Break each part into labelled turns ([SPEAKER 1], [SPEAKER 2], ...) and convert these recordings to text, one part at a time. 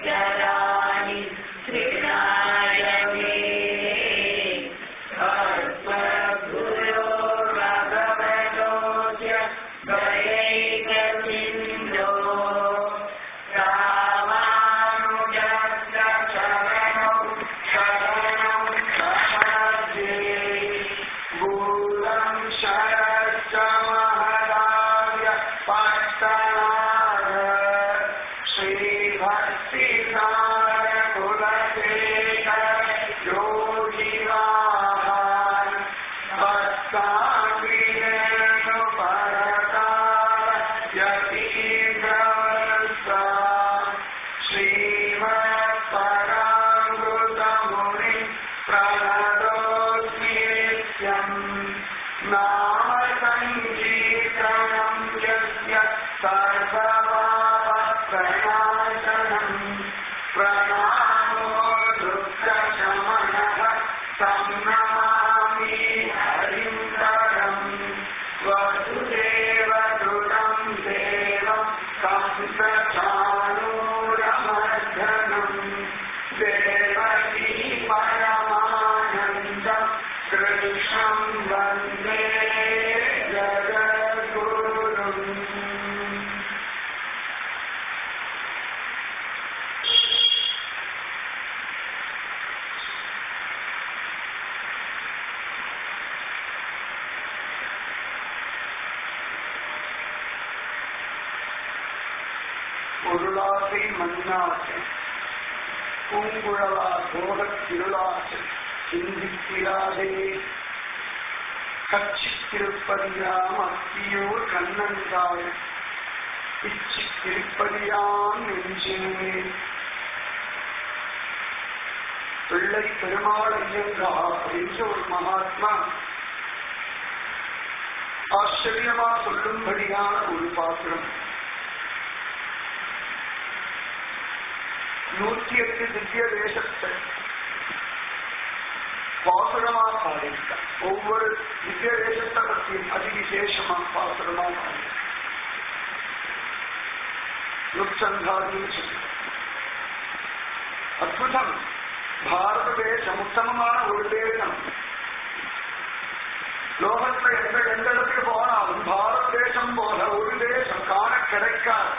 [SPEAKER 1] नितराणि तृणाय मे अस्मद्गुरो भगवतोऽस्य दयैकसिन्धो रामानुजस्य शरणौ शरणं प्रपद्ये
[SPEAKER 2] भूलं शरश्च महदाय पट्टनाद श्रीभक्तिसार कुलशेखर योगिवाहान् भक्ताङ्गिरेणुपरतार यतीन्द्रवरसा श्रीमत्परामृतमुनि प्रणतोऽस्मि नित्यम् नाम सङ्कीर्तनं यस्य सर्वपापप्रणाशनम् प्रणामो दुःखशमनः तं नमामि हरिं परम् वसुदेवदुतं देवं कंसचाणूरमर्दनम् देवकी परमानन्दं कृष्णं वन्दे जगद्गुरुम् பொருளாசை மண்ணாசை பூங்குழலா போகத் திருளாசை சிந்தித்திராதே கட்சித் திருப்பதியாம் அத்தியூர் கண்ணன்காய் இச்சி திருப்பதியாம் நெஞ்சே பிள்ளை பெருமாள் ஐயங்கார் என்ற ஒரு மகாத்மா ஆச்சரியமா சொல்லும்படியான ஒரு பாத்திரம் நூற்றி எட்டு திவ்ய தேசத்தை பாசுரமா பாடியிருக்க ஒவ்வொரு திவ்ய தேசத்தை பற்றியும் அதிவிசேஷமா பாசுரமா பாடி லுப்சந்தாதின்னு சொல்லி அற்புதம் பாரத தேசம் உத்தமமான ஒரு தேசம் லோகத்துல எந்த எந்த இடத்துக்கு போனாலும் பாரத தேசம் போல ஒரு தேசம் காண கிடைக்காது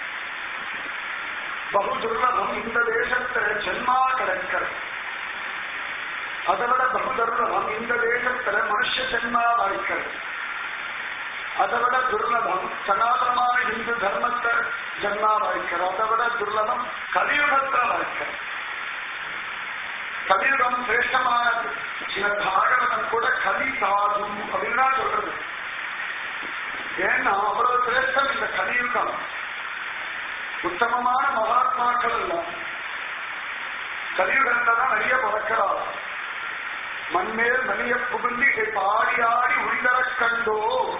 [SPEAKER 2] பகு துர்லபம் இந்த தேசத்துல ஜென்மா கிடைக்கிறது அதை விட பகு துர்லபம் இந்த தேசத்துல மனுஷ ஜென்மா வாய்க்கிறது அதை விட துர்லபம் சனாதனமான இந்து தர்மத்தை ஜென்மா வாய்க்கிறது அதை விட துர்லபம் கலியுகத்துல வாய்க்கிறது கலியுகம் சிரேஷ்டமானது சில பாகவதம் கூட கலி சாதும் அப்படின்னு தான் சொல்றது ஏன்னா அவ்வளவு சிரேஷ்டம் இந்த கலியுகம் உத்தமமான மகாத்மாக்கள் எல்லாம் கலியுகத்துல தான் நிறைய பிறக்கிறார் மண்மேல் மணிய புகுந்து இதை பாடி ஆடி உயிரக் கண்டோ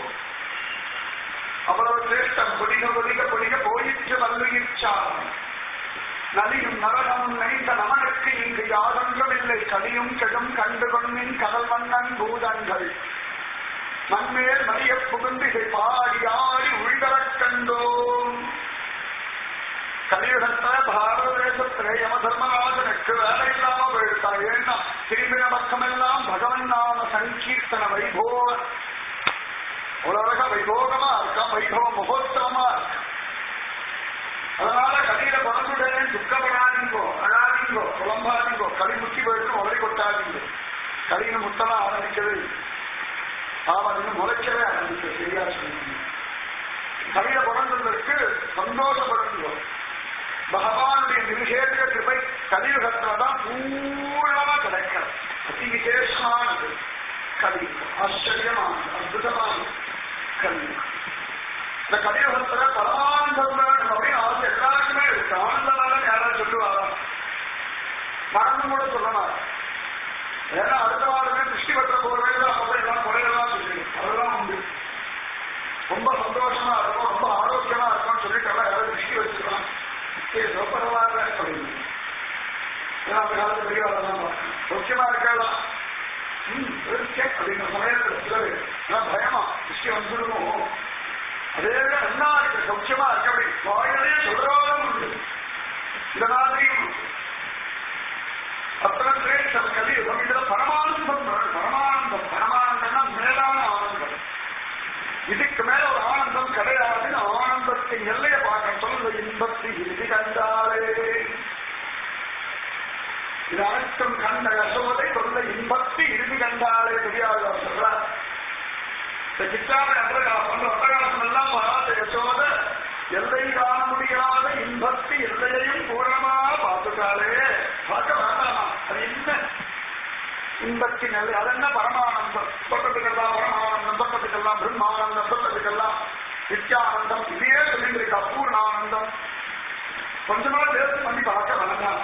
[SPEAKER 2] அவ்வளவு சிரேஷ்டம் பொடிக பொடிக பொடிக போயிற்று வல்லுயிர்ச்சார் நலியும் நரகமும் நைந்த நமனுக்கு இங்கு யாதொன்றும் இல்லை கலியும் கெடும் கண்டு கொண்மின் கடல் வண்ணன் பூதங்கள் மண்மேல் மணிய புகுந்து இதை பாடி ஆடி உயிரக் கண்டோம் கலியுகத்துல பாரத தேசத்துல யம தர்மராஜனுக்கு வேலை இல்லாம போயிடுதா ஏன்னா திரும்பின பக்கமெல்லாம் பகவன் நாம சங்கீர்த்தன வைபோக உலக வைபோகமா இருக்கா வைபவ மகோத்சவமா இருக்கு அதனால கலியில பிறந்துடனே துக்கப்படாதீங்கோ அழாதீங்கோ புலம்பாதீங்கோ களி முத்தி போயிட்டு உரை கொட்டாதீங்கோ களியில முத்தலாம் ஆரம்பிக்கவே ஆமா இன்னும் முளைக்கவே ஆரம்பிக்க சரியா சொன்னீங்க களியில பிறந்ததற்கு சந்தோஷப்படுங்கோ பகவானுடைய நிருஷேத கிருபை கலியுகத்துலதான் பூர்ணமா கிடைக்கிறது அதி விசேஷமானது கலியுகம் ஆச்சரியமானது அற்புதமானது கலியுகம் இந்த கலியுகத்துல பரமானந்தம் வேணும் அப்படின்னு ஆசை எல்லாருக்குமே இருக்கு ஆனந்தமாக யாராவது சொல்லுவாரா மறந்து கூட சொல்ல மாட்டேன் ஏன்னா அடுத்த வாரமே திருஷ்டி பற்ற போறது அப்ப எல்லாம் குறையெல்லாம் சொல்லி அதெல்லாம் உண்டு ரொம்ப சந்தோஷமா இருக்கும் ரொம்ப ஆரோக்கியமா இருக்கும்னு சொல்லிட்டு எல்லாம் யாரும் திருஷ்டி வச்சுக்கலாம் சரி ரொம்ப பரவாயில்ல அப்படின்னு ஏன்னா அந்த காலத்து பெரியவாரெல்லாம் பார்க்கணும் சௌக்கியமா இருக்கலாம் ம் இருக்கே அப்படிங்கிற சமயத்துல சிலர் நான் பயமா திருஷ்டி வந்துடுமோ அதே நல்லா இருக்கு சௌக்கியமா இருக்கு அப்படி வாயிலே சொல்றாலும் உண்டு இந்த மாதிரியும் அத்தனை சிரேஷ்டம் கலியுகம் இதுல பரமானந்தம் வேணும். பரமானந்தம் பரமானந்தம்னா மேலான ஆனந்தம் இதுக்கு மேல ஒரு ஆனந்தம் கிடையாதுன்னு ஆனந்தத்தின் எல்லையை பார்க்க சொல்ல இன்பத்து இறுதி கண்டாலே இது அனைத்தும் கண்ட யசோதை சொல்ல இன்பத்து இறுதி கண்டாலே தெரியாது சொல்றார் இந்த கிட்டாவை அந்தகாசம் அந்தகாசம் எல்லாம் பார்த்த யசோத எல்லை காண முடியாத இன்பத்து எல்லையையும் பூரணமா பார்த்துட்டாலே பார்க்க வேண்டாமா அது என்ன இன்பத்தின் எல்லை அது என்ன பரமானந்தம் சொர்க்கத்துக்கெல்லாம் பரமானந்தம் சொர்க்கத்துக்கெல்லாம் பிரம்மானந்தம் சொர்க்கத்துக்கெல்லாம் நித்யானந்தம் இதையே சொல்லிட்டு இருக்க அபூர்ணானந்தம் கொஞ்சமா டேஸ்ட் பண்ணி பார்க்க வேண்டாம்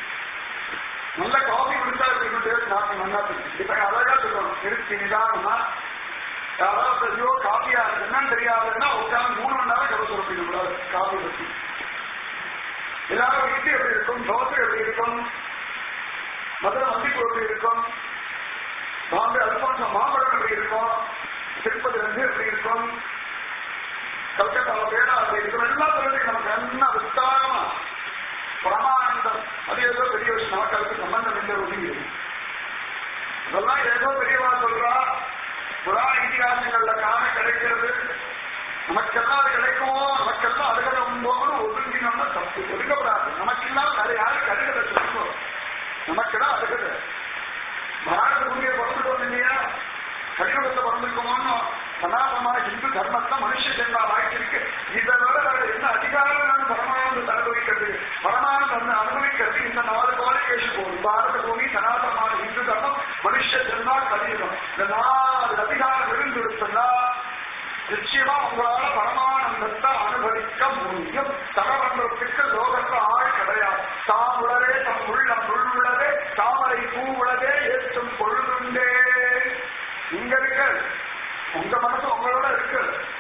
[SPEAKER 2] நல்ல காஃபி குடிச்சா இருக்கணும் டேஸ்ட் நாக்கு நல்லா இருக்கு இப்ப அழகா சொல்லணும் நிறுத்தி நிதானமா யாராவது ஐயோ காஃபியா இருக்குன்னு தெரியாதுன்னா உட்காந்து மூணு மணி நேரம் கதை சொல்லிக்க கூடாது காஃபி பத்தி எல்லாரும் இட்லி எப்படி இருக்கும் தோசை எப்படி இருக்கும் மதுரை மல்லிப்பூ எப்படி இருக்கும் பாம்பே அல்பான்சா மாம்பழம் எப்படி இருக்கும் திருப்பதி வந்து எப்படி இருக்கும் கல்கத்தால பேடா எப்படி இருக்கும் எல்லாம் சொல்லிட்டு நமக்கு என்ன விஸ்தாரமா பிரமானந்தம் அது ஏதோ பெரிய விஷயம் நமக்கு அதுக்கு சம்பந்தம் இல்லை ஒதுங்கி இதெல்லாம் ஏதோ பெரியவா சொல்றா புராண இதிகாசங்கள்ல காண கிடைக்கிறது நமக்கெல்லாம் அது கிடைக்குமோ நமக்கெல்லாம் அதுக்கு ரொம்ப ஒதுங்கினோம்னா தப்பு ஒதுக்கப்படாது நமக்கெல்லாம் வேற யாரும் கருகதை சொல்லுவோம் நமக்குதான் அதுக்குது பாரத பூமியை பிறந்துட்டோம் இல்லையா கலியுகத்தை பிறந்திருக்கோமோ சனாதனமான இந்து தர்மத்தை மனுஷ ஜென்மா வாய்ச்சிருக்கு இதை விட வேற என்ன அதிகாரம் நான் பரமானந்த அனுபவிக்கிறது பரமானந்த அனுபவிக்கிறது இந்த நாலு குவாலிஃபிகேஷன் போகும் பாரத பூமி சனாதனமான இந்து தர்மம் மனுஷ ஜென்மா கலியுகம் இந்த நாலு அதிகாரம் இருந்திருந்தா நிச்சயமா உங்களால பரமானந்தத்தை அனுபவிக்க முடியும் சகவன்றத்துக்கு லோகத்துல ஆள் கிடையாது தாம் உளரே தம் உள்ளம் உள்ளதே தாமரை பூ உளதே ஏற்றும் பொழுதுண்டே இங்க இருக்கு உங்க மனசு உங்களோட இருக்கு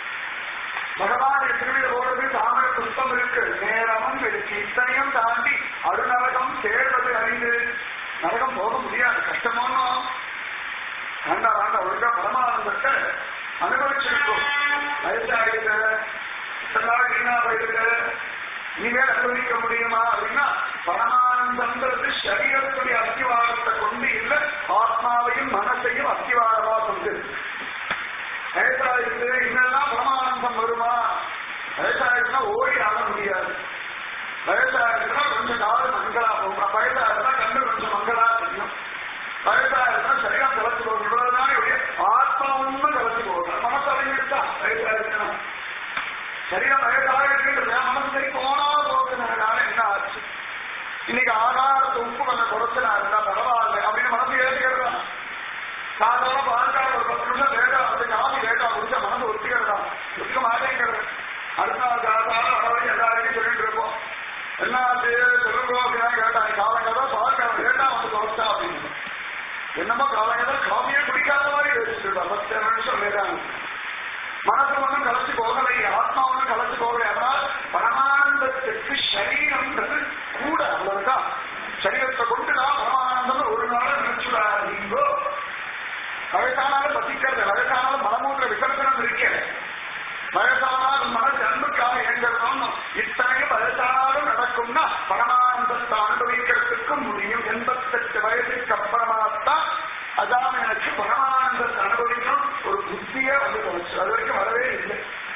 [SPEAKER 2] பகவான் திருவிழோடு தாமரை புஷ்பம் இருக்கு நேரமும் இருக்கு இத்தனையும் தாண்டி அருநரகம் சேர்வது அறிந்து நரகம் போக முடியாது கஷ்டமோனோ வேண்டாம் வேண்டாம் ஒழுங்கா பரமானந்தத்தை அனுபவிச்சிருக்கோம் வயசாகிட்டு நாள் வீணா போயிருக்கு இனிமேல் அனுபவிக்க முடியுமா அப்படின்னா பரமானந்தம்ன்றது சரீரத்துடைய அஸ்திவாரத்தை கொண்டு இல்ல ஆத்மாவையும் மனசையும் அஸ்திவாரமா கொண்டு வயசாயிருக்கு இன்னெல்லாம் பரமானந்தம் வருமா வயசாயிருக்குன்னா ஓடி ஆட முடியாது வயசாயிருக்குன்னா கொஞ்சம் காது மங்களா போகும் வயசாயிருக்குன்னா கண்டு கொஞ்சம் மங்களா தெரியும் வயசாயிருக்குன்னா சரியா கலந்து போகும் இவ்வளவுதான் இவருடைய ஆத்மா உண்மை கலந்து போகும் மனசு அடங்கிட்டா வயசாயிருக்குன்னா சரியா வயசாயிருக்குன்றது மனசு சரி போனா போகுதுனால என்ன ஆச்சு இன்னைக்கு ஆகாரத்தை உப்பு கொஞ்சம் குறைச்சலா இருந்தா பரவாயில்ல அப்படின்னு மனசு ஏற்றுக்கிறதா சாதாரண வாழ்க்கை ஒரு பத்து நிமிஷம் லேட்டா வந்து காமி லேட்டா குடிச்சா மனசு ஒத்துக்கிறதா ஒத்துக்க மாட்டேங்கிறது அடுத்த நாள் சாதாரண வரவை எல்லாரையும் சொல்லிட்டு இருப்போம் என்ன ஆச்சு சொல்லுங்க அப்படின்னா கேட்டா காலங்கதா பால் லேட்டா வந்து குறைச்சா அப்படின்னு என்னமோ காலங்கதா காமியே குடிக்காத மாதிரி யோசிச்சுட்டா பத்து நிமிஷம் லேட்டா மனசு ஒன்றும் கலைச்சு போகலை ஆத்மா ஒன்றும் கலைச்சு போகலை அதனால் பரமானந்தத்துக்கு சரீரம்ன்றது கூட அவ்வளவுதான் சரீரத்தை கொண்டு நான் பரமானந்தம் ஒரு நாள் நினைச்சுடாதீங்கோ வயசானாலும் பசிக்கிறது வயசானாலும் மனமூன்ற விசர்சனம் இருக்க வயசானாலும் மனசு அன்புக்காக இயங்கிறதும் இத்தனையும் வயசானாலும் நடக்கும்னா பரமானந்தத்தை அனுபவிக்கிறதுக்கு முடியும் எண்பத்தெட்டு வயசுக்கு அப்புறமாத்தான் அதான் எனக்கு பரமானந்தத்தை அனுபவிக்கணும் ஒரு புத்தியே வந்து போச்சு அது வரைக்கும் வரவே இல்லை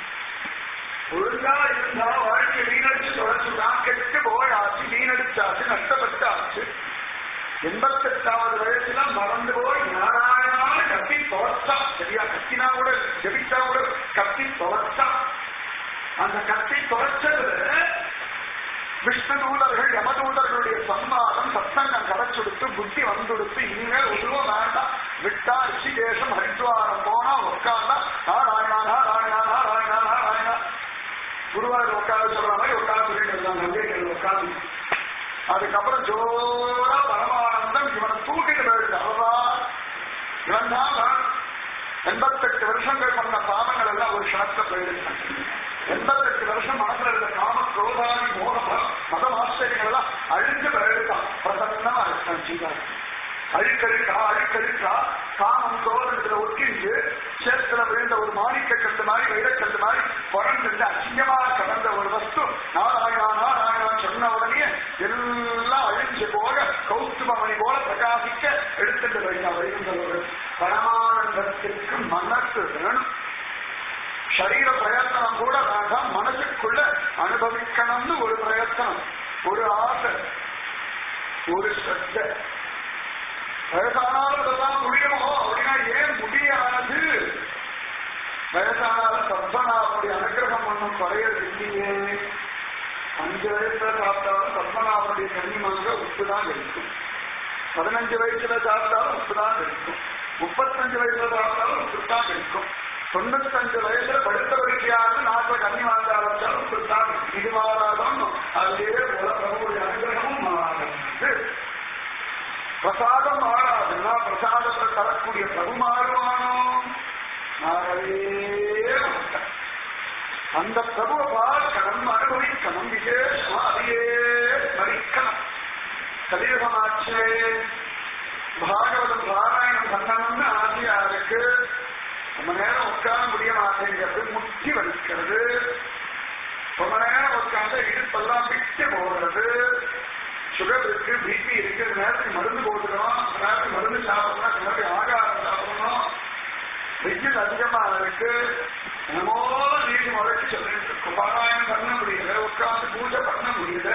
[SPEAKER 2] ஒழுங்கா இருந்தா வாழ்க்கை வீணடிச்சு தொலைச்சுதான் கெட்டு போயாச்சு வீணடிச்சாச்சு நஷ்டப்பட்டாச்சு எண்பத்தெட்டாவது வயசுல மறந்து போய் நாராயணான கத்தி தொலைச்சா சரியா கத்தினா கூட ஜெபிச்சா கூட கத்தி தொலைச்சா அந்த கத்தி தொலைச்சது விஷ்ணு தூதர்கள் யமதூதர்களுடைய சம்மாதம் சத்சங்கம் கடைச்சுடுத்து புத்தி வந்துடுத்து இனிமேல் உருவம் வேண்டாம் விட்டா ரிஷிகேஷம் ஹரித்வாரம் போனா உட்கார்ந்தா நாராயணா நாராயணா நாராயணா நாராயணா குருவாயூர் உட்கார சொல்ற மாதிரி உட்கார்ந்து சொல்லிட்டு இருந்தாங்க நம்பிக்கைகள் உட்கார்ந்து அதுக்கப்புறம் ஜோரா பரமானந்தம் இவனை தூக்கிட்டு போயிடுது அவ்வளவுதான் இவன் தான் எண்பத்தெட்டு வருஷங்கள் பண்ண பாவங்கள் எல்லாம் ஒரு க்ஷணத்துல போயிடுச்சு எண்பத்தெட்டு வருஷம் மனசுல இருந்த காம குரோதாதி மோக மதம் ஆச்சரியங்கள் எல்லாம் அழிஞ்சு போயிடுதான் பிரசன்னமா இருக்கான் ஜீவன் அழுக்கழுக்கா அழுக்கழுக்கா காமம் சோதனத்துல ஒட்டிண்டு சேத்துல விழுந்த ஒரு மாணிக்க கண்டு மாதிரி வைரக்கண்டு மாதிரி புறந்து அசிங்கமா கடந்த ஒரு வஸ்து நாராயணா நாராயணா சொன்ன உடனே எல்லாம் அழிஞ்சு போக கௌஸ்துபமணி போல பிரகாசிக்க எடுத்துட்டு வைங்க வைகுந்தவர்கள் பரமானந்தத்திற்கு மனசு வேணும் சரீர பிரயத்தனம் கூட வேண்டாம் மனசுக்குள்ள அனுபவிக்கணும்னு ஒரு பிரயத்தனம் ஒரு ஆசை ஒரு ஸ்ரத்த வயசானாலும் இதெல்லாம் முடியுமோ அப்படின்னா ஏன் முடியாது வயசானாலும் பத்மநாபனுடைய அனுகிரகம் ஒன்றும் குறையது இல்லையே அஞ்சு வயசுல சாப்பிட்டாலும் பத்மநாபனுடைய கன்னிமங்க உப்பு தான் இருக்கும் பதினஞ்சு வயசுல சாப்பிட்டாலும் உப்பு தான் இருக்கும் முப்பத்தஞ்சு வயசுல சாப்பிட்டாலும் உப்பு தான் இருக்கும் தொண்ணூத்தஞ்சு வயசுல படுத்த வரிக்கையாக நாட்டுல கன்னி வாழ்ந்த ஆரம்பிச்சாலும் உப்பு தான் இது மாறாதான் அதே போல பிரபுடைய அனுகிரகமும் மாறாது பிரசாதம் மாறாதுன்னா பிரசாதத்தை தரக்கூடிய பிரபு மாறுவானோ மாறவே மாட்டான். அந்த பிரபுவை பார்க்கணும் அனுபவிக்கணும் விசேஷமா அதையே ஸ்மரிக்கணும் கலியுகமாச்சே பாகவதம் பாராயணம் பண்ணணும்னு ஆசையா இருக்கு ரொம்ப நேரம் உட்கார முடிய மாட்டேங்கிறது முட்டி வலிக்கிறது ரொம்ப நேரம் உட்கார்ந்து இடுப்பெல்லாம் விட்டு போடுறது சுகர் இருக்கு பிபி இருக்கு இந்த நேரத்துக்கு மருந்து போட்டுக்கணும் இந்த நேரத்துக்கு மருந்து சாப்பிடணும் இந்த நேரத்துக்கு ஆகாரம் சாப்பிடணும் வெயில் அதிகமா இருக்கு என்னமோ நீதி முறைக்கு சொல்லிட்டு இருக்கும் பாராயணம் பண்ண முடியல உட்கார்ந்து பூஜை பண்ண முடியல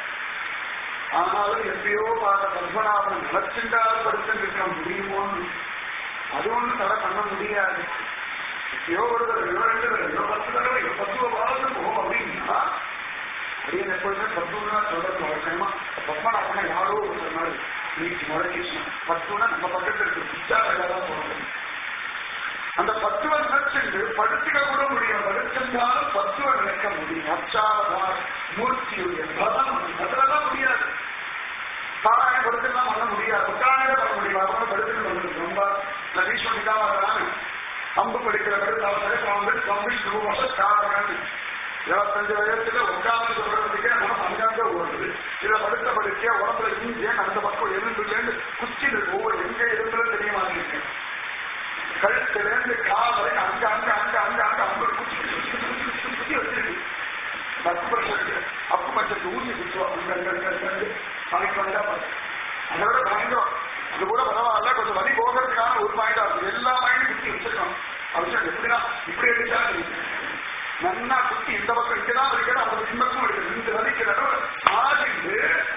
[SPEAKER 2] ஆனாலும் எப்பயோ பார்த்த பத்மநாபன் நிலச்சிண்டால் படுத்துட்டு இருக்க முடியுமோன்னு அது ஒண்ணு தடை பண்ண முடியாது எப்பயோ ஒரு தடவை இன்னும் ரெண்டு தடவை இன்னும் பத்து தடவை இன்னும் பத்து வாழ்ந்து போகும் அப்படின்னா அப்படின்னு எப்பொழுதுமே பத்துனா சொல்றது வழக்கமா பத்மநாபனை யாரோ ஒரு சொன்னாரு நீச்சு முறைக்கு பத்துனா நம்ம பக்கத்துல இருக்கு பிச்சா தான் போகணும் அந்த பத்துவன் நினைச்சுட்டு படுத்துக்க கூட முடியும் படுத்திருந்தாலும் பத்துவன் நினைக்க முடியும் அச்சாவதார் மூர்த்தியுடைய பதம் அதுலதான் முடியாது பாராயணம் படுத்துலாம் பண்ண முடியாது உட்காரே பண்ண முடியும் அவங்க படுத்துட்டு வந்து ரொம்ப நதீஷ் பண்ணிதான் வர்றாங்க அம்பு படிக்கிற படுத்தாங்க கம்பி கம்பி நூறு வருஷம் காரணம் இருபத்தஞ்சு வயசுல உட்கார்ந்து சொல்றதுக்கே மனம் அங்கங்க ஓடுது இதுல படுத்த படுக்கையா உடம்புல இங்கே அந்த பக்கம் எலும்புலேருந்து குச்சி இருக்கு ஒவ்வொரு எங்க எலும்புல தெரிய மாட்டேங்க கழுத்திலிருந்து கால் வரை அங்க அங்க அங்க அங்க அங்க ஐம்பது குச்சி குச்சி குச்சி குச்சி குச்சி வச்சிருக்கு பத்து பர்சன்ட் அப்பு பட்சத்து ஊசி குத்துவோம் அங்க அங்க அங்க அங்க அங்க நாளைக்கு வந்தா பாரு. அதை விட பயங்கரம் அது கூட பரவாயில்ல கொஞ்சம் வலி போகிறதுக்கான ஒரு பாயிண்டா இருக்கு எல்லா பாயிண்டும் குத்தி வச்சிருக்கோம் அவசியம் எப்படின்னா இப்படி எடுத்தா நன்னா குத்தி இந்த பக்கம் இங்கதான் வலிக்கணும் அந்த பின்பக்கம் இருக்குது இந்த வலிக்கு நடுவில் ஆடிட்டு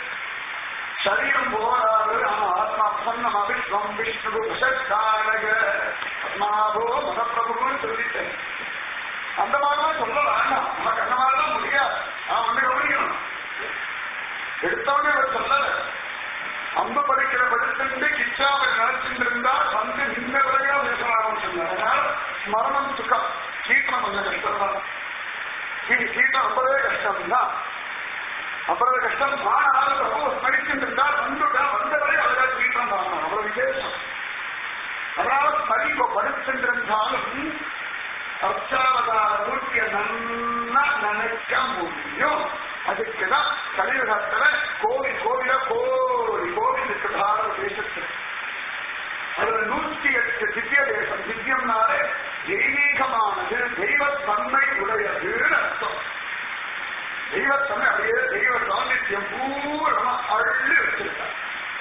[SPEAKER 2] சரீரம் போராது ஆனா ஆத்மா சொன்னம் அவிஸ்வம் விஷ்ணு விஷக்காரக ஆத்மாவோ மதப்பிரபுன்னு சொல்லிட்டேன் அந்த மாதிரிலாம் சொல்ல வேண்டாம் நமக்கு அந்த மாதிரிலாம் முடியாது நான் ஒண்ணு கவனிக்கணும் எடுத்தவனே அவர் சொல்லல அம்பு படிக்கிற படுத்துட்டு கிச்சாவை நினைச்சிட்டு இருந்தா வந்து நின்ன பிறகா பேசலாம் சொன்னார் அதனால ஸ்மரணம் சுகம் சீக்கிரம் கொஞ்சம் கஷ்டம் தான் இது சீக்கிரம் ரொம்பவே கஷ்டம் தான் அவ்வளவு கஷ்டம் ஆனால் பிரபு ஸ்மரிச்சுட்டு இருந்தா வந்துட்டா வந்தவரை அவரை சீக்கிரம் தான் அவ்வளவு விசேஷம் அதனால ஸ்மரிப்ப படுத்துட்டு இருந்தாலும் அர்ச்சாவதார மூர்த்திய நன்னா நினைக்க முடியும் அதுக்குதான் கலியுகத்துல கோவில் கோவில கோடி கோவில் இருக்கு பாரத தேசத்துல அதுல நூற்றி எட்டு திவ்ய தேசம் திவ்யம்னாலே தெய்வீகமானது தெய்வத்தன்மை உடையதுன்னு அர்த்தம் தெய்வத்தன்மை அப்படியே தெய்வ சாநித்தியம் பூரமா அள்ளி வச்சிருக்கார்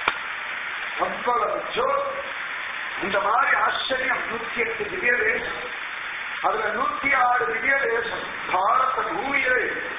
[SPEAKER 2] அவ்வளவு ஜோர் இந்த மாதிரி ஆச்சரியம் நூத்தி எட்டு திவ்ய தேசம் அதுல நூத்தி ஆறு திவ்ய தேசம் பாரத பூமியிலே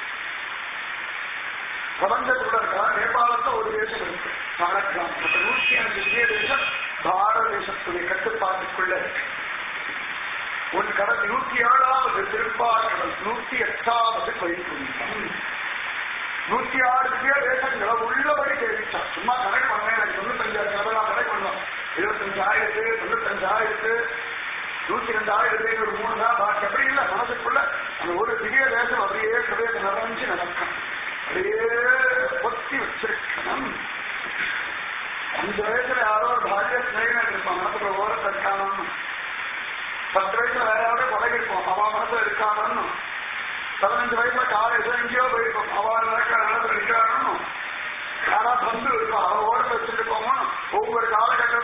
[SPEAKER 2] பிரபஞ்சத்தோட இருக்கா நேபாளத்துல ஒரு தேசம் இருக்கு காலக்கிராம் அந்த நூத்தி அஞ்சு திவ்ய தேசம் பாரத தேசத்துடைய கட்டுப்பாட்டுக்குள்ள இருக்கு ஒரு கடல் நூத்தி ஏழாவது திருப்பாக்கடல் நூத்தி எட்டாவது வைகுண்டம் நூத்தி ஆறு திவ்ய தேசங்களை உள்ளபடி தெரிவிச்சான் சும்மா கணக்கு பண்ணேன் எனக்கு தொண்ணூத்தஞ்சாயிரம் கடலாம் கணக்கு பண்ணோம் இருபத்தஞ்சாயிரத்து தொண்ணூத்தஞ்சாயிரத்து நூத்தி ரெண்டாயிரத்து ஒரு மூணு தான் பாக்கி அப்படி இல்ல மனசுக்குள்ள அந்த ஒரு திவ்ய தேசம் அப்படியே ஹிருதயத்தை நிறைஞ்சு நடக்கும் அப்படியே பொத்தி வச்சிருக்கணும் அஞ்சு வயசுல யாரோ ஒரு பால்ய ஸ்நேகன் இருப்பான் மனசுல ஓரத்தை இருக்கானு பத்து வயசுல வேற யாரோ பழகி இருப்போம் அவன் மனசுல இருக்கானு பதினஞ்சு வயசுல காலேஜ் எங்கேயோ போயிருப்போம் அவன் நடக்கிற நடத்துல இருக்கானு யாரா பந்து இருக்கும் அவன் ஓரத்தை வச்சிருக்கோமோ ஒவ்வொரு காலகட்டத்தில்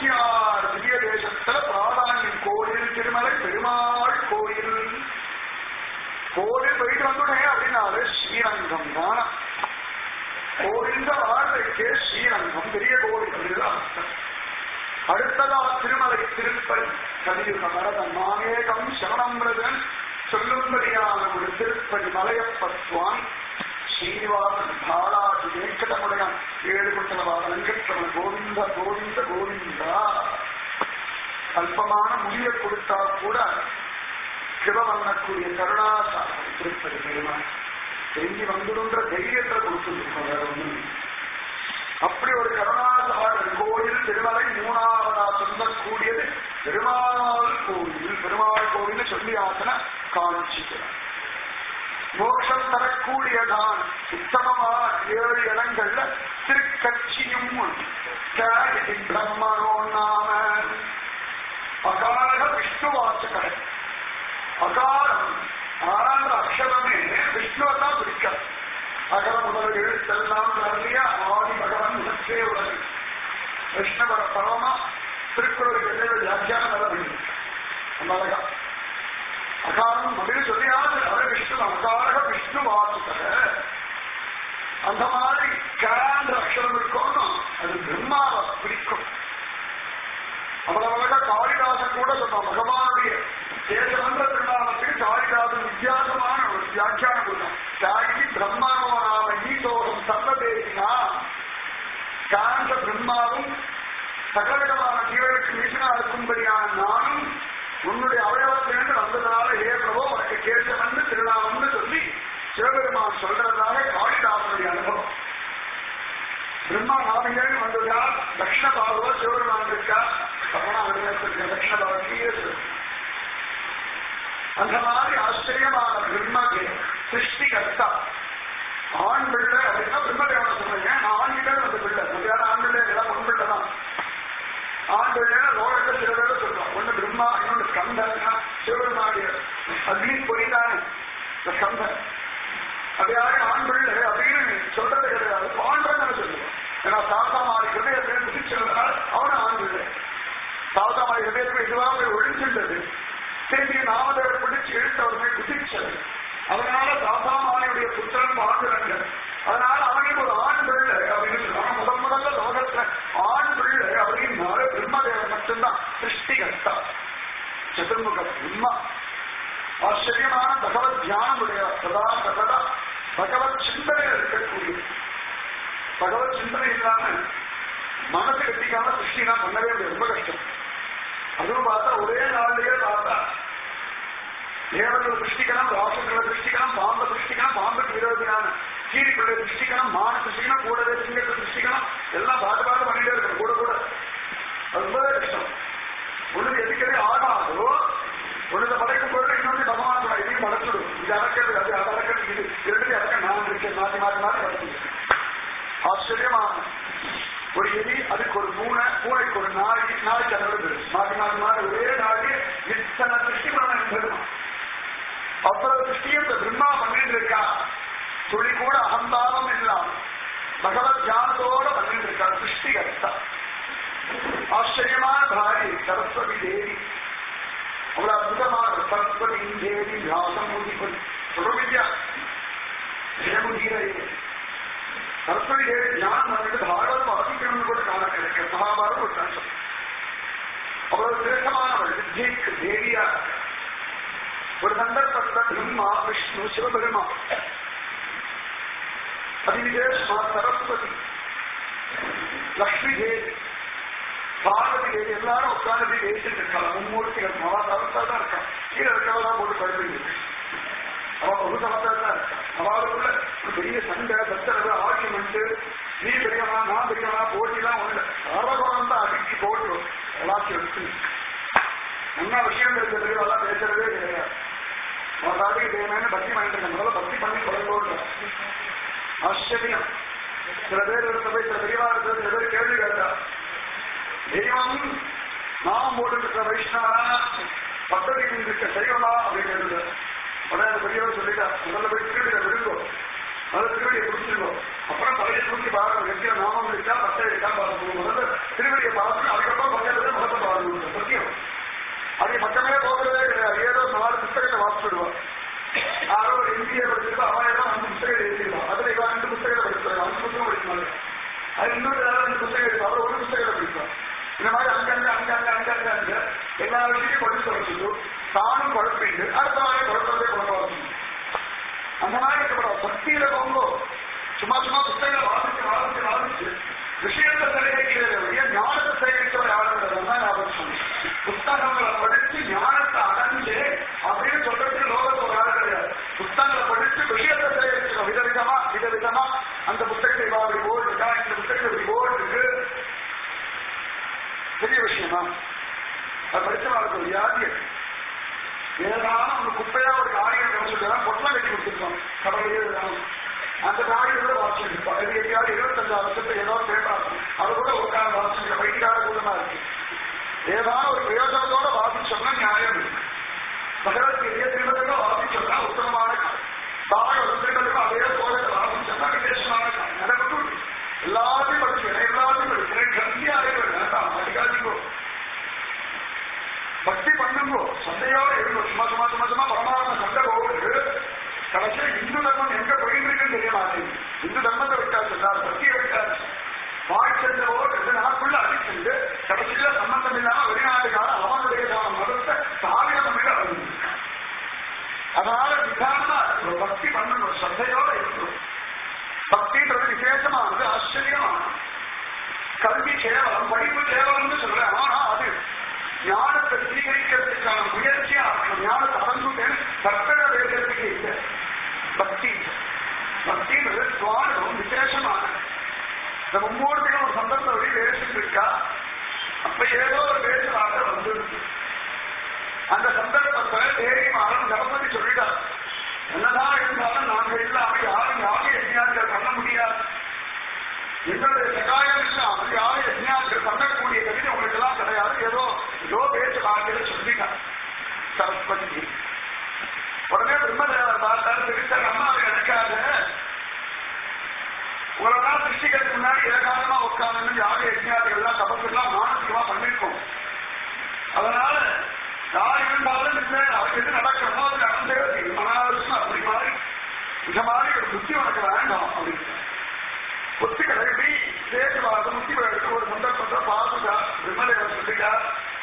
[SPEAKER 2] இருபத்தி ஆறு திவ்ய தேசத்துல பிராதானியம் கோயில் திருமலை பெருமாள் கோயில் கோவில் போயிட்டு வந்துட்டேன் அப்படின்னாலே ஸ்ரீரங்கம் தான் கோவிந்த வாழ்க்கைக்கு ஸ்ரீரங்கம் பெரிய கோவில் அப்படிதான் அர்த்தம். அடுத்ததா திருமலை திருப்பதி கலியுக வரதன் மாமேகம் சரணம்ரதன் சொல்லும்படியான ஒரு திருப்பதி மலையப்ப சுவாமி ஸ்ரீனிவாசன் பாலாஜி வெங்கடமுடையான் ஏழு குட்டலவாத வெங்கட்ரமன் கோவிந்த கோவிந்த கோவிந்தா அல்பமான முடிவை கொடுத்தா கூட சிவவண்ணக்கூடிய கருணாசாரம் திருப்பதி பெருமாள் தெரிஞ்சு வந்துடுன்ற தைரியத்தை கொடுத்துருக்கோம் வேற ஒண்ணும் இல்லை. அப்படி ஒரு கருணாசாரர் கோயில் திருமலை மூணாவதா சொல்லக்கூடியது பெருமாள் கோயில் பெருமாள் கோயில் சொல்லி ஆசன காஞ்சிக்கிறார் மோட்சம் தரக்கூடியதான் உத்தமமான ஏழு இடங்கள்ல திருக்கட்சியும் ஒன்று. கேடி பிரம்மனோ நாம அகார விஷ்ணுவாசகர் அகாரம் ஆறாந்த அக்ஷரமே விஷ்ணுவை தான் பிடிக்கும் அகர முதல் எழுத்தெல்லாம் இல்லையா ஆதி பகவன் முதற்கே உலகு விஷ்ணுவர பரமா திருக்குறள் எதிர வியாக்கியானம் வர வேண்டும் அந்த அழகா அகாரம் அப்படின்னு சொல்லியாவது அவரே விஷ்ணு அகாரக விஷ்ணு வாசுகர அந்த மாதிரி கேன்ற அக்ஷரம் இருக்கணும் அது பிரம்மாவை பிடிக்கும் அவ்வளவு காளிதாசன் கூட சொன்னான் பகவானுடைய தேசமன்ற திருநாமத்துக்கு காளிதாசன் வித்தியாசமான ஒரு வியாக்கியானம் கொடுத்தான் தியாகி பிரம்மனோ நாம ஈசோகம் சர்வதேசினா காந்த பிரம்மாவும் சகலவிதமான ஜீவனுக்கு மீசனா இருக்கும்படியான நானும் உன்னுடைய அவயவத்திலிருந்து வந்ததுனால ஏ பிரபோ உனக்கு கேசவன் திருநாமம்னு சொல்லி சிவபெருமான் சொல்றதாக காளிதாசனுடைய அனுபவம் பிரம்மா நாமிகள் வந்ததால் தட்சிண பாகுவ சிவபெருமான் இருக்கா அப்பனா அவர்களுக்கு தட்சிண பாவத்தையே அந்த மாதிரி ஆச்சரியமான பிரம்மக்கு சிருஷ்டி கர்த்தா ஆண் பிள்ளை அப்படின்னா பிரம்மதேவனை சொல்றீங்க நான் ஆண் கிட்ட அந்த பிள்ளை மத்தியான ஆண் பிள்ளை எல்லாம் பொன் பிள்ளை தான் ஆண் பிள்ளைன்னா லோகத்தை சில பேர் சொல்றோம் ஒண்ணு பிரம்மா இன்னொன்று ஸ்கந்தன்னா சிவபெருமானுடைய அக்னி பொறிதானே இந்த ஸ்கந்தன் அது யாரு ஆண் பிள்ளை அப்படின்னு சொல்றது கிடையாது பாண்டன்னு சொல்லுவோம் ஏன்னா தாத்தா மாறி ஹிருதயத்தை குதிச்சிருந்தனால் அவன ஆண் பிள்ளை தாத்தா மாறி ஹிருதயத்துக்கு இதுவாக போய் ஒழிஞ்சின்றது திரும்பி நாமதேவரை பிடிச்சு இழுத்து அவர் போய் குதிச்சது அதனால தாத்தா மாறியுடைய புத்திரன் பாண்டுரங்க அதனால அவனுக்கு ஒரு ஆண் பிள்ளை அப்படின்னு சொல்லுவாங்க முதல் முதல்ல லோகத்துல ஆண் பிள்ளை அப்படின்னால பிரம்மதேவன் மட்டும்தான் சிருஷ்டிகர்த்தா சதுர்முக பிரம்மா ஆச்சரியமான பகவத் தியானமுடைய சதா சதா பகவத் சிந்தனையில் இருக்கக்கூடிய பகவத் சிந்தனை இல்லாம மனசு கட்டிக்காம சிருஷ்டினா பண்ணவே முடியாது. ரொம்ப கஷ்டம் அதுவும் பார்த்தா ஒரே நாள்லயே பார்த்தா தேவர்களை சிருஷ்டிக்கணும் ராசங்களை சிருஷ்டிக்கணும் பாம்பை சிருஷ்டிக்கணும் பாம்புக்கு விரோதியான கீரிக்குள்ளே சிருஷ்டிக்கணும் மான சிருஷ்டிக்கணும் கூடவே சிங்கத்தை சிருஷ்டிக்கணும் எல்லாம் பார்த்து பார்த்து பண்ணிட்டே இருக்கணும் கூட கூட அது ரொம்பவே கஷ்டம் ஒண்ணு எதுக்கவே ஆகாதோ ஒண்ணு படைக்கும் பொழுது இன்னொன்று பகவான் சொல்றா, இதையும் படைச்சிடும் இது அறக்கிறது அது அது அறக்கிறது இது இரண்டு அறக்க நான் இருக்கேன் மாற்றி மாற்றி மாற்றி படைச்சிடும் ஆச்சரியமான ஒரு எலி அதுக்கு ஒரு பூனை பூனைக்கு ஒரு நாய் நாய்க்கு அதோட மாற்றி மாற்றி மாற்றி ஒரே நாளைக்கு இத்தனை சிருஷ்டி பண்ண பெருமா அவ்வளவு சிருஷ்டியும் இந்த பிரம்மா பண்ணிட்டு இருக்கா துளி கூட அகம்பாவம் இல்லாம பகவத் தியானத்தோட பண்ணிட்டு இருக்கா சிருஷ்டி கர்த்தா ஆச்சரியமான பாரி சரஸ்வதி தேவி அவ்வளவு அற்புதமான சரஸ்வதி தேவி வியாசம் ஊதிப்பதி சொல்றோம் ஜெயமுதீரை சரஸ்வதி தேவி தியானம் பண்ணிட்டு பாரதம் வாசிக்கணும்னு கூட காலம் கிடைக்க மகாபாரதம் ஒரு கஷ்டம் அவ்வளவு சிரேஷ்டமானவள் வித்யைக்கு தேவியா இருக்க. ஒரு சந்தர்ப்பத்தில் பிரம்மா விஷ்ணு சிவபெருமா அதிவிசேஷமா சரஸ்வதி லக்ஷ்மி தேவி பார்வதி தேவி எல்லாரும் உட்கார்ந்து பேசிட்டு இருக்காங்க மும்மூர்த்திகள் மகா சரஸ்தா தான் இருக்கான் கீழே இருக்கவதான் போட்டு குழப்பிங்க அவ ஒரு சமத்தா தான் இருக்கா அவளுக்குள்ள ஒரு பெரிய சண்டை சச்சரவு ஆர்குமெண்ட் நீ பெரியவனா நான் பெரியவனா போட்டிலாம் ஒண்ணு அரகோணம் தான் அடிச்சு போட்டு எல்லாத்தையும் எடுத்து என்ன விஷயம் தெரிஞ்சது எல்லாம் பேசுறதே கிடையாது அவன் பாட்டுக்கு தேவையான பக்தி பண்ணிட்டு இருக்க முதல்ல பக்தி பண்ணி குழம்போடு ஆச்சரியம் சில பேர் இருந்த போய் சில பெரியவா இருக்கிற சில பேர் கேள்வி கேட்டா தெய்வம் நாமம் போட்டு வைஷ்ணவா பக்தடிக்கு இருக்க சைவமா அப்படின்னு கேட்டு உடனே அந்த பெரியவர் சொல்லிட்டா முதல்ல போய் திருவிழா விடுங்கோ அதை திருவடியை பிடிச்சிருக்கோம் அப்புறம் தலையை தூக்கி பாருங்க வெற்றிய நாமம் இருக்கா பட்டை இருக்கா பாருங்க முதல்ல திருவடியை பார்த்து அதுக்கப்புறம் பக்கத்துல முகத்தை பாருங்க சத்தியம் அது பக்கமே போகிறதே கிடையாது ஏதோ நாலு புத்தகத்தை வாசிடுவான் யாரோ ஒரு இந்திய படிச்சிருக்கா அவன் ஏதோ அஞ்சு புத்தகம் எழுதிருக்கான் அதுல இவன் ரெண்டு புத்தகத்தை படிச்சிருக்கான் அஞ்சு புத்தகம் படிக்கிறாங்க அது இன்னொரு யாரும் ரெண்டு புத்தகம் எழுதி அவர் ஒரு புத்தகத்தை படிப்பான் இந்த மாதிரி அங்கங்க அங்கங்க அங்கங்க அங்க எல்லா விஷயத்தையும் படிச்சு வச்சுட்டு தானும் குழப்பிட்டு அடுத்த நாளே குழப்பத்தை குழப்ப வச்சுக்கணும் அந்த மாதிரி இருக்கக்கூடாது பக்தியில போங்கோ சும்மா சும்மா புத்தகங்களை வாசிச்சு வாசிச்சு வாசிச்சு விஷயத்தை சேகரிக்கிறது ஏன் ஞானத்தை சேகரிக்கிறவர் யாரும் தான் ஞாபகம் சொன்னேன் புத்தகங்களை படிச்சு ஞானத்தை அடைஞ்சு அப்படின்னு சொல்றதுக்கு லோகத்து ஒரு ஆள் கிடையாது புத்தகங்களை படிச்சு விஷயத்தை சேகரிக்கிறோம் விதவிதமா விதவிதமா அந்த புத்தகத்தை இவா அப்படி போல் இருக்கா இந்த புத்தகத்தை இப்படி போல் இருக்கு பெரிய விஷயமா அது படிச்சவங்களுக்கு ஒரு வியாதி அது. ஏதாவது ஒரு குப்பையா ஒரு காரியம் கவனிச்சுட்டு பொட்டலாம் கட்டி கொடுத்துருக்கோம் கடவுளையே இல்லாம. அந்த காரியம் கூட வாசிச்சிருப்போம் அது எப்பயாவது இருபத்தஞ்சு வருஷத்துக்கு ஏதோ பேப்பர் அது கூட உட்கார்ந்து வாசிச்சிருக்க வைக்காத கூடமா இருக்கு ஏதாவது ஒரு பிரயோஜனத்தோட வாசிச்சோம்னா நியாயம் இருக்கு பகவத்கீதையை திரும்ப வாசிச்சோம்னா உத்தமமான தாய் ஒரு திருடலுக்கு அதே போல வாசிச்சோம்னா விசேஷமான காரியம். அதை மட்டும் எல்லாத்தையும் படிச்சுக்கிறேன் எல்லாத்தையும் படிக்கிறேன் கல்வியா அறிவு வேண்டாம் படிக்காதீங்கோ பக்தி பண்ணுங்கோ சந்தையோட இருங்கோ சும்மா சும்மா சும்மா சும்மா பரமாத்ம சண்டை போகுது கடைசியா இந்து தர்மம் எங்க போயிட்டு இருக்குன்னு தெரிய மாட்டேங்குது இந்து தர்மத்தை விட்டாச்சு எல்லாரும் பக்தியை விட்டாச்சு வாழ்ச்சந்தவோ ரெண்டு நாட்குள்ள அடிச்சுட்டு கடைசியில சம்பந்தம் இல்லாம வெளிநாட்டுக்காரன் அவனுடைய மதத்தை சாதகம் மிக அறிஞ்சிருக்கான் அதனால நிதானமா ஒரு பக்தி பண்ணணும் சந்தையோட இருக்கணும் பக்தின்றது விசேஷமானது ஆச்சரியமானது கல்வி கேவலம் படிப்பு கேவலம்னு சொல்றேன் ஆனா அது ஞானத்தை சீகரிக்கிறதுக்கான முயற்சியா இருக்கணும் ஞானத்தை அடங்குட்டேன் கர்த்தக வேதத்துக்கு இல்லை பக்தி பக்தின்றது சுவானும் விசேஷமான இந்த மும்மூர்த்திகள் ஒரு சந்தர்ப்பம் வழி பேசிட்டு இருக்கா அப்ப ஏதோ ஒரு பேசுறாங்க வந்துருக்கு அந்த சந்தர்ப்பத்தை தேவி மாறன் கணபதி சொல்லிட்டார் என்னதான் இருந்தாலும் நாங்க இல்லாம யாரும் யாரும் யஜ்ஞானிகள் பண்ண முடியாது எங்களுடைய சகாயம் இல்லாமல் யாரும் யஜ்ஞானிகள் பண்ணக்கூடிய கவிதை உங்களுக்கு எல்லாம் கிடையாது ஏதோ ஏதோ பேச்சு வார்த்தையில சொல்லிட்டார் சரஸ்வதி உடனே பிரம்மதேவர் பார்த்தார் திருத்தர் அம்மா அதை எடுக்காத உங்களெல்லாம் சிருஷ்டிக்கிறதுக்கு முன்னாடி ஏகாந்தமா உட்கார்ந்து யாக யஜ்ஞாதிகள் எல்லாம் தபசெல்லாம் மானசிகமா பண்ணிருக்கோம் அதனால யார் இருந்தாலும் இல்லை அவருக்கு எது நடக்கணுமோ அது நடந்தே மனாவசியம் அப்படி மாதிரி இந்த மாதிரி ஒரு புத்தி உனக்கு வேண்டாம் அப்படின்னு புத்தி கிளம்பி பேச்சுவார்த்தை முத்தி எடுக்க ஒரு சந்தர்ப்பத்தை பார்த்துட்டா விமலைவர் சொல்லிட்டா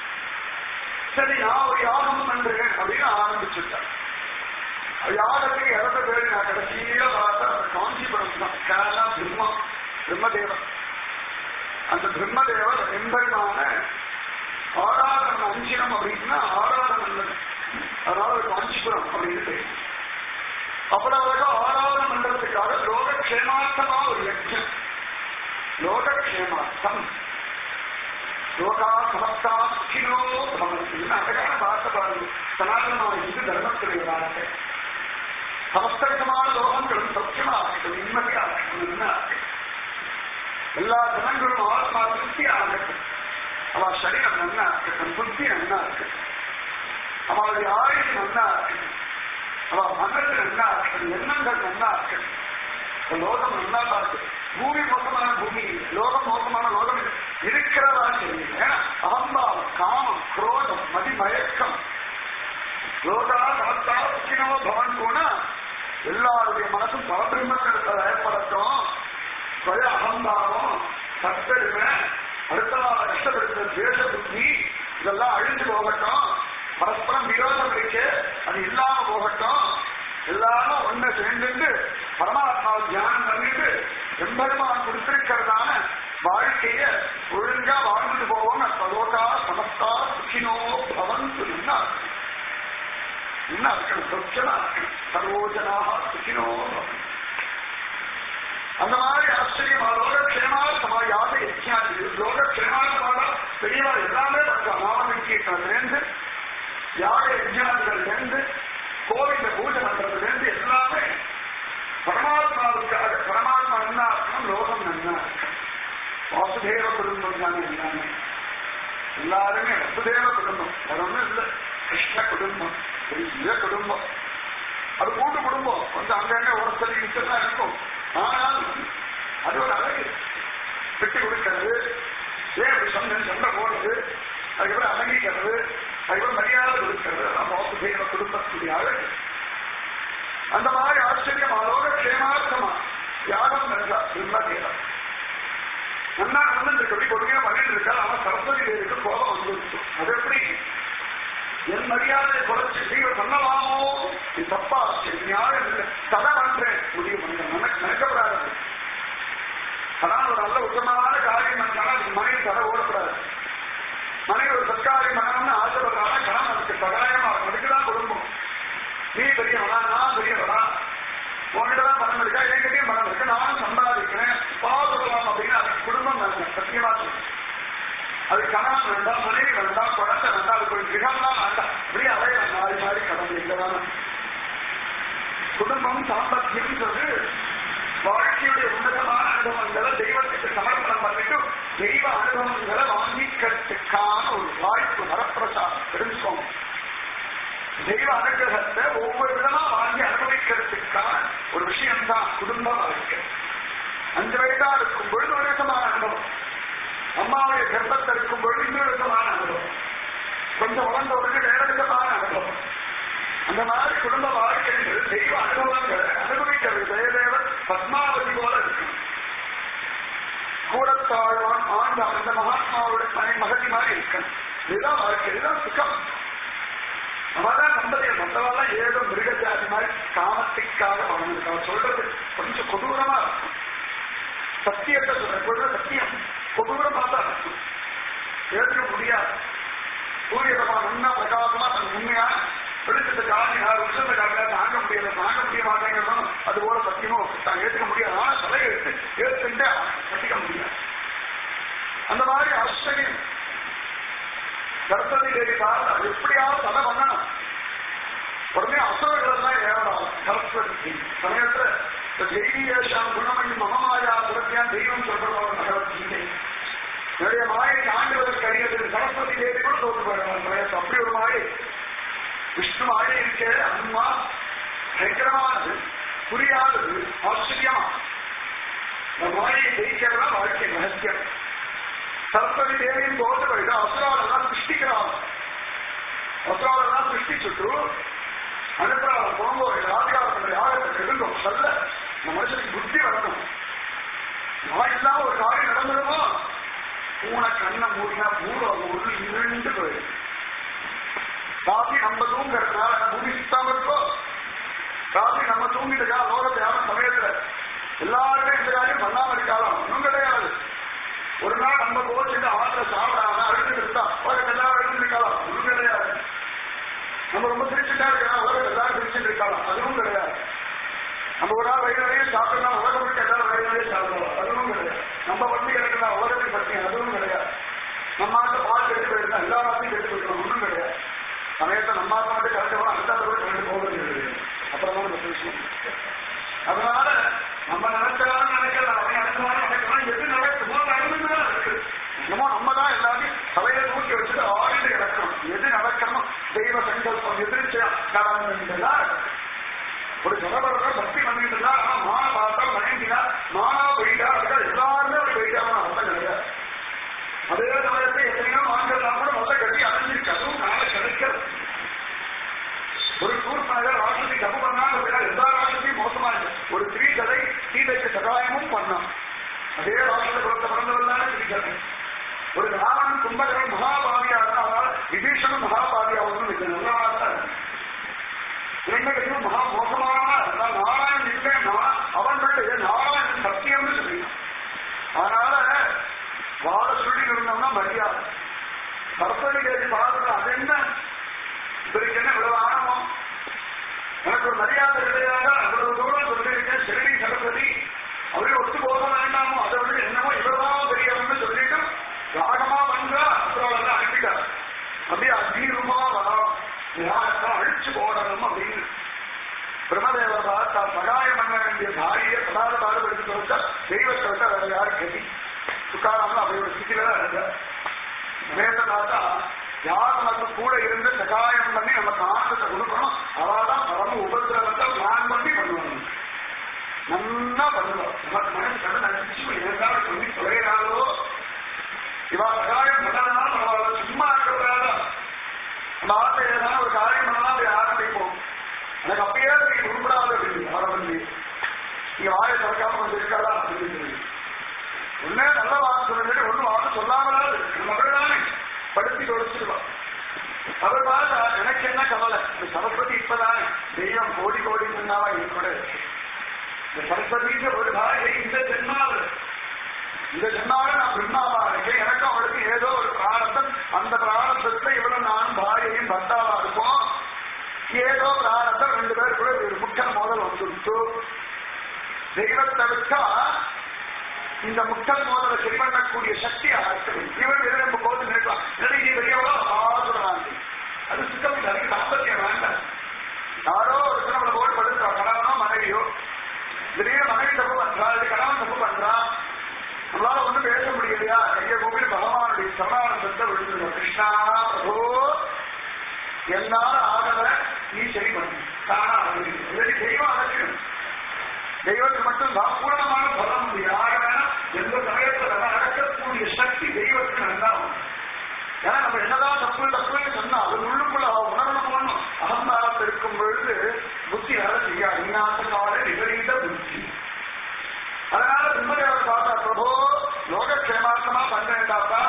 [SPEAKER 2] சரி நான் ஒரு யாகம் பண்றேன் அப்படின்னு ஆரம்பிச்சுட்டேன் யாகத்துக்கு இறந்த பேரு நான் கடைசியில பார்த்தா காஞ்சிபுரம் தான் கேரளா பிரம்மம் பிரம்மதேவர் அந்த பிரம்மதேவர் எம்பெருமான ஆராதனம் அஞ்சினம் அப்படின்னா ஆராதனம் அதனால ஒரு காஞ்சிபுரம் அப்படின்னு பேர் அவ்வளவு ஆராதனம் பண்றதுக்காக லோகக்ஷேமார்த்தமா ஒரு யஜ்யம் லோகக்ஷேமார்த்தம் லோகா சமஸ்தா சுகினோ பவந்தி அழகான வார்த்தை பாருங்க சனாதனமான இந்து தர்மத்துடைய வார்த்தை சமஸ்தவிதமான லோகங்களும் சத்தியமா இருக்கட்டும் நிம்மதியா இருக்கட்டும் நல்லா இருக்கட்டும் எல்லா ஜனங்களும் ஆத்மா திருப்தி ஆகட்டும் அவ சரீரம் நன்னா இருக்கட்டும் புத்தி நன்னா இருக்கட்டும் அவளுடைய ஆயுள் நன்னா இருக்கட்டும் அவ மனது நன்னா இருக்கட்டும் எண்ணங்கள் நன்னா இருக்கட்டும் இந்த லோகம் நல்லா இருக்கு பூமி மோசமான பூமி லோகம் மோசமான லோகம் இருக்கிறதா தெரியல அகம்பாவம் காமம் குரோதம் மதிமயக்கம் லோகா சமஸ்தா சுக்கினோ பவன் போனா எல்லாருடைய மனசும் பரபிரம்மத்தில் ஏற்படட்டும் சுய அகம்பாவம் சத்தெருமை அடுத்தவாறு கஷ்டப்படுத்த தேச புத்தி இதெல்லாம் அழிஞ்சு போகட்டும் பரஸ்பரம் விரோதம் இருக்கு அது இல்லாம போகட்டும் எல்லாரும் ஒண்ணு சேர்ந்து பரமாத்மாவை தியானம் பண்ணிட்டு எம்பெருமான் கொடுத்திருக்கிறதான வாழ்க்கைய ஒழுங்கா வாழ்ந்துட்டு போவோம் சலோகா சமஸ்தா சுக்கினோ பவன் என்ன என்ன இருக்கணும் சொச்சனா இருக்கணும் சர்வோஜனாக சுக்கினோ பவன் அந்த மாதிரி ஆச்சரியமா லோகக்ஷேமார்த்தமா யாக யஜ்ஞாதி லோகக்ஷேமார்த்தமாக பெரியவா எல்லாமே பண்றா மாவனிக்கீட்டிலிருந்து யாக யஜ்ஞாதிகள்லேருந்து கோவில பூஜை பண்றதுலேருந்து எல்லாமே பரமாத்மாவுக்காக பரமாத்மா என்ன இருக்கணும் லோகம் நன்னா இருக்கணும் வாசுதேவ குடும்பம் தானே எல்லாமே எல்லாருமே வசுதேவ குடும்பம் அது ஒண்ணும் இல்லை கிருஷ்ண குடும்பம் பெரிய குடும்பம் அது கூட்டு குடும்பம் கொஞ்சம் அங்கங்க உரசல் தான் இருக்கும் ஆனால் அது ஒரு அழகு விட்டு கொடுக்கிறது ஏன் அப்படி சொன்னேன் சண்டை போடுறது அதுக்கப்புறம் அடங்கிக்கிறது அதுக்கப்புறம் மரியாதை கொடுக்கிறது அதெல்லாம் மோசம் செய்கிற குடும்பத்துடைய அழகு அந்த மாதிரி ஆச்சரியம் அதோட க்ஷேமார்த்தமா யாகம் என்றா பிரம்மதேவம் நன்னா நடந்துருக்கு எப்படி கொடுமையா பண்ணிட்டு இருக்கா அவன் சரஸ்வதி தேவிக்கு கோபம் வந்துருச்சு அது எப்படி என் மரியாதை குறைச்சு நீங்க பண்ணலாமோ இது தப்பா இது நியாயம் இல்லை தடை பண்றேன் முடிவு பண்ணுறேன் நமக்கு நினைக்கப்படாது அதான் ஒரு நல்ல உத்தமமான காரியம் பண்ணாலும் அதுக்கு மனைவி தடை ஓடக்கூடாது மனைவி ஒரு சத்காரியம் பண்ணணும்னு ஆசைப்படுறாங்க கடன் அதுக்கு சகாயமா இருக்கும் அதுக்குதான் குடும்பம் நீ பெரியவனா நான் பெரியவனா உங்ககிட்ட தான் பணம் இருக்கா என்கிட்டயும் பணம் இருக்கு நானும் சம்பாதிக்கிறேன் பாதுகாலாம் அப்படின்னு அதுக்கு குடும்பம் வேணும் சத்தியமா சொல்றேன். அது கணவன் வேண்டாம் மனைவி வேண்டாம் குழந்தை வேண்டாம் அதுக்கு ஒரு கிரகம்லாம் வேண்டாம் இப்படி அலைய மாறி மாறி கடந்து இல்லதான குடும்பம் சாம்பத்தியம் சொல்லி வாழ்க்கையுடைய உன்னதமான அனுபவங்களை தெய்வத்துக்கு சமர்ப்பணம் பண்ணிட்டு தெய்வ அனுபவங்களை வாங்கிக்கிறதுக்கான ஒரு வாய்ப்பு வரப்பிரசாதம் தெரிஞ்சுக்கோங்க தெய்வ அனுகிரகத்தை ஒவ்வொரு விதமா வாங்கி அனுபவிக்கிறதுக்கான ஒரு விஷயம் தான் குடும்ப வாழ்க்கை அஞ்சு வயதா இருக்கும் பொழுது ஒரு விதமான அனுபவம் அம்மாவுடைய கர்ப்பத்தில் இருக்கும் பொழுது இன்னொரு விதமான அனுபவம் கொஞ்சம் வளர்ந்த உடனே வேற விதமான அனுபவம் அந்த மாதிரி குடும்ப வாழ்க்கைகள் தெய்வ அனுபவங்களை அனுபவிக்கிறது ஜெயதேவன் பத்மாவதி போல இருக்கு கூடத்தாழ்வான் ஆண்டான் அந்த மகாத்மாவுடைய மனை மகதி மாதிரி இருக்கணும் இதுதான் வாழ்க்கை இதுதான் சுகம் அவதான் நம்பதிகள் மற்றவெல்லாம் ஏதோ மிருக ஜாதி மாதிரி காமத்திற்காக வாழ்ந்துருக்கு அவர் சொல்றது கொஞ்சம் கொடூரமா இருக்கும் சத்தியத்தை சொல்ற சொல்ற சத்தியம் கொடூரமா தான் இருக்கும் ஏற்க முடியாது சூரியமா நன்னா பிரகாசமா தன் உண்மையா வெளிச்சத்தை காட்டினார் உச்சத்தை காட்டினார் தாங்க முடியல தாங்க முடிய மாட்டேங்கிறதும் அது போல சத்தியமும் தான் ஏற்றுக்க முடியாது ஆனா தலையை எடுத்து ஏற்றுக்கிட்டே கட்டிக்க முடியாது அந்த மாதிரி ஆச்சரியம் சரஸ்வதி தேவி பார்த்தா எப்படியாவது தடை பண்ணணும் உடனே அசுரர்கள் எல்லாம் ஏறலாம் சரஸ்வதி தேவி சமயத்துல இந்த தெய்வீகேஷாம் குணமணி மமமாயா சுரத்தியான் தெய்வம் சொல்றவங்க பகவத்கீதை என்னுடைய மாயை தாண்டுவதற்கு அறியது சரஸ்வதி தேவி கூட தோற்று போயிடுவாங்க சமயத்து அப்படி ஒரு மாயை விஷ்ணு மாயை இருக்கே அம்மா பயங்கரமானது புரியாதது ஆச்சரியமா இந்த மாயை ஜெயிக்கிறதா வாழ்க்கை ரகசியம் சரஸ்வதி தேவியின் தோற்று போயிட்டு அசுராலெல்லாம் சிருஷ்டிக்கிறாங்க அசுராலெல்லாம் சிருஷ்டிச்சுட்டு அனுப்புறாங்க போங்கோ யாதிகாரம் பண்ற யாகத்தை இருந்தோம் சொல்ல இந்த மனுஷனுக்கு புத்தி வரணும் நான் இல்லாம ஒரு காரியம் நடந்துருமோ பூனை கண்ணை மூடினா பூரம் ஒரு இருண்டு போயிடும் ராத்திரி நம்ம தூங்குறதுனால பூமி சுத்தாம இருக்கோ ராத்திரி நம்ம தூங்கிட்டு லோகத்தை யாரும் சமயத்துல எல்லாருமே இந்த காரியம் பண்ணாம இருக்காலும் ஒன்றும் கிடையாது ஒரு நாள் நம்ம கோச்சுட்டு ஆத்துல சாப்பிடாம அழுதுட்டு இருந்தா உலகத்தை எல்லாரும் அழுது இருக்கலாம் ஒன்றும் கிடையாது நம்ம ரொம்ப சிரிச்சுட்டா இருக்கலாம் உலகத்தை எல்லாரும் சிரிச்சுட்டு இருக்கலாம் அதுவும் கிடையாது நம்ம ஒரு நாள் வயிறு வரையும் சாப்பிடலாம் உலகம் விட்டு எல்லாரும் வயிறு வரையும் சாப்பிடலாம் அதுவும் கிடையாது நம்ம வந்து கிடைக்கலாம் உலகத்தை பற்றி அதுவும் கிடையாது நம்ம ஆட்டு பால் கெட்டு போயிருந்தா எல்லா நாட்டையும் கெட்டு போயிருக்கோம் ஒன்றும் கிடையாது சமயத்தை நம்ம ஆட்டு மட்டும் கரெக்டாக அந்த கூட கரெக்ட் போகிறது கிடையாது அப்புறமா நம்ம பேசுவோம் அதனால நம்ம நினைச்சாலும் நினைக்கலாம் அவன் நினைச்சாலும் நினைக்கலாம் எது நடக்குமோ நடந்துதான் இருக்கு என்னமோ நம்ம தான் எல்லாத்தையும் தலையில தூக்கி வச்சுட்டு ஆடிட்டு கிடக்கணும் எது நடக்கணும் தெய்வ சங்கல்பம் எதிர்த்து நடந்துதான் ஒரு ஜனபரத்தை பக்தி பண்ணிட்டு இருந்தா ஆனா மான பார்த்தா மயங்கினா மானா போயிட்டா அதுக்காக எல்லாருமே அப்படி போயிட்டாங்க அர்த்தம் கிடையாது அதே சமயத்தை எத்தனையோ ஆண்கள்லாம் கூட முதல்ல கட்டி அடைஞ்சிருக்கு அதுவும் நாளை கிடைக்கிறது ஒரு கூர்ம நகர் ராட்சசி தப்பு பண்ணாலும் அப்படின்னா எல்லா ராட்சசியும் மோசமா இருக்கு ஒரு ஸ்ரீ கதை சீதைக்கு சகாயமும் பண்ணான் அதே ராட்சச குலத்தை பிறந்தவர்தானே ஸ்ரீ கதை ஒரு ராவணன் கும்பகரன் மகாபாவியா இருந்தா அதனால விபீஷனும் மகாபாவியா ஒன்றும் இல்லை நல்லவனா தான் இருக்கு. இரண்டகத்திலும் மகா மோசமான அதான் நாராயணன் இல்லைன்னா அவன்கள் நாராயணன் சத்தியம்னு சொல்லிடும் அதனால வாழ சொல்லி இருந்தோம்னா மரியாதை சரஸ்வதி தேவி பார்த்துட்டு அது என்ன இவருக்கு என்ன இவ்வளவு ஆரம்பம் எனக்கு ஒரு மரியாதை கிடையாது அவ்வளவு தூரம் சொல்லியிருக்கேன் சிறுடி சரஸ்வதி அவரே ஒத்து போக வேண்டாமோ அதை விட என்னமோ இவ்வளவுதான் பெரியவன்னு சொல்லிட்டு ராகமா வந்தா அப்புறம் வந்து அனுப்பிட்டார் அப்படியே அக்னிரூபமா வரும் யாருக்கா அழிச்சு போடணும் அப்படின்னு பிரம்மதேவர் பார்த்தா சகாயம் பண்ண வேண்டிய பாரியை பிரதான பாடுபடுத்தி வச்சா தெய்வத்தை விட்டா வேற யாரும் கதி சுக்காராம அப்படி ஒரு ஸ்திதியில தான் இருக்க சமயத்தை பார்த்தா யார் நமக்கு கூட இருந்து சகாயம் பண்ணி நமக்கு ஆனந்தத்தை கொடுக்கணும் அவதான் பரம உபதிரவத்தை பிளான் பண்ணி பண்ணுவாங்க நல்லா பண்ணுவோம் நமக்கு மனசு கதை நினைச்சு இருந்தாலும் சொல்லி தொலைகிறாளோ இவா சகாயம் பண்ணலாம் பரவாயில்ல சும்மா இருக்கிறதால நம்ம ஆசை ஏதாவது ஒரு காரியம் பண்ணலாம் அதை ஆரம்பிப்போம் எனக்கு அப்பயே நீ உருப்படாத அப்படின்னு ஆரம்பி நீங்க வாயை திறக்காம கொஞ்சம் இருக்காதா அப்படின்னு சொல்லி ஒன்னே நல்ல வாக்கு சொல்லுங்க ஒன்னும் வாக்கு சொல்லாமலாது நம்ம அப்படிதானே படுத்தி தொலைச்சிருவோம் அவர் பார்த்தா எனக்கு என்ன கவலை இந்த சரஸ்வதி இப்பதானே தெய்வம் கோடி கோடி முன்னாவா என் கூட இருக்கு. இந்த சரஸ்வதிக்கு ஒரு நாளை இந்த ஜென்மாவில் இந்த ஜென்மாவை நான் பிரம்மாவா இருக்கேன் எனக்கும் அவளுக்கு ஏதோ ஒரு பிராரத்தம் அந்த பிராரத்தத்துல இவ்வளவு நான் பாரியையும் பர்த்தாவா இருப்போம் ஏதோ பிராரத்தம் ரெண்டு பேருக்குள்ள ஒரு முட்டல் மோதல் வந்துடுச்சு தெய்வத்தை விட்டா இந்த முட்டல் மோதலை சரி பண்ணக்கூடிய சக்தி இருக்குது இவன் எதிர்ப்பு போது நினைக்கலாம் நீ பெரியவளோ ஆசுறாங்க அது சுத்தம் இல்லை அதுக்கு தாம்பத்தியம் வேண்டாம் யாரோ ஒரு நம்மளை போட்டு படுத்துறா கணவனோ மனைவியோ திடீர்னு மனைவி தப்பு பண்றா இது கணவன் தப்பு பண்றா நம்மளால ஒண்ணும் பேச முடியலையா கைய கோவில் பகவானுடைய சரணானந்தத்தை விழுந்துடும் கிருஷ்ணா பிரபோ என்னால ஆகல நீ சரி பண்ணு தானா அழகு தெய்வம் அழகணும் தெய்வத்துக்கு மட்டும் தான் பூரணமான பலம் உண்டு யார வேணா எந்த சமயத்துல நடக்கக்கூடிய சக்தி தெய்வத்துக்கு நல்லா உண்டு ஏன்னா நம்ம என்னதான் தப்பு தப்புன்னு சொன்னா அது உள்ளுக்குள்ள அவ உணரணும் அகம்பாரத்தில் இருக்கும் பொழுது புத்தி வேலை செய்யாது இன்னாத்த கால விபரீத புத்தி அதனால பிரம்மதேவர் பார்த்தா பிரபு லோகக்ஷேமார்த்தமா பண்றேன்டாப்பா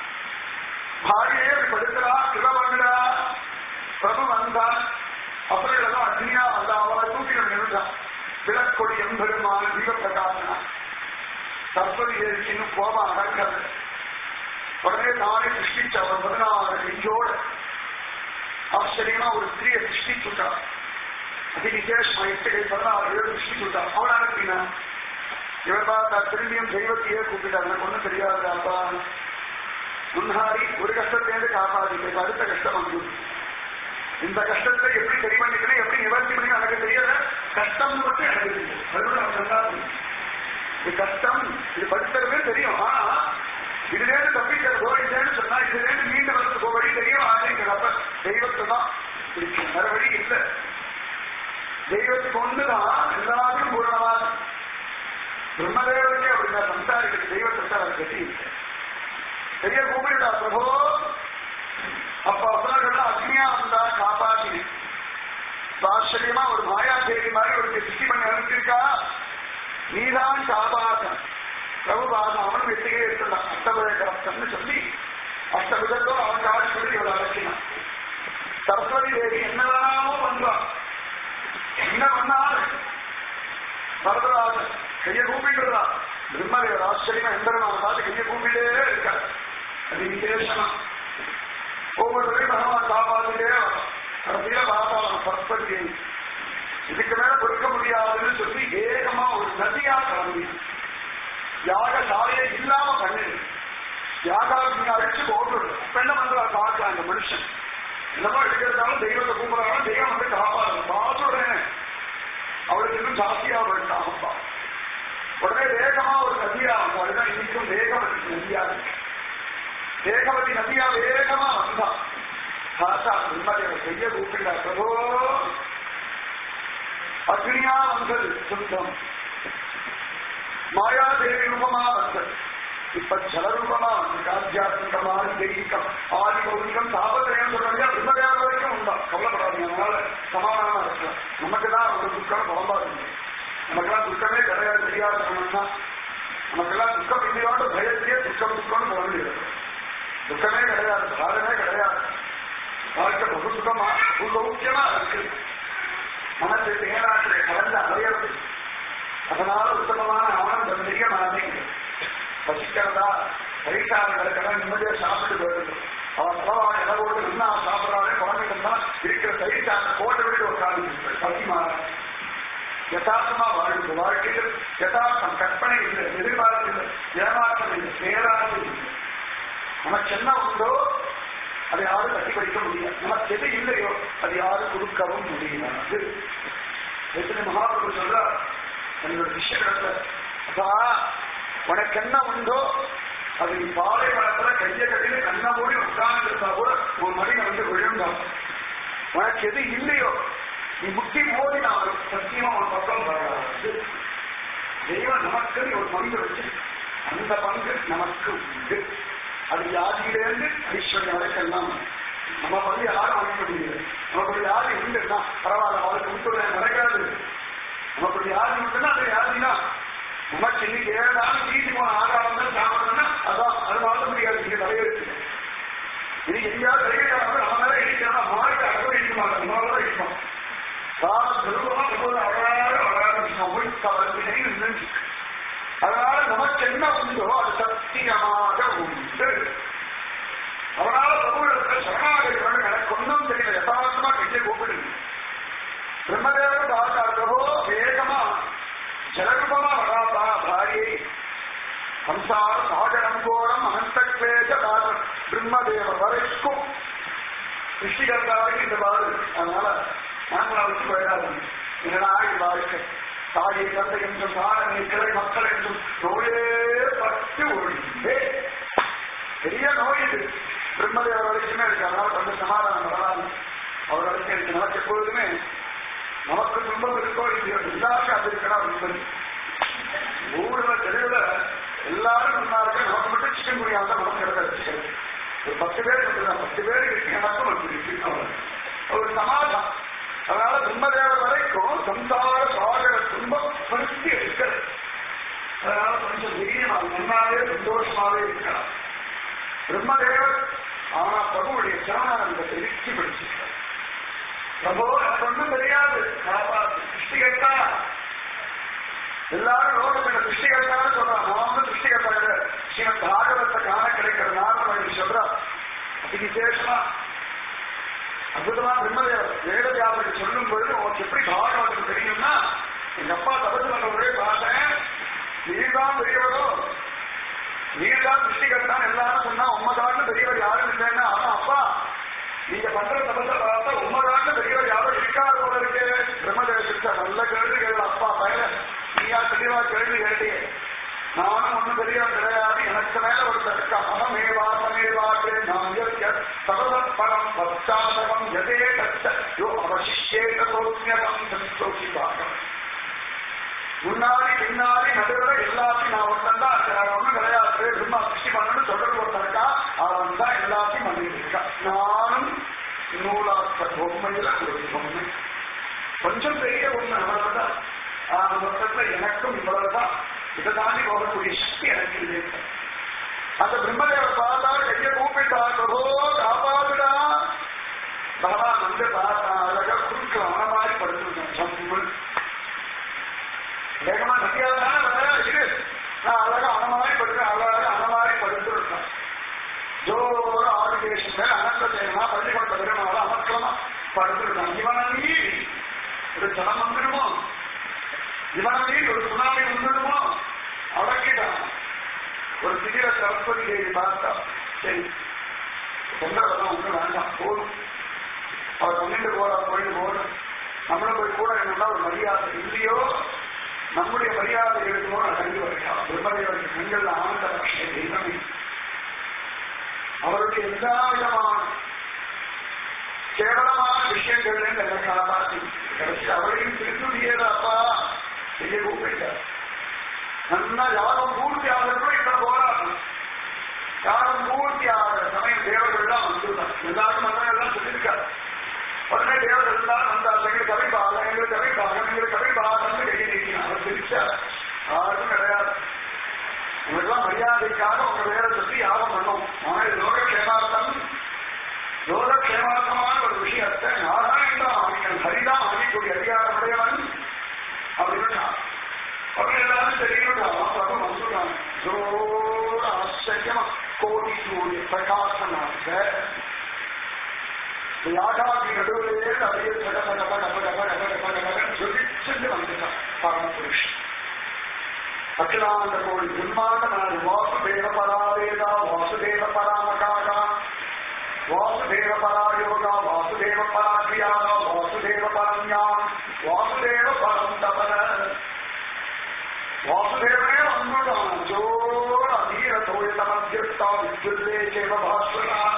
[SPEAKER 2] பாரியே இப்படி படுக்கிறா கிருப பண்ணுடா பிரபு வந்தான் அப்புறம் எல்லாம் அக்னியா வந்தா அவளை தூக்கிட்டு நின்றுட்டான் விளக்கொடி எம்பெருமான தீபப்பிரகாசனா சரஸ்வதி தேவிக்கு இன்னும் கோபம் அடங்கிறது உடனே நானே சிருஷ்டிச்ச அவர் பதினாறு நெஞ்சோட ஆச்சரியமா ஒரு ஸ்திரியை சிருஷ்டிச்சுட்டா அதி விசேஷமா எட்டு கை பதினாறு ஏழு சிருஷ்டிச்சுட்டா அவன் அனுப்பினா இவர் பார்த்தா திரும்பியும் தெய்வத்தையே கூப்பிட்டார் எனக்கு ஒண்ணும் தெரியாது அப்பா முன்னாடி ஒரு கஷ்டத்திலேருந்து காப்பாதிங்க இப்ப அடுத்த கஷ்டம் வந்து இந்த கஷ்டத்தை எப்படி சரி பண்ணிக்கணும் எப்படி நிவர்த்தி பண்ணி எனக்கு தெரியல கஷ்டம் மட்டும் எனக்கு தெரியும் அதுவும் நான் சொல்லாது இது கஷ்டம் இது படித்ததுமே தெரியும் ஆனா இதுலேருந்து தப்பிக்கிறதோ இதுலேருந்து சொன்னா இதுலேருந்து மீண்டு வரதுக்கோ வழி தெரியும் ஆசைங்கிறப்ப தெய்வத்தை தான் பிடிக்கும் வேற வழி இல்லை தெய்வத்துக்கு ஒண்ணுதான் எல்லாரும் பூரணமாக பிரம்மதேவனுக்கே அப்படின்னா சம்சாரிக்கு தெய்வத்தை அவர் கட்டி இல்லை பெரிய கூப்பிட்டா பிரபோ அப்ப அசுரர்கள் அக்னியா வந்தா காப்பாத்தி ஆச்சரியமா ஒரு மாயா தேவி மாதிரி ஒரு சிருஷ்டி பண்ணி அனுப்பியிருக்கா நீதான் காபாசன் பிரபுபாசன் அவனும் வெற்றியே இருந்தான் அஷ்டபுரன்னு சொல்லி அஷ்டபுதத்தோ அவன் காட்சி சொல்லி இவள் அழைச்சினான் சரஸ்வதி தேவி என்னதானோ பண்றான் என்ன பண்ணாலும் வரதராஜன் கைய கூப்பிட்டுறான் பிரம்மதேவர் ஆச்சரியமா எந்திரமான பார்த்து கைய கூப்பிட்டே இருக்கார் அது விசேஷமா ஒவ்வொருவரையும் பகவான் காப்பாத்திட்டே வரும் கடைசியில பாபாவன் சரஸ்வதி தேவி இதுக்கு மேல கொடுக்க முடியாதுன்னு சொல்லி ஏகமா ஒரு நதியா கிளம்பி யாக சாலையை இல்லாம பண்ணிடு யாகாவிங்க அழைச்சு போட்டுடு அப்ப என்ன பண்றா பார்க்கலாம் அந்த மனுஷன் என்னமோ எடுக்கிறதாலும் தெய்வத்தை கூப்பிடுறாங்க தெய்வம் வந்து காப்பாடு பார்த்துடுறேன் அவளுக்கு இன்னும் ஜாஸ்தியா போயிட்டாங்கப்பா உடனே வேகமா ஒரு நதியா வந்து அதுதான் இன்னைக்கும் வேகவதி நதியா இருக்கு வேகவதி நதியா வேகமா வந்தா தாத்தா பிரம்மதேவர் செய்ய கூப்பிடா பிரபோ அக்னியா வந்தது சுத்தம் மாயாதேவி ரூபமா வந்தது இப்ப ஜலரூபமா வந்து ஆத்தியாத்மிகமா தெய்வீகம் ஆதி பௌதிகம் தாபத்திரம் சொல்றாங்க பிரம்மதேவர் வரைக்கும் உண்டா கவலைப்படாதீங்க அதனால சமாதானமா இருக்கலாம் நமக்கு தான் ஒரு துக்கம் புலம்பாது நமக்கெல்லாம் துக்கமே கிடையாது தெரியாதவங்கன்னா நமக்கெல்லாம் துக்கம் இல்லையோட பயத்திலேயே துக்கம் துக்கம்னு சொல்ல முடியாது துக்கமே கிடையாது பாதமே கிடையாது வாழ்க்கை பகு சுகமா சௌக்கியமா இருக்கு மனசு தேனாற்றை கலந்து அலையிறது அதனால உத்தமமான ஆனந்தம் செய்ய மாட்டேங்குது பசிக்கிறதா வயசானங்களுக்கெல்லாம் நிம்மதியா சாப்பிட்டு போயிடுது அவன் செலவான இடம் போட்டு என்ன சாப்பிடறானே குழந்தைகள் தான் இருக்கிற தயிர்ச்சாங்க போட்டு விட்டு உட்காந்து பசி மாற யதார்த்தமா வாழ்ந்து வாழ்க்கையில் யதார்த்தம் கற்பனை இல்லை எதிர்பார்ப்பு இல்லை ஏமாற்றம் இல்லை பேராசை இல்லை நமக்கு என்ன உண்டோ அதை யாரும் கட்டி படிக்க முடியாது நமக்கு எது இல்லையோ அது யாரும் கொடுக்கவும் முடியாது எத்தனை மகாபிரபு சொல்றார் என்னோட விஷயத்துல அப்பா உனக்கு என்ன உண்டோ அது நீ பாலை வளத்துல கைய கட்டில கண்ண மூடி உட்கார்ந்து இருந்தா கூட உன் மடியில வந்து விழுந்தான் உனக்கு எது இல்லையோ நீ முட்டி மோதி நான் சத்தியமா உன் பக்கம் வராது தெய்வம் நமக்கு ஒரு பங்கு வச்சு அந்த பங்கு நமக்கு உண்டு அது வியாதியிலேருந்து ஐஸ்வர்யம் வரைக்கெல்லாம் நம்ம பங்கு யாரும் வாங்க முடியாது நமக்கு வியாதி உண்டுன்னா பரவாயில்ல அவளுக்கு உண்டு நடக்காது நமக்கு வியாதி உண்டுன்னா அது வியாதினா நமக்கு இன்னைக்கு ஏழு நாள் வீட்டு போன ஆகாரம் தான் சாப்பிடணும்னா அதான் அது வாழ முடியாது இங்க தலையெழுத்து இது எங்கேயாவது தலையிடாம நம்ம மேல இடிக்கணும் மாறிட்டு அங்கே இடிக்க மாட்டோம் நம்மளால இடிப்போம் சாத திருவமா போது அழகாக வளர்ந்து நின்று அதனால நமக்கு என்ன உண்டோ அது சத்தியமாக உண்டு அதனால பிரபுவிடத்துல சரணாகி எனக்கு ஒன்றும் தெரியல யதார்த்தமா கையை கூப்பிடுங்க பிரம்மதேவ பார்த்தா பிரபோ வேகமா ஜலரூபமா வராதா பாரியை சம்சார சாகரம் கோரம் அனந்தக்லேஜ தாசம் பிரம்மதேவ வரைக்கும் சிருஷ்டிகர்த்தாவுக்கு இந்த பாடு அதனால நாமளை விட்டு போயிடாது என்னடா இது வாழ்க்கை தாயை தந்தை என்றும் தாரனை கிளை மக்கள் என்றும் நோயே பட்டு ஒழிந்தே பெரிய நோய் இது பிரம்மதேவர் வரைக்குமே இருக்கு அதனால கொஞ்சம் சமாதானம் வராது அவர் வரைக்கும் இருக்கு நமக்கு எப்பொழுதுமே நமக்கு துன்பம் இருக்கோ இல்லையோ எல்லாருக்கும் அது இருக்கா உண்மை ஊர்ல தெருவுல எல்லாரும் முன்னாடி நமக்கு மட்டும் சிக்கன் குடியாத நமக்கு கிடையாது ஒரு பத்து பேர் இருக்குதான் பத்து பேர் இருக்கு எனக்கும் வந்து இருக்கு ஒரு சமாதானம் அதனால பிரம்மதேவர் வரைக்கும் சம்சார சாகர துன்பம் படுத்தி இருக்கிறது அதனால கொஞ்சம் தைரியமா நன்னாவே சந்தோஷமாவே இருக்கலாம் பிரம்மதேவர் ஆனா பிரபுடைய சரணானந்தத்தை இறுக்கி பிடிச்சிருக்கார் பிரபு எனக்கு ஒன்றும் தெரியாது காப்பாத்து சிருஷ்டிகர்த்தா எல்லாரும் லோகத்துல சிருஷ்டிகர்த்தான்னு சொல்றான் நான் வந்து சிருஷ்டிகர்த்தா இல்ல ஸ்ரீமத் பாகவத்தை காண கிடைக்கிற நாரண சொல்றா அது விசேஷமா அற்புதமா பிரம்மதேவர் வேத வியாபகம் சொல்லும் பொழுது உனக்கு எப்படி பாகவதம் தெரியும்னா எங்க அப்பா தபசு பண்ணவரே பார்த்தேன் நீர்தான் பெரியவரோ நீர்தான் சிருஷ்டிகர்த்தான் எல்லாரும் சொன்னா உண்மைதான் பெரியவர் யாரும் இல்லைன்னா ஆனா அப்பா நீங்க பண்ற தபத்தை பார்த்தா உண்மைதான் பெரியவர் யாரும் இருக்காது போல இருக்கு பிரம்மதேவ நல்ல கேள்வி கேள்வி அப்பா பயல நீயா தெளிவா கேள்வி கேட்டியே நானும் ஒண்ணும் பெரியவன் கிடையாது எனக்கு மேல ஒரு தர்க்கம் அகமேவா சமேவாக்கு நான் சர்வபரம் பச்சாதகம் எதே தச்ச யோ அவசிஷேக சோத்யகம் சந்தோஷிவாகம் முன்னாடி பின்னாடி நடுவில் எல்லாத்தையும் நான் ஒருத்தன் தான் வேற ஒண்ணும் கிடையாது பிரம்மா சிருஷ்டி பண்ணணும்னு சொல்றது ஒருத்தன் இருக்கா அவன் தான் எல்லாத்தையும் பண்ணிட்டு இருக்கான் நானும் நூலாக்க பொம்மையில ஒரு பொம்மை கொஞ்சம் பெரிய ஒண்ணு அவ்வளவுதான் ஆஹ் மொத்தத்துல எனக்கும் இவ்வளவுதான் இதை தாண்டி போகக்கூடிய சக்தி எனக்கு இல்லை அந்த பிரம்மதேவர் பார்த்தா கையை கூப்பிட்டா பிரபோ காப்பாடுடா பகவான் வந்து பார்த்தா அழகா குறுக்கு அவன மாதிரி படுத்துருக்கேன் சம்பு வேகமா நதியாதான வர இரு நான் அழகா அவன மாதிரி படுக்கிறேன் அழகாக அவன மாதிரி படுத்துருக்கேன் ஜோர ஆதிகேஷன் மேல அனந்த சேனா பள்ளிக்கொண்ட பெருமாள் அமர்க்கலமா படுத்துருக்கான் இவன நீ ஒரு ஜனம் வந்துடுமோ இவன நீ ஒரு சுனாமி வந்துடுமோ அடக்கிட்டான் ஒரு சிறிய சரஸ்வதி தேவி பார்த்தா சரி தொண்டரெல்லாம் ஒன்றும் வேண்டாம் போதும் அவர் பன்னெண்டு போறா போயிட்டு போகணும் நம்மளும் போய் கூட என்னன்னா ஒரு மரியாதை இல்லையோ நம்முடைய மரியாதை எடுக்குமோ அடங்கி வருகிறார் பிரம்மதேவருக்கு கண்கள் ஆனந்த பட்ச தெய்வமே அவருடைய எல்லா விதமான கேவலமான விஷயங்கள் என்னை காப்பாற்றி கடைசி அவரையும் திருத்துடியதப்பா செய்ய கூப்பிட்டார் நல்லா யாரும் பூர்த்தி ஆகிறப்போ இப்ப போராடும் யாரும் பூர்த்தி ஆகிற சமயம் தேவர்கள் தான் வந்துருந்தாங்க எல்லாரும் மன்றம் எல்லாம் சொல்லியிருக்காரு உடனே தேவர்கள் எல்லாம் வந்தார் எங்களுக்கு கவி பாகம் எங்களுக்கு கவி பாகம் எங்களுக்கு கவி பாகம் கையை நீக்கினார் அவர் பிரிச்சார் யாருக்கும் கிடையாது உங்களுக்கெல்லாம் மரியாதைக்காக உங்க வேலை சொல்லி யாரும் பண்ணும் ஆனா இது லோக கேமார்த்தம் லோக கேமார்த்தமான ஒரு விஷயத்தை நாராயணன் தான் ஆகிக்கணும் ஹரிதான் ஆகிக்கூடிய அதிகாரமுடையவன் அப்படின்னு அப்படி எல்லாரும் தெரியணும் பிரபு வந்துட்டாங்க ஜோர ஆச்சரியமா கோடி சூரிய பிரகாசனாக யாகாதி நடுவிலே அப்படியே சட சட பட பட பட பட பட பட ஜொலிச்சு வந்துட்டான் பரமபுருஷன் அகிலாண்ட கோடி பிரம்மாண்டனான வாசுதேவ பராவேதா வாசுதேவ பராமகாகா வாசுதேவ பராயோகா வாசுதேவ பராகியாகா வாசுதேவ பரஞ்ஞா வாசுதேவ பரம் தபன வாசுதேவனே வந்துட்டான் ஜோர அதீர தோழித மத்தியஸ்தா வித்யுல்லேசேவ பாஸ்வரான்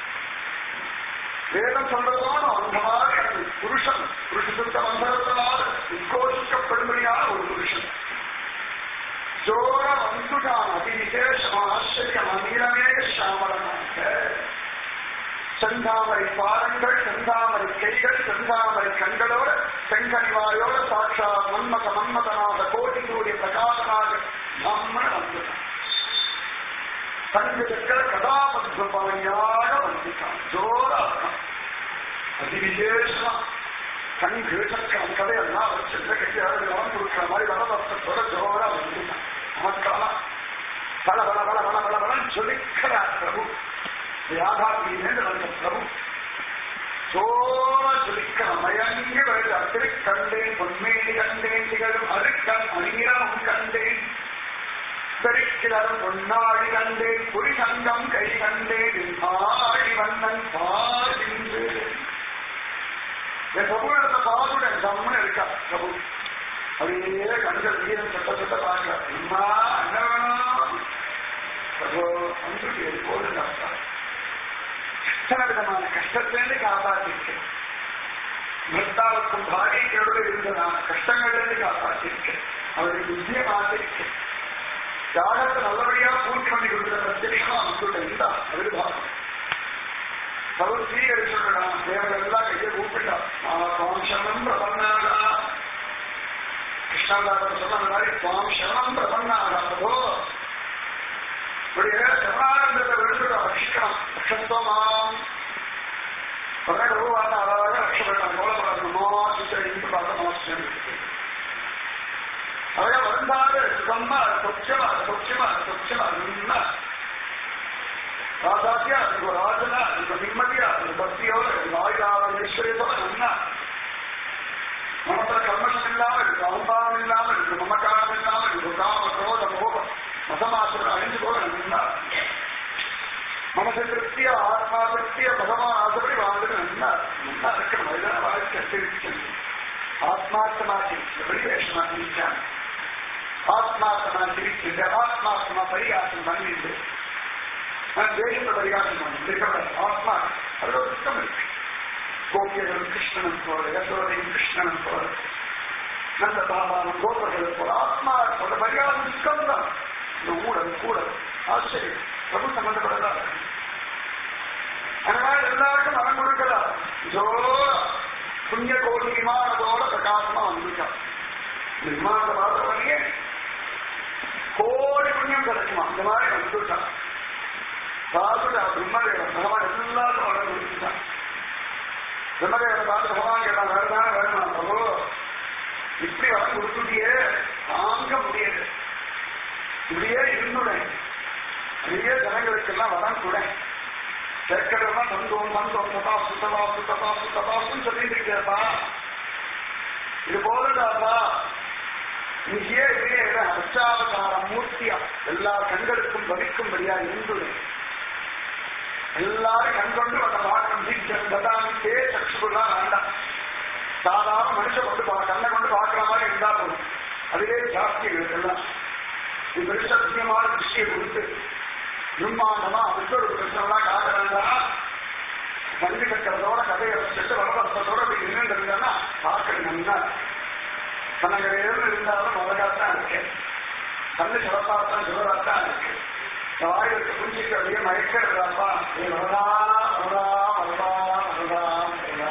[SPEAKER 2] வேதம் சொல்றதான அந்த மாதிரி அந்த புருஷன் புருஷ சுத்த மந்திரத்தினால் உத்கோஷிக்கப்படும்படியான ஒரு புருஷன் ஜோர வந்துட்டான் அதி விசேஷம் ஆச்சரியம் அமீரமே சாமரனாக செந்தாமரை பாரங்கள் செந்தாமரை கைகள் செந்தாமரை கண்களோட செங்கனிவாயோட சாட்சா மன்மத மன்மதனாக கோடி சூரிய பிரகாசனாக நம்மள வந்துட்டான் சங்கச்சக்கர கதாபத்மபாணியாக வந்துட்டான் ஜோரா இருக்கான் அதி விசேஷமா கண்கு சக்கரம் கதையெல்லாம் வச்சிருந்த கையாளர் கவனம் கொடுக்கிற மாதிரி வனபக்தத்தோட ஜோரா வந்துட்டான் நமக்கான பல பல பல பல பல பலன் சொல்லிக்கிறார் பிரபு யாகாதீனேந்து வந்த பிரபு சோழ சொல்லிக்கிற மயங்கி வருது அத்திரி கண்டேன் பொன்மேனி கண்டேன் திகழும் அருக்கண் அணியிடம் கண்டேன் பெருக்கிடம் பொன்னாடி கண்டேன் புரி சங்கம் கை கண்டேன் ஆடி வண்ணன் பாடிந்து என் பிரபு எடுத்த பாதுடன் தம்னு இருக்கா பிரபு அப்படியே கண்கள் வீரம் சொட்ட சொட்ட பார்க்க அம்மா என்ன வேணும் பிரபு வந்து போது எத்தனை விதமான கஷ்டத்திலிருந்து காப்பாற்றிருக்கேன் பர்த்தாவுக்கும் பாரியங்களோடு இருந்ததான கஷ்டங்களிலிருந்து காப்பாற்றிருக்கேன் அவருடைய புத்தியை மாற்றிருக்கேன் யாகத்தை நல்லபடியா பூர்த்தி பண்ணி கொடுத்த பிரச்சனையும் அவங்களோட இருந்தா எதிர்பார்க்கும் அவர் சீகரிச்சுடலாம் தேவர்கள் எல்லாம் கையை கூப்பிட்டா சுவாமி சரணம் பிரபன்னாகா கிருஷ்ணாதாசன் சொன்ன மாதிரி சுவாமி சரணம் பிரபன்னாகா பிரபோ இப்படியே சரணானந்தத்தை விழுந்துட ரட்சிக்கலாம் ரட்சத்துவமாம் பதினெட்டு ரூபாய் அழகாக ரட்சப்பட்டான் கோலப்படணுமோ சித்திரை இந்து பார்க்க மாஸ்டர் அழகா வந்தாரு சுகமா சொச்சமா சொச்சமா சொச்சமா நின்னா ராசாத்தியா இருக்கு ராஜனா இருக்கு நிம்மதியா இருக்கு பக்தியோட இருக்கு ஆயுதாவ ஐஸ்வர்யத்தோட நின்னா மனசுல கர்மஷம் இல்லாம இருக்கு அவதானம் இல்லாம இருக்கு மமக்காரம் இல்லாம இருக்கு காம குரோத மோகம் மதமாசுரம் அழிஞ்சு போல நின்னா மனசு திருப்தியா ஆத்மா திருப்தியா பகவான் ஆசைப்படி வாழ்ந்துட்டு நின்னா நின்னா இருக்கணும் அதுதான் வாழ்க்கை திருச்சி ஆத்மார்த்தமா சிரிச்சு வெளிவேஷமா சிரிச்சாங்க ஆத்மார்த்தமா சிரிச்சு ஆத்மார்த்தமா பரிகாசம் பண்ணிட்டு நான் தேசத்தை பரிகாசம் பண்ணி ஆத்மா அதுல ஒரு சுத்தம் இருக்கு கோபியர்கள் கிருஷ்ணன் போல யசோதையும் கிருஷ்ணன் போல நல்ல பாபாவும் கோபர்கள் போல ஆத்மா போல பரிகாசம் சுத்தம் தான் இந்த ஊழல் கூடல் ஆச்சரியம் பிரபு சம்பந்தப்படதா அதனால எல்லாருக்கும் மனம் கொடுக்கலாம் ஜோரா புண்ணிய கோடி விமானத்தோட பிரகாசமா வந்துட்டான் இந்த விமானத்தை பார்த்தவனையே கோடி புண்ணியம் கிடைக்குமா இந்த மாதிரி வந்துட்டான் பார்த்துட்டு பிரம்மதேவன் பகவான் எல்லாரும் வளர்ந்து கொடுத்துட்டான் பிரம்மதேவனை பார்த்து பகவான் கேட்டான் வேறதான வேணும் பிரபு இப்படி வளர்ந்து கொடுத்துட்டியே தாங்க முடியாது இப்படியே இருந்துடன் நிறைய ஜனங்களுக்கெல்லாம் வரம் கூட கேட்கறதெல்லாம் தந்தோம் தந்தோம் சுத்தா சுத்தமா சுத்தமா சுத்தமாசுன்னு சொல்லிட்டு இருக்கேப்பா இது போதுடாப்பா நீயே இதே அச்சாவதார மூர்த்தியா எல்லா கண்களுக்கும் வகிக்கும்படியா இருந்துடன் எல்லாரும் கண்கொண்டு அந்த பார்க்கணும் தீட்சம் ததாமிக்கே சக்ஷுக்குலாம் வேண்டாம் சாதாரண மனுஷன் கொண்டு பா கண்ணை கொண்டு பார்க்கிற மாதிரி இருந்தா போதும் அதுவே ஜாஸ்தி எல்லாம் இது பெருசத்தியமான திருஷ்டியை கொடுத்து பிரம்மாண்டமா விஸ்வரு கிருஷ்ணன்லாம் காட்டுறாங்க கண்டு கட்டுறதோட கதையை வச்சுட்டு வரவசத்தோட அப்படி நின்று இருந்தா பார்க்க நல்லா கண்ணகரையில் இருந்தாலும் அழகாத்தான் இருக்கேன் கண்ணு சிவப்பாத்தான் சிவராத்தான் இருக்கு வாயிலுக்கு குஞ்சிக்கு அப்படியே மயக்கிறதாப்பா நீ வரதா வரதா வரதா வரதா வரதா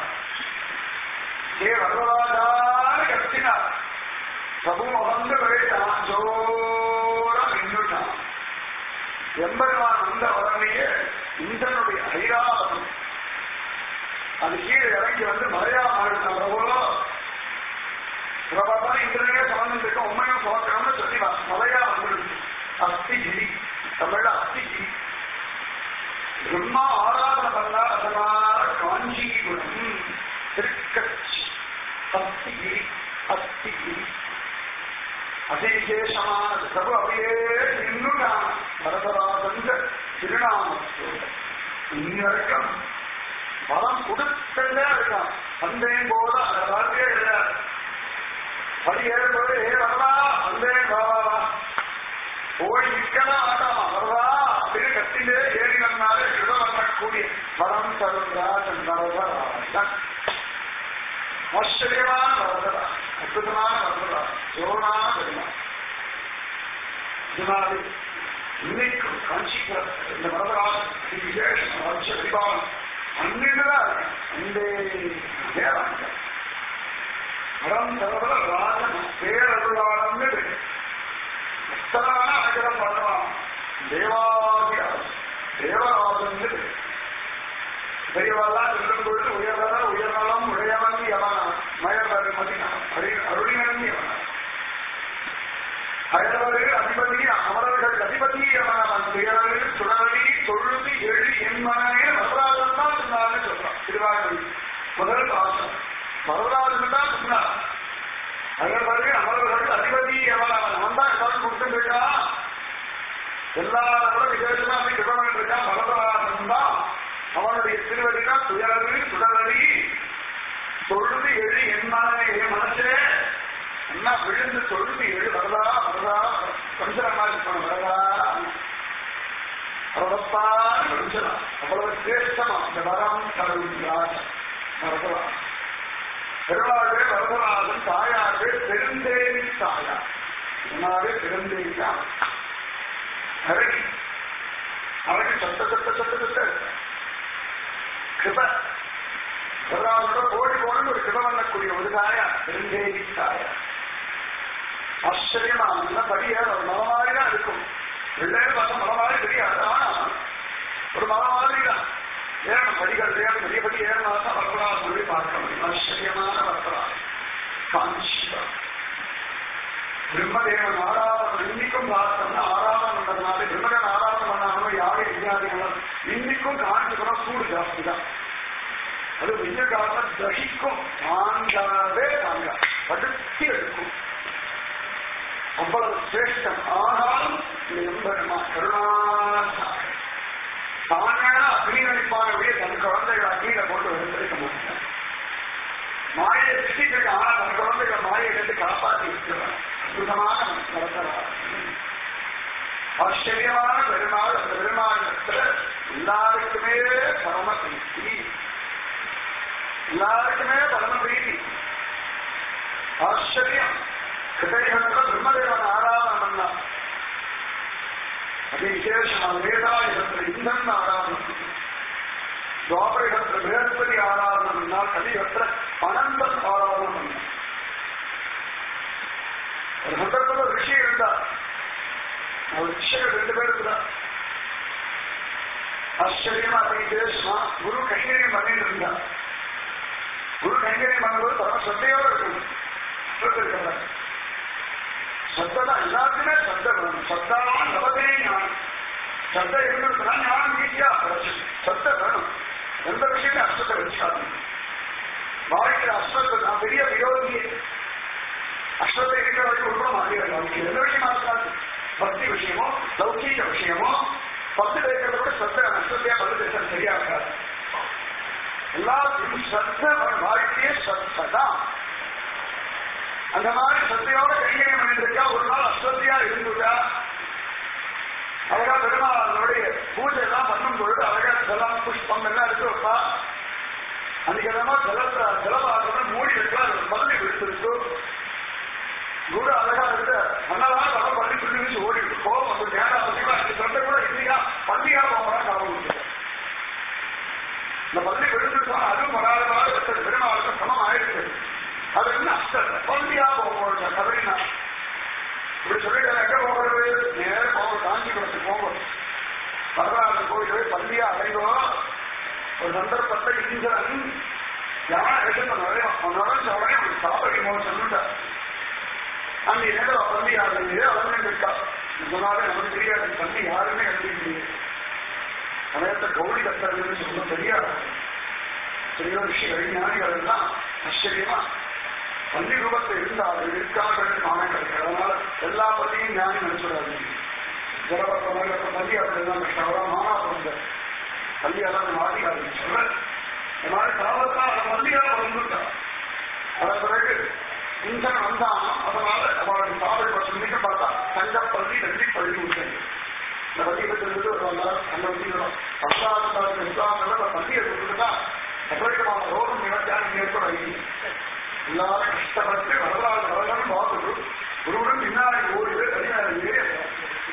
[SPEAKER 2] ஏ வரதாதான்னு கத்தினார் பிரபு வந்து போயிட்டான் ஜோரா நின்றுட்டான் எம்பெருமான் வந்த உடனேயே இந்திரனுடைய ஐராவதம் அது கீழே இறங்கி வந்து மழையா மாறினவரோ பிரபாதான் இந்திரனே சமந்தம் இருக்க உண்மையும் சோக்கணும்னு சொல்லி மழையா வந்துடுச்சு அஸ்திகிரி தமிழ் அஸ்திகிரி பிரம்மா ஆராதனை பண்ணா அதனால காஞ்சிபுரம் திருக்கட்சி அஸ்திகிரி அஸ்திகிரி அதிவிசேஷமான பிரபு அப்படியே நின்றுட்டான் வரதராஜந்த திருநாமத்தோடு இன்னும் பலம் கொடுத்தே இருக்கான் வந்தேன் போது அந்த வார்த்தையே கிடையாது படி ஏறும்போது ஏ வரதா வந்தேன் வாவா போய் நிற்கலாம் ஆட்டாமா வரதா அப்படின்னு கத்திலே ஏறினாலே இட வரக்கூடிய வரம் தரும் ராஜன் வரதராஜன் ஆச்சரியமான வரதரா அற்புதமான வரதரா ஜோரான பெருமாள் இதனாலே இன்னைக்கு காஞ்சிபுரம் இந்த வரதராஜ் விசேஷம் ராஜ்ய பரிபாலம் அன்னிட்டுதான் அன்பே தேவாங்க அறம் தவிர ராஜன் பேரருளாளன்னு எத்தனான அழகம் பண்ணலாம் தேவாதியா தேவராஜன் பெரியவெல்லாம் சொல்லும் பொழுது உயர்வர உயர்நலம் உடையவன் எவனா மயவர் மதினான் அருளினன் எவனா அயலவரு அதிபதி அமரர்கள் அதிபதி எவனவன் துயரரு சுடரடி தொழுது எழு என்மனே வரலாறு தான் சொன்னான்னு சொல்றான் திருவாரூர் முதல் பாசம் வரலாறு தான் சொன்னார் அயலவரு அமரர்கள் அதிபதி எவனவன் அவன் தான் எல்லாரும் கொடுத்துட்டு இருக்கான் எல்லாரோட விசேஷமா அப்படி கிருபணன் இருக்கான் வரலாறு தான் அவனுடைய திருவடினா துயரரு சுடரடி தொழுது எழு என்மனே என் மனசே என்ன விழுந்து தொழுது எழு வரதா வரதா கொஞ்சமா இருக்கணும் வரதா வரப்பான்னு கொஞ்சலாம் அவ்வளவு சிரேஷ்டமா இந்த வரம் கடவுள் வரதா பெருமாளே வரதராஜன் தாயாரே பெருந்தேவி தாயா முன்னாலே பெருந்தேவி தான் அழகி அழகி சத்த சத்த சத்த சத்த கிருப வரலாறோட கோடி கோடி ஒரு கிருப பண்ணக்கூடிய ஒரு தாயா பெருந்தேவி தாயா ஆச்சரியமா நல்ல படிய ஒரு மலை மாதிரி தான் இருக்கும் வெள்ளையில பார்த்தா மலை மாதிரி தெரியாது ஆனா ஒரு மலை மாதிரி தான் ஏறணும் படிகள் ஏறணும் பெரிய படி ஏறினா தான் வரலாறு சொல்லி பார்க்க முடியும் ஆச்சரியமான வரலாறு காஞ்சிபுரம் பிரம்மதேவன் ஆராதனம் இன்னைக்கும் பார்த்தோம்னா ஆராதனம் பண்றதுனால பிரம்மதேவன் ஆராதனம் பண்ணாலும் யாரும் விஞ்ஞானிகளும் இன்னைக்கும் காஞ்சிபுரம் சூடு ஜாஸ்தி தான் அது வெய்ய காலம் தகிக்கும் தாங்காவே தாங்க படுத்தி எடுக்கும் அவ்வளவு சிரேஷ்டம் ஆனாலும் இந்த எம்பெருமா கருணாசாக தானே அக்னி நடிப்பானவே தன் குழந்தைகள் அக்னியில போட்டு எடுத்திருக்க முடியும் மாயை சிருஷ்டிக்கிற ஆனா தன் குழந்தைகள் மாயை எடுத்து காப்பாற்றி இருக்கிறார் அற்புதமான நடத்துறார் ஆச்சரியமான பெருமாள் அந்த பெருமாளத்துல எல்லாருக்குமே பரம பிரீத்தி எல்லாருக்குமே பரம பிரீத்தி ஆச்சரியம் ஹிருதயத்துல பிரம்மதேவன் ஆராதனம் பண்ணா அது விசேஷம் வேதாயுகத்துல இந்தன் ஆராதனம் துவாபரகத்துல பிரகஸ்பதி ஆராதனம் பண்ணால் கலியுகத்துல அனந்தன் ஆராதனம் பண்ணா ஒரு சந்தர்ப்பத்தில் ஒரு விஷயம் இருந்தா ஒரு விஷயம் ரெண்டு பேர் இருந்தா ஆச்சரியமா அது விசேஷமா குரு கைங்கரியம் பண்ணிட்டு இருந்தா குரு கைங்கரியம் பண்ணும்போது பரம சத்தையோடு இருக்கணும் சொல்லிருக்கிறார் சத்தம் எல்லாருக்குமே சத்தம் வேணும் சத்தான லபதே ஞானம் சத்தம் இருந்திருக்குன்னா ஞானம் ஈஸியா சத்தம் வேணும் எந்த விஷயமே அர்த்தத்தை வச்சுக்காது வாழ்க்கையில் அஸ்வத்தை நான் பெரிய விரோதியே அஸ்வத்தை இருக்கிற வரைக்கும் ஒன்றும் மாறியது வாழ்க்கையில் எந்த விஷயமா இருக்காது பக்தி விஷயமோ லௌகீக விஷயமோ பத்து பேசுறத விட சத்த அஸ்வத்தையா பத்து பேசுறது சரியா இருக்காது எல்லாத்துக்கும் சத்த வாழ்க்கையே சத்ததான் அந்த மாதிரி சத்தையோட கைங்கரியம் பண்ணிருக்கா ஒரு நாள் அஸ்வத்தியா இருந்துட்டா அழகா பெருமாளுடைய பூஜை எல்லாம் பண்ணும் பொழுது அழகா ஜலம் புஷ்பம் எல்லாம் எடுத்து வைப்பா அன்னைக்கு என்னமா ஜலத்தை ஜலபாத்திரம் மூடி வைக்கலாம் அது பள்ளி விழுத்திருக்கு குரு அழகா இருக்கு மன்னதான் வர பள்ளி துள்ளி வச்சு ஓடி இருக்கு கோபம் வந்து நேரம் அவசியமா இருக்கு சண்டை கூட இல்லையா பள்ளியா போகிறா காவல் இந்த பள்ளி விழுந்துருக்கா அதுவும் வராத மாதிரி வச்சது பெருமாளுக்கு சமம் ஆயிடுச்சு அது என்ன அஷ்டம் பள்ளியா போக கதைனா இப்படி சொல்லிட்டு எங்க போகிறது நேர போக காஞ்சிபுரத்துக்கு போகும் வரலாறு கோயிலே பள்ளியா அடைவோம் ஒரு சந்தர்ப்பத்தை இந்திரன் யானை எடுத்து நுழையும் நுழைஞ்ச உடனே ஒரு சாப்படி மோகம் சொல்லிட்டார் அந்த நேரம் பள்ளி ஆடுறது அவன் இருக்கா சொன்னாலே நமக்கு தெரியாது பள்ளி யாருமே கண்டுபிடிக்கலையே சமயத்தை கௌரி கத்துறதுன்னு சொல்ல தெரியாது பெரிய விஷயம் ஞானிகள் எல்லாம் ஆச்சரியமா பள்ளி ரூபத்தை இருந்தால் இருக்கார்கள் நானே கிடைக்கிறது அதனால எல்லா பள்ளியும் ஞானி நினைச்சுடாது ஜலபத்த பள்ளி அப்படிதான் கஷ்டம் மானா பிறந்த பள்ளியெல்லாம் மாறிக்காது சொல்ல இந்த மாதிரி காலத்தான் அந்த பள்ளியால் வந்துட்டான் அதன் பிறகு இந்தன் வந்தான் அதனால அவளுடைய சாவல் பற்றி மிக பார்த்தா தங்கப்பள்ளி நன்றி பள்ளி விட்டது இந்த பள்ளியிலிருந்து ஒரு வந்தார் அந்த பள்ளியிலும் பத்தாயிரத்தாறு இஸ்லாமில் பள்ளியை கொடுத்துட்டா எவ்வளவு ரோகம் நினைச்சாலும் ஏற்பட எல்லாரும் கஷ்டப்பட்டு வரலாறு வரலாறு பார்த்துட்டு குருவுடன் பின்னாடி ஓடி போய் தனியார் ஏறி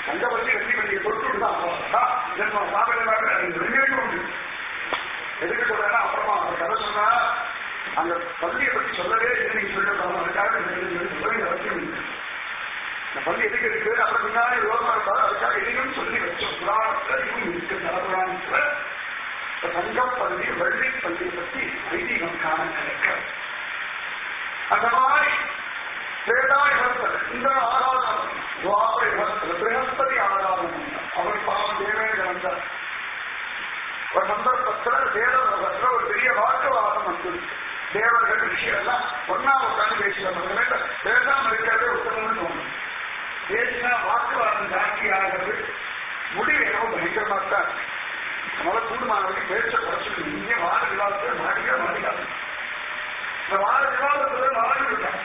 [SPEAKER 2] அந்த பள்ளியை பத்தி சொல்லவே இல்லை நீங்க சொல்லிட்டு அதுக்காக எனக்கு சொல்லவே அவசியம் இல்லை இந்த பள்ளி எதுக்கு இருக்கு அப்புறம் பின்னாடி யோகமா இருக்காது அதுக்காக இதையும் சொல்லி வச்சோம் புராணத்துல இதுவும் இருக்கு நலபுராணத்துல இந்த தங்கப்பள்ளி வெள்ளி பள்ளியை பத்தி ஐதீகம் காண கிடைக்க அந்த மாதிரி வேதாயுகத்தில் இந்த ஆராதனம் துவாபர யுகத்தில் பிரகஸ்பதி ஆராதனம் அவர் பாவம் தேவேந்திர வந்தார் ஒரு சந்தர்ப்பத்தில் வேதத்தில் ஒரு பெரிய வாக்குவாதம் வந்தது தேவர்கள் ரிஷி எல்லாம் ஒன்னா உட்காந்து பேசினாங்க பேசாம இருக்கிறதே உத்தமம்னு தோணும் பேசினா வாக்குவாதம் ஜாஸ்தி ஆகிறது முடிவு என்னவோ பயங்கரமா தான் அதனால கூடுமானவர்கள் பேச்ச குறைச்சிட்டு இங்கே வார விவாதத்தை மாடிக்க மாடிக்காது இந்த வார விவாதத்துல மாறி விட்டாங்க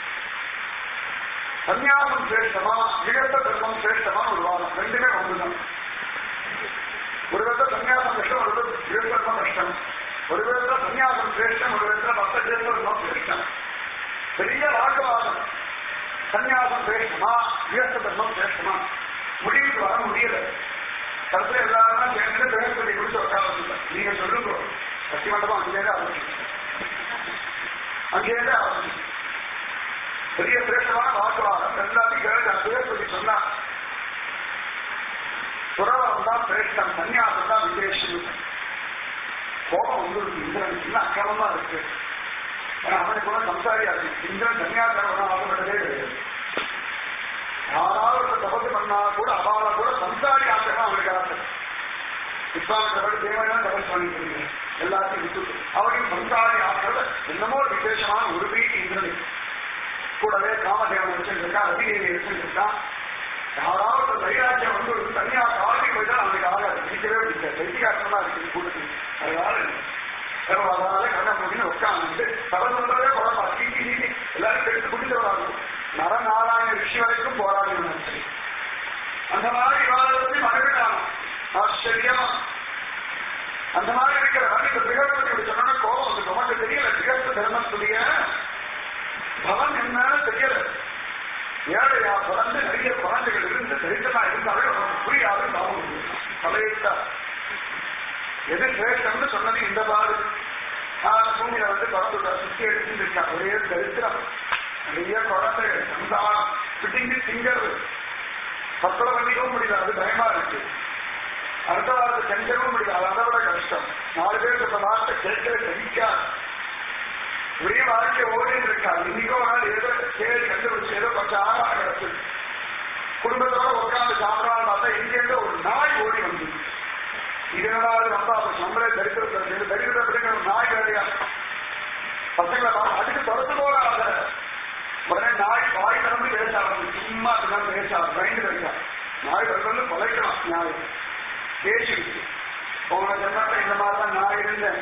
[SPEAKER 2] சன்னியாசம் சிரேஷ்டமா விகத்த தர்மம் சிரேஷ்டமா ஒரு வாதம் ரெண்டுமே ஒன்றுதான் ஒரு விதத்தை சன்னியாசம் கஷ்டம் ஒரு விதத்தை விகத்தர்மம் கஷ்டம் ஒரு விதத்துல சன்னியாசம் சிரேஷ்டம் ஒரு விதத்துல பக்த சேர்த்தம் சிரேஷ்டம் பெரிய வாக்குவாதம் சன்னியாசம் சிரேஷ்டமா விகத்த தர்மம் சிரேஷ்டமா முடிவுக்கு வர முடியல கருத்துல எல்லாரும் சேர்ந்து பிரகஸ்பதி குறித்து உட்கார்ந்து நீங்க சொல்லுங்க சக்தி மண்டபம் அங்கேயே ஆரம்பிச்சு அங்கேயே ஆரம்பிச்சு பெரிய சிரேஷ்டமான வாக்குவாதம் எல்லாத்தையும் கேட்டு பிரகஸ்பதி சொன்னா துறவம் தான் சிரேஷ்டம் சன்னியாசம் தான் விசேஷம் கோபம் வந்து இந்திரனுக்கு இன்னும் அக்கிரமமா இருக்கு ஏன்னா அவனுக்கு கூட சம்சாரியா இருக்கு இந்திரன் சன்னியாசம் ஆகப்பட்டதே கிடையாது யாராவது தபசு பண்ணா கூட அவால கூட சம்சாரி ஆசைதான் அவனுக்கு ஆசை இஸ்லாமியர்கள் தேவையான தபசு பண்ணிட்டு எல்லாத்தையும் விட்டு அவரையும் சம்சாரி ஆசைகள் என்னமோ ஒரு விசேஷமான ஒரு வீட்டு இந்திரனுக்கு கூடவே காமதேவன் வச்சிருக்கான் ரவிதேவி வச்சிருக்கான் யாராவது வைராஜ்யம் வந்து ஒரு தனியா காட்டி போயிட்டா அவனுக்கு ஆகாது பிடிக்கவே பிடிக்க வெற்றிகாட்டமா இருக்கு கூட்டத்தில் அதனால அதனால கண்ண முடிஞ்சு உட்காந்து சபதே குழம்பா சீட்டி சீட்டி எல்லாரும் எடுத்து குடிச்சு வராங்க நரநாராயண ரிஷி வரைக்கும் போராடி அந்த மாதிரி விவாதத்தை மறுவிடாம ஆச்சரியமா அந்த மாதிரி இருக்கிற மனித திகழ்ச்சி சொன்ன கோபம் வந்து நமக்கு தெரியல திகழ்ச்சி தர்மத்துடைய பலன் என்னன்னு தெரியல ஏழையா பிறந்து நிறைய குழந்தைகள் இருந்து தரிசனா இருந்தாலே அவனுக்கு புரியாது லாபம் தலையிட்டா எது சிரேஷ்டம்னு சொன்னது இந்த பாடு நான் பூமியில வந்து பிறந்து சுத்தி எடுத்துட்டு இருக்கான் ஒரே தரித்திரம் நிறைய குழந்தைகள் சந்தானம் பிடிங்கி திங்கிறது பத்தலை பண்ணிக்கவும் முடியல அது பயமா இருக்கு அடுத்த வாரத்தை செஞ்சவும் முடியல அதை விட கஷ்டம் நாலு பேர் இந்த வார்த்தை கேட்கவே சகிக்காது ஒரே வாழ்க்கை ஓடிட்டு இருக்காது இன்னைக்கோ ஒரு நாள் ஏதோ சேரி கண்டுபிடிச்சு ஏதோ கொஞ்சம் ஆறா கிடச்சு குடும்பத்தோட உட்காந்து சாப்பிடலாம் பார்த்தா இங்கேருந்து ஒரு நாய் ஓடி வந்து இதனால ரொம்ப அப்ப நம்மளே தரித்திரத்தை தரித்திரத்தை ஒரு நாய் வேலையா பசங்களை பா- அதுக்கு தொடர்ந்து போறாங்க உடனே நாய் வாய் திறந்து பேச ஆரம்பிச்சு சும்மா தினம் பேச பயந்து வைக்கா நாய் வந்து கொலைக்கலாம் நாய் பேசிடுச்சு போன ஜென்மத்தை இந்த மாதிரி தான் நான் இருந்தேன்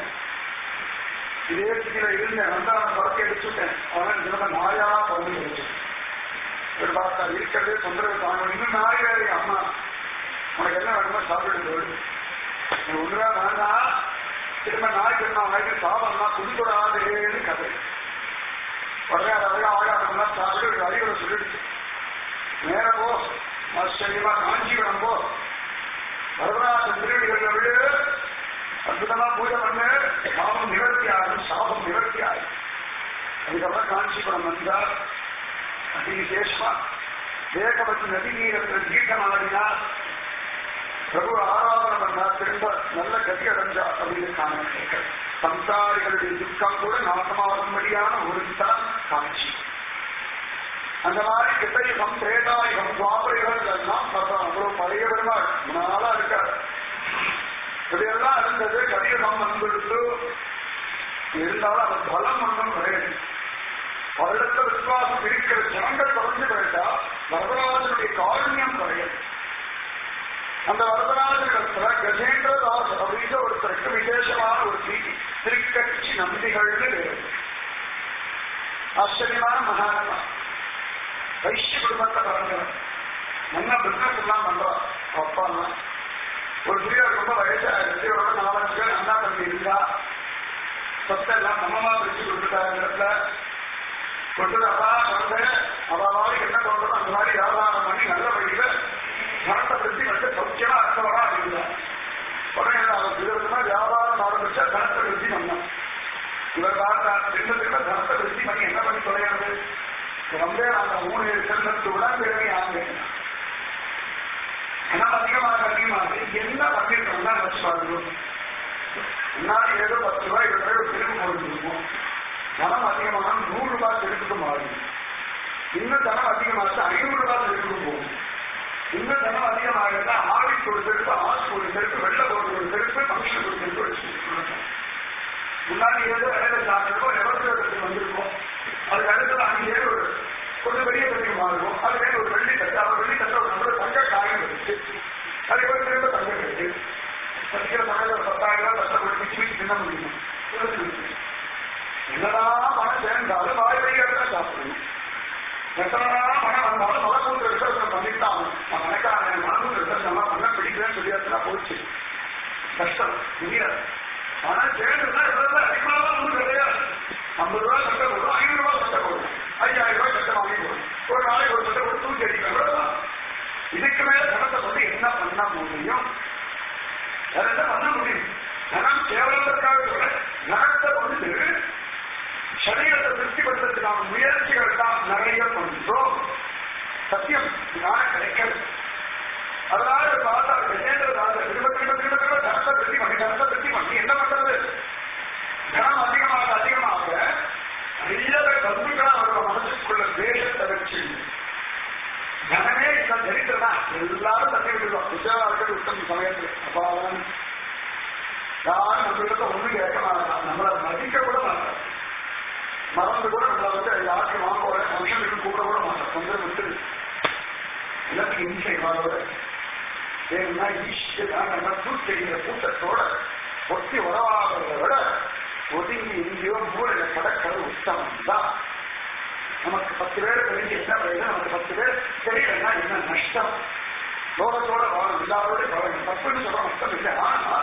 [SPEAKER 2] இதே ஸ்திதியில இருந்தேன் வந்து அவன் புறத்தி அடிச்சுட்டேன் அவன் ஜென்ம நாயா பிறந்து போச்சு ஒரு பார்த்தா இருக்கிறதே தொந்தரவு தாங்க இன்னும் நாய் வேறு அம்மா உனக்கு என்ன வேணுமோ சாப்பிட்டு போயிடு நீ ஒண்ணுதான் வேண்டாம் திரும்ப நாய் திரும்ப வாய்க்கு சாப்பிடணும்னா குடிக்கூடாதுன்னு கதை உடனே அதை ஆகாட்டம்னா சாப்பிட்டு அறிவுரை சொல்லிடுச்சு நேர போ ஆச்சரியமா காஞ்சிபுரம் போ வரதராஜன் திருவிழிகளை விடு அற்புதமா பூஜை பண்ணு சாபம் நிவர்த்தி ஆகும் சாபம் நிவர்த்தி ஆகும் அதுக்கப்புறம் காஞ்சிபுரம் வந்தார் அதி விசேஷமா வேகவதி நதி நீரத்தில் தீர்த்தம் ஆடினார் பிரபு ஆராதனை பண்ணா திரும்ப நல்ல கதி அடைஞ்சா அப்படின்னு காண சம்சாரிகளுடைய துக்கம் கூட நாசமாகும்படியான ஒரு ஸ்தலம் காட்சி அந்த மாதிரி கிருத்தயுகம் திரேதாயுகம் துவாபரிகள் எல்லாம் சொல்றோம் அவ்வளவு பழைய பெருமாள் நாளா இருக்கார் இப்படியெல்லாம் இருந்தது கலியுகம் வந்துடுத்து இருந்தாலும் அது பலம் ஒன்றும் கிடையாது அவரிடத்துல விசுவாசம் இருக்கிற ஜனங்கள் குறைஞ்சு போயிட்டா வரதராஜனுடைய காரண்யம் குறையாது அந்த வரதராஜனிடத்துல கஜேந்திரதாஸ் அப்படின்ற ஒருத்தருக்கு விசேஷமான ஒரு செய்தி திருக்கட்சி நம்பிகள்னு பேரு. ஆச்சரியமான மகாத்மா வைஷ்ய குடும்பத்தை பிறந்தவர் நல்ல பிசினஸ் எல்லாம் பண்றார் அப்பா எல்லாம் ஒரு சிறியர் ரொம்ப வயசாயிருச்சு ஒரு நாலஞ்சு பேர் அண்ணா தம்பி இருந்தா சொத்தெல்லாம் சமமா பிரிச்சு கொடுத்துட்டாரு இடத்துல கொடுத்துட்டாப்பா வந்து அவாவாறு என்ன தோன்றதோ அந்த மாதிரி வியாபாரம் பண்ணி நல்ல வழியில பணத்தை பிரிச்சு வந்து சௌக்கியமா அர்த்தவரா இருந்தார் உடனே அவர் விதவிதமா வியாபாரம் ஆரம்பிச்சா தனத்தை பிரிச்சு வந்தான் இவர் பார்த்தா ரெண்டு ரொம்ப அந்த மூணு செல்வத்துடன் பெருமை ஆகுது பணம் அதிகமாக அதிகமாக என்ன பண்ணிருக்கோம்னா வச்சு பாருங்க முன்னாடி ஏதோ பத்து ரூபாய் இருபது ரூபாய் திரும்ப போட்டுருக்கோம் பணம் அதிகமாக நூறு ரூபாய் திருப்பிட்டு மாறும் இன்னும் தனம் அதிகமாக ஐநூறு ரூபாய் திருப்பிட்டு போகும் இன்னும் தனம் அதிகமாக இருந்தா ஆடிக்கு ஒரு செருப்பு ஆசுக்கு ஒரு செருப்பு வெள்ள போட்டு ஒரு செருப்பு ஃபங்க்ஷனுக்கு ஒரு செருப்பு வச்சு முன்னாடி ஏதோ வேலை சாப்பிட்டுருக்கோம் எவரத்துக்கு வந்திருக்கோம் அதுக்கு அடுத்தது அங்கே ஒரு கொஞ்சம் பெரிய பெரிய மாறுவோம் அது வேறு ஒரு வெள்ளி தட்டு அவர் வெள்ளி தட்டு ஒரு நல்ல தங்க காயம் வச்சு அதே போல திரும்ப தங்க கட்டு படிக்கிற சமையல் ஒரு பத்தாயிரம் ரூபாய் கஷ்டப்பட்டு பிச்சு பிச்சு தின்ன முடியும் என்னதான் பணம் சேர்ந்தாலும் வாய் வழி எடுத்தா சாப்பிடணும் எத்தனைதான் பணம் வந்தாலும் மலக்கூட்டு ரிசர்வ் பண்ணித்தான் நான் நினைக்காத மனக்கூட்டு ரிசர்வ் நல்லா பண்ண பிடிக்கிறேன்னு சொல்லியாச்சுன்னா போச்சு கஷ்டம் முடியாது ஆனா சேர்ந்துதான் எவ்வளவு அதிகமாக ஒன்றும் கிடையாது ஐம்பது ரூபாய் சட்டை போடும் ஐநூறு ரூபாய் சட்டை போடும் ஐயாயிரம் ரூபாய் சட்டை வாங்கி போடும் ஒரு நாளைக்கு ஒரு சட்டை போட்டு தூக்கி அடிக்கும் அவ்வளவுதான் இதுக்கு மேல தனத்தை கொண்டு என்ன பண்ண முடியும் வேற என்ன பண்ண முடியும் தனம் கேவலத்திற்காக விட தனத்தை கொண்டு சரீரத்தை திருப்திப்படுத்துறதுக்கான முயற்சிகள் தான் நிறைய பண்றோம் சத்தியம் ஞானம் கிடைக்கிறது அதனால பார்த்தா கஜேந்திரநாத திரும்ப திரும்ப திரும்ப திரும்ப தனத்தை திருப்தி பண்ணி தனத்தை திருப்தி பண்ணி என்ன பண்றது தனம் அதிகமாக அதிகமாக நிறைய கருத்துக்களா அவரோட மனசுக்குள்ள தேசத்தை வச்சு தனமே இந்த தரித்திரனா எல்லாரும் தட்டி விடுவோம் விஜயாவுக்கு உத்தம சமயத்தில் அப்பாவன் யாரும் நம்மகிட்ட ஒண்ணும் கேட்க மாட்டான் நம்மளை மதிக்க கூட மாட்டான் மறந்து கூட நம்மளை வந்து யாருக்கு வாங்க போற ஃபங்க்ஷனுக்கு கூப்பிட கூட மாட்டோம் தொந்தரவு விட்டுது எல்லாத்துக்கும் இன்சை வாழோட வேணும்னா ஈஸ்வரா நம்ம கூட்டெறிகிற கூட்டத்தோட ஒட்டி உறவாகிறத விட ஒதுங்கி எங்கேயோ மூலையில கடற்கரை உத்தமம் தான் நமக்கு பத்து பேர் தெரிஞ்சு என்ன பிரயோஜனம் நமக்கு பத்து பேர் தெரியலன்னா என்ன நஷ்டம் லோகத்தோட வாழும் எல்லாரோட வாழும் தப்புன்னு சொல்ற நஷ்டம் இல்லை ஆனா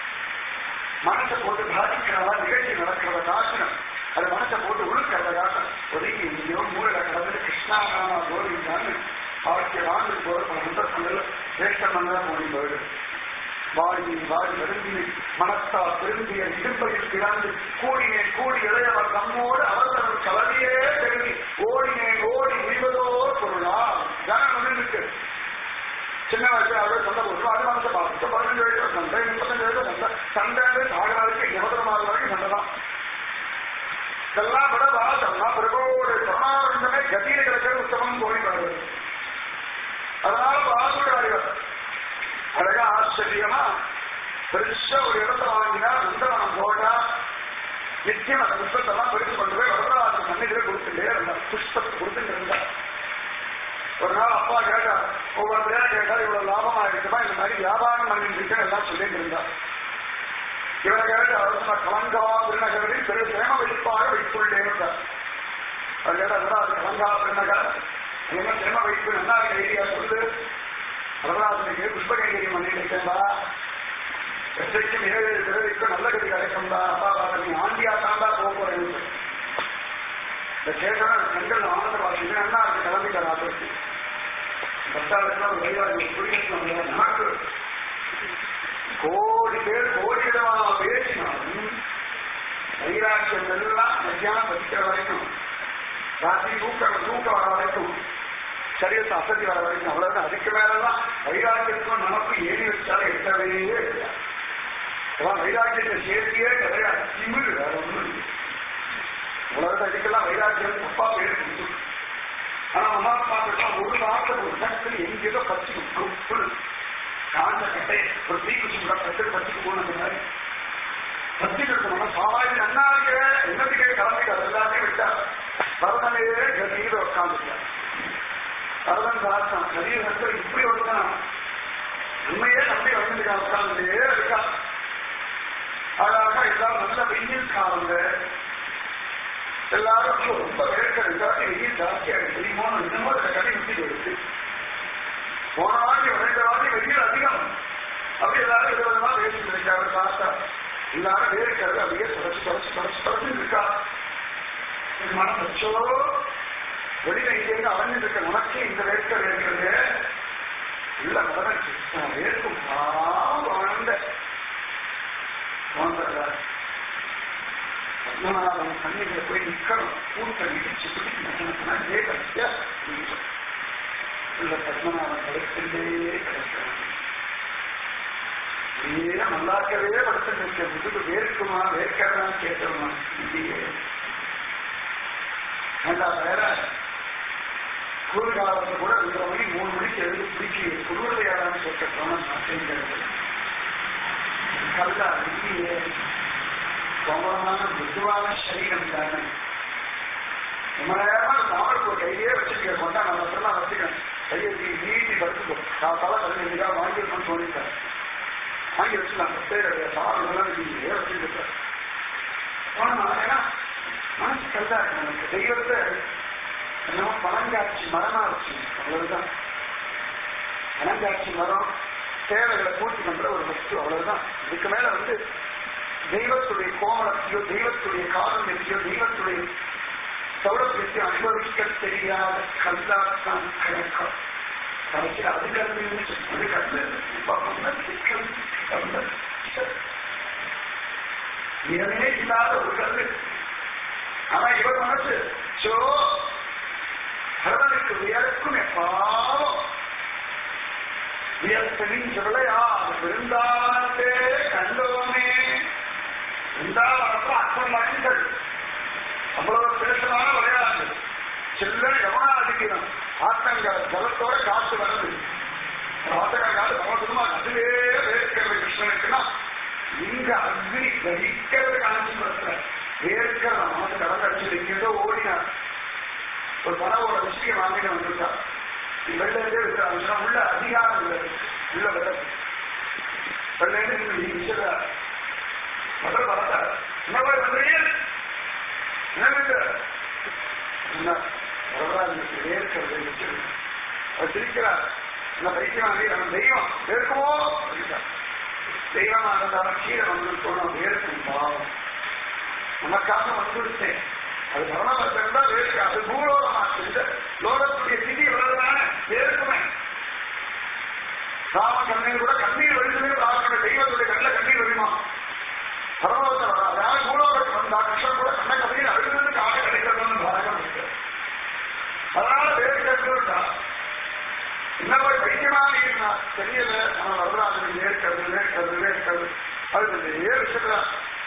[SPEAKER 2] மனசை போட்டு பாதிக்கிறதா நிகழ்ச்சி நடக்கிறத காட்டணும் அது மனசை போட்டு உழுக்கிறத காட்டணும் ஒதுங்கி எங்கேயோ மூலையில கடந்து கிருஷ்ணாராமா கோவிந்தான்னு அவருக்கு வாழ்ந்து போற பல சந்தர்ப்பங்கள் வேஷ்டம் தான் போய் போயிடும் வாடி வாடி வருந்தி மனத்தா திரும்பிய இடுப்பையில் பிறந்து கூடினேன் கூடி இளையவர் நம்மோடு அவசரம் கலவையே பெருகி ஓடினேன் ஓடி விழுவதோ பொருளா ஜனம் இருக்கு சின்ன வயசுல அவரே சண்டை போட்டு அது மனசை பார்த்து பதினஞ்சு வயசு சண்டை முப்பத்தஞ்சு வயசு சண்டை சண்டை சாகராதுக்கு எவதரமாக வரைக்கும் சண்டை தான் இதெல்லாம் விட வாசம்னா பிரபுவோட கருணானந்தமே கதியில கிடக்கிற உத்தமம் போய் வருது அதனால பாசுராடிவர் அழகா ஆச்சரியமா பெருசா ஒரு இடத்த வாங்கினா நந்தவனம் போட்டா நிச்சயம் அந்த புஷ்பத்தெல்லாம் பெருசு கொண்டு போய் வரதராஜன் சன்னிதியில கொடுத்துட்டே இருந்தார் புஷ்பத்தை கொடுத்துட்டு இருந்தார் ஒரு நாள் அப்பா கேட்டார் ஒவ்வொருத்தரையா கேட்டார் இவ்வளவு லாபமா இருக்குமா இந்த மாதிரி வியாபாரம் பண்ணிட்டு இருக்கேன் எல்லாம் சொல்லிட்டு இருந்தார் இவரை கேட்டு அவர் கலங்கவா திருநகரில் பெரு சேம வைப்பாக வைத்துள்ளேன் அவர் கேட்டார் அது கலங்கா திருநகர் என்ன சேம வைப்பு நல்லா ஐடியா சொல்லு வரதராஜனுக்கு புஷ்ப கைங்கரியம் பண்ணிட்டு இருக்கேன்பா எஸ்ஐக்கும் ஏழு ஏழு பிறவிக்கு நல்ல கதி கிடைக்கும்பா அப்பா பாப்பா நீ ஆண்டியா தாண்டா போக போறேன் இந்த கேட்டவன் கண்கள் ஆனந்த வாசி அண்ணா இருக்கு கிளம்பிட்டார் ஆபத்து பத்தாயிரத்துல ஒரு வைராஜி குடிக்கணும் நாட்டு கோடி பேர் கோடி விதமான பேசினாலும் வைராக்கியம் எல்லாம் மத்தியானம் படிக்கிற வரைக்கும் ராத்திரி தூக்க தூக்க வர வரைக்கும் சரியத்தை அசதி வர வரைக்கும் அவ்வளவுதான் அதுக்கு மேலதான் வைராக்கியத்துக்கும் நமக்கும் ஏறி வச்சாலும் எட்டவே இல்லை அதான் வைராக்கியத்தை சேர்த்தியே கிடையாது திமிரு வேற ஒண்ணும் இல்லை உலகத்தை இதுக்கெல்லாம் வைராக்கியம் தப்பா பேர் கொடுத்து ஆனா மகாத்மாக்கெல்லாம் ஒரு வார்த்தை ஒரு சட்டத்தில் எங்கேயோ பச்சுக்கும் காந்த கட்டை ஒரு தீக்குச்சி கூட கட்டு பச்சுக்கு போனது மாதிரி பச்சுக்கு இருக்கணும் சாவாய் நன்னா இருக்க என்னத்துக்கு கிளம்பிட்டு அது எல்லாத்தையும் விட்டா பரதனையே கதியில உட்காந்துட்டார் பரதன் ராசம் சரீரத்தில் இப்படி ஒருத்தான் உண்மையே நம்பி வந்துருக்கான் உட்காந்துட்டே இருக்கா அழகாக எல்லாரும் நல்ல வெயில் காலங்க எல்லாரும் ரொம்ப வேர்க்கிறது வெயில் ஜாஸ்தியா இருக்கு தெரியுமோ இன்னமும் அதை கட்டி விட்டு இருக்கு போன வாட்டி ரெண்டு வாட்டி வெயில் அதிகம் அப்படி எல்லாரும் இது விதமா பேசிட்டு இருக்காரு பார்த்தா எல்லாரும் வேர்க்கிறது அப்படியே தொடச்சு தொடச்சு தொடச்சு தொடச்சு இருக்கா மனம் வச்சோ வெளியில இங்கே அவன் இருக்க நமக்கு இந்த வேர்க்க வேர்க்கிறது இல்ல மகன் வேர்க்கும் பாவம் வாழ்ந்த பத்மநாப அவன் கண்ணிகளை போய் நிக்கணும் கூட்ட இடிச்சு பிடிச்சு நச்சனத்தினா இதே கடைசியா உள்ள பத்மநாபன் கிடைக்கின்றே கிடைக்கிறான் நீங்க நல்லாக்கவே படுத்து நிற்க முதுகு வேர்க்குமா வேர்க்கிறதா கேட்கணுமா இல்லையே வேண்டாம் வேற குளிர்காலத்துல கூட ரெண்டரை மணி மூணு மணிக்கு எழுதி பிடிச்சி குளிர்வையாடான்னு சொல்லிட்டோம் அப்படிங்கிறது கல்லா இல்லையே கோபமான மிருதுவான சரீரம் தானே ரொம்ப நேரமா நாவலுக்கு ஒரு கையே வச்சிருக்க கொண்டா நம்ம சொன்னா வச்சுக்கேன் கையை நீ நீட்டி படுத்துக்கோ காத்தால பதினஞ்சு ரூபா வாங்கிருக்கணும்னு தோணிட்டேன் வாங்கி வச்சுக்கலாம் பேருடைய சாதனெல்லாம் நீங்க வச்சுருக்க ஆனா ஏன்னா மனசு கல்லா இருக்கு நமக்கு தெய்வத்தை என்னமோ பழங்காட்சி மரமா வச்சு அவ்வளவுதான் பழங்காட்சி மரம் தேவைகளை பூர்த்தி பண்ற ஒரு வஸ்து அவ்வளவுதான் இதுக்கு மேல வந்து தெய்வத்துடைய கோமலத்தையோ தெய்வத்துடைய காரண்யத்தையோ தெய்வத்துடைய சௌலபியத்தை அனுபவிக்க தெரியாத கல்லாத்தான் கிடக்கும் கடைசியில் அது கல்வின்னு சொல்லி கல்லு சிக்கல் கல்லு இதனே இல்லாத ஒரு கல்லு ஆனா இவர் மனசு சோ பரவனுக்கு வியர்க்கும் எப்பாவும் வியர்த்தனின் சொல்லையா விருந்தாத்தே கண்டோமே விருந்தாவனத்துல அர்த்தம் மகிழ்ந்தது அவ்வளவு பேசமான விளையாட்டு செல்ல எவனா அதிகம் ஆத்தங்க ஜலத்தோட காத்து வருது ஆத்தங்காடு சமத்துமா அதுவே வேர்க்கிறது கிருஷ்ணனுக்குன்னா இங்க அக்னி தகிக்கிறது காஞ்சிபுரத்துல வேர்க்கிற நமக்கு கடந்தடிச்சு எங்கேயோ ஓடினார் ஒரு பணவோட விஷயம் வாங்கிட்டு வந்திருக்கா வெள்ளே விட்டாங்க உள்ள அதிகாரம் இல்லை உள்ள வெள்ள வெள்ளே விஷயம் முதல் பார்த்தார் என்ன போய் பண்றீங்க என்ன என்ன வரலாறு வேர்க்கிறது வச்சிருக்கு அவர் சிரிக்கிறார் என்ன பைத்தியமாகி அவன் தெய்வம் வேர்க்குமோ அப்படின்றார் தெய்வமா இருந்தாலும் கீழே வந்து போனோம் வேர்க்கும் பாவம் நமக்காக வந்துடுத்தேன் அது மரணம் இருந்தா வேர்க்கு அது பூலோகமா செஞ்ச லோகத்துடைய திதி எவ்வளவுதான வேர்க்குமே ராம கண்ணீர் கூட கண்ணீர் வழிந்தே ராமனுடைய தெய்வத்துடைய கண்ணில் கண்ணீர் வருமா பரமத்தில் வராது பூலோகத்துக்கு வந்தா கிருஷ்ணன் கூட கண்ண கண்ணீர் அழுதுக்காக கிடைக்கிறதுன்னு பாரகம் இருக்கு அதனால வேர்க்கிறதுட்டா என்ன போய் பைத்தியமாக இருந்தா தெரியல ஆனா வரலாறு வேர்க்கிறது வேர்க்கிறது வேர்க்கிறது அது இந்த ஏழு விஷயத்துல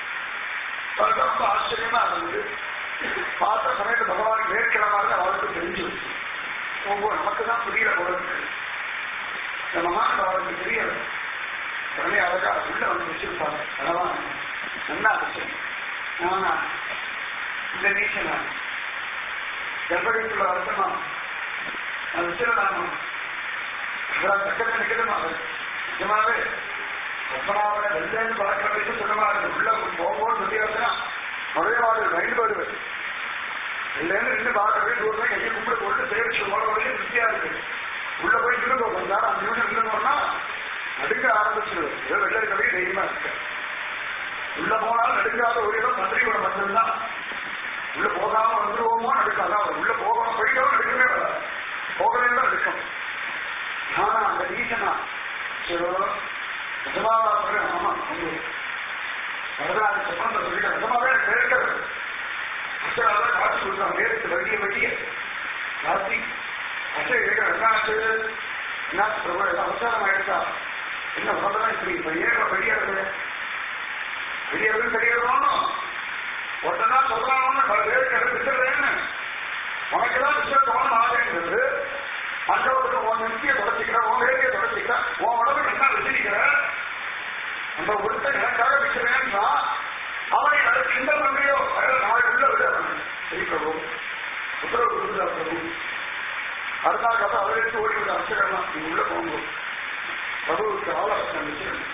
[SPEAKER 2] அது ரொம்ப ஆச்சரியமா இருந்தது பார்த்த சமயத்து பகவான் வேர்க்கிற மாதிரி அவளுக்கு தெரிஞ்சு வச்சு ஒவ்வொரு நமக்கு தான் புரியல போறது இந்த மகான் அவளுக்கு தெரியல உடனே அழகா உள்ள வந்து வச்சிருப்பாங்க பகவான் நல்லா விஷயம் ஆனா இந்த நீச்சனா கர்ப்படிக்குள்ள வருஷமா அது வச்சிடலாமா சக்கரத்தை நிக்கணுமா நிஜமாவே பத்மநாபனை வெள்ளேன்னு பார்க்கிற வயசு சொன்னமா இருக்கு உள்ள போகும்போது சொல்லி வந்தா நுழைவாடு ரைடு வருவது வெள்ளேன்னு நின்று பார்க்கவே தூரம் கையை கும்பிட போட்டு சேவிச்சு போல வரையும் திருப்தியா இருக்கு உள்ள போய் நின்று கொஞ்ச நேரம் அஞ்சு நிமிஷம் நின்றுனோம்னா நடுங்க ஆரம்பிச்சிருது ஏதோ வெள்ளை கவி தைரியமா இருக்கு உள்ள போனாலும் நடுங்காத ஒரு இடம் மந்திரியோட மட்டும்தான் உள்ள போகாம வந்துருவோமோ நடுக்காத உள்ள போகாம போயிட்டோம் நடுக்கவே வராது போகலைன்னா நடுக்கம் ஆனா அந்த ரீசனா சரி நிஜமாவே ஆமா வந்து வரலாறு சம்பந்த சொல்லிட்டு நிஜமாவே கேட்கிறது அச்சராக காட்சி கொடுத்தாங்க நேரத்து வழிய வழிய காட்சி அச்சை இருக்கிற என்னாச்சு என்ன பிரபு எல்லாம் அவசரம் ஆயிடுச்சா என்ன உடம்பெல்லாம் இப்படி இப்ப ஏன் வெளியேறது வெளியேறது தெரியணும் ஒருத்தனா சொல்றான்னு பல பேருக்கு எனக்கு வச்சிருந்தேன்னு உனக்கெல்லாம் விஷயம் தோணும் ஆகுங்கிறது மற்றவருக்கு உன் நெத்தியை தொடச்சிக்கிற உன் வேலையை தொடச்சிக்கிற உன் உடம்புக்கு என்ன வச்சிருக்கிற அந்த ஒருத்தன் எனக்காக வச்சிருக்கேன்னா அவனை அதற்கு இந்த பண்றியோ நாளை உள்ள விட சரி பிரபு உத்தரவு கொடுத்தா பிரபு அடுத்த நாள் கதை அவரை எடுத்து ஓடி விட அர்ச்சகர்லாம் நீ உள்ள போங்க பிரபுவுக்கு ஆலோசனை வச்சிருக்கேன்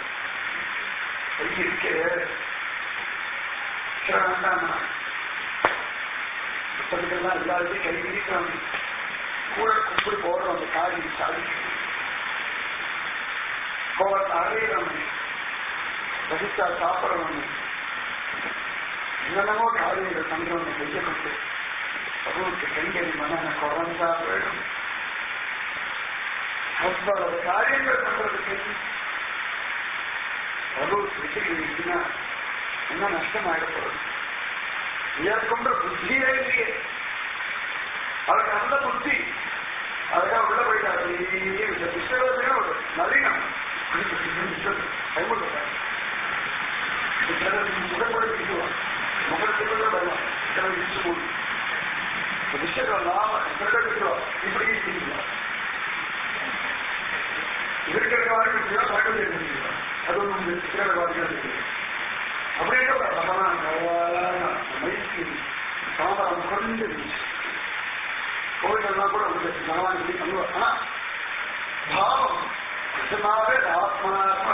[SPEAKER 2] கை இருக்கே வேண்டாம் புத்தகங்கள்லாம் எல்லாருமே கை விரிக்கிறாங்க கூட கும்பிடு போடுறோம் அந்த காரியம் சாதிக்கணும் கோவத்தை அறையிறவன் ரசித்தா சாப்பிடறவன் என்னென்னமோ காரியங்கள் பண்றவங்க செய்ய கொண்டு பிரபுவுக்கு கைகறி மன குறைஞ்சா வேணும் அவ்வளவு காரியங்கள் பண்றதுக்கு பிரபுவுக்கு விசிறி இருக்குன்னா என்ன நஷ்டம் ஆயிடப்படும் வியர்க்குன்ற புத்தியே இல்லையே அவருக்கு நல்ல புத்தி அதுக்காக உள்ள போயிட்டாரு இந்த புத்தகத்தையும் ஒரு நளினம் கைவிடுறாங்க முகப்படுத்திக்குவான் முகத்துக்குள்ள வருவான் சிலர் இடிச்சு போடு விஷயம் நாம பிரகடிக்கிறோம் இப்படி இருக்கிறோம் இருக்கிறவாருக்கு தகவல் இருக்கிறோம் அது ஒன்று சிறவாதிகள் இருக்கிறது அப்படியே பகவான் மைக்கு சாமரம் கொண்டு கோவிலெல்லாம் கூட வந்து பகவான் இப்படி பண்ணுவார் ஆனா பாவம் நிஜமாவே ஆத்மாத்மா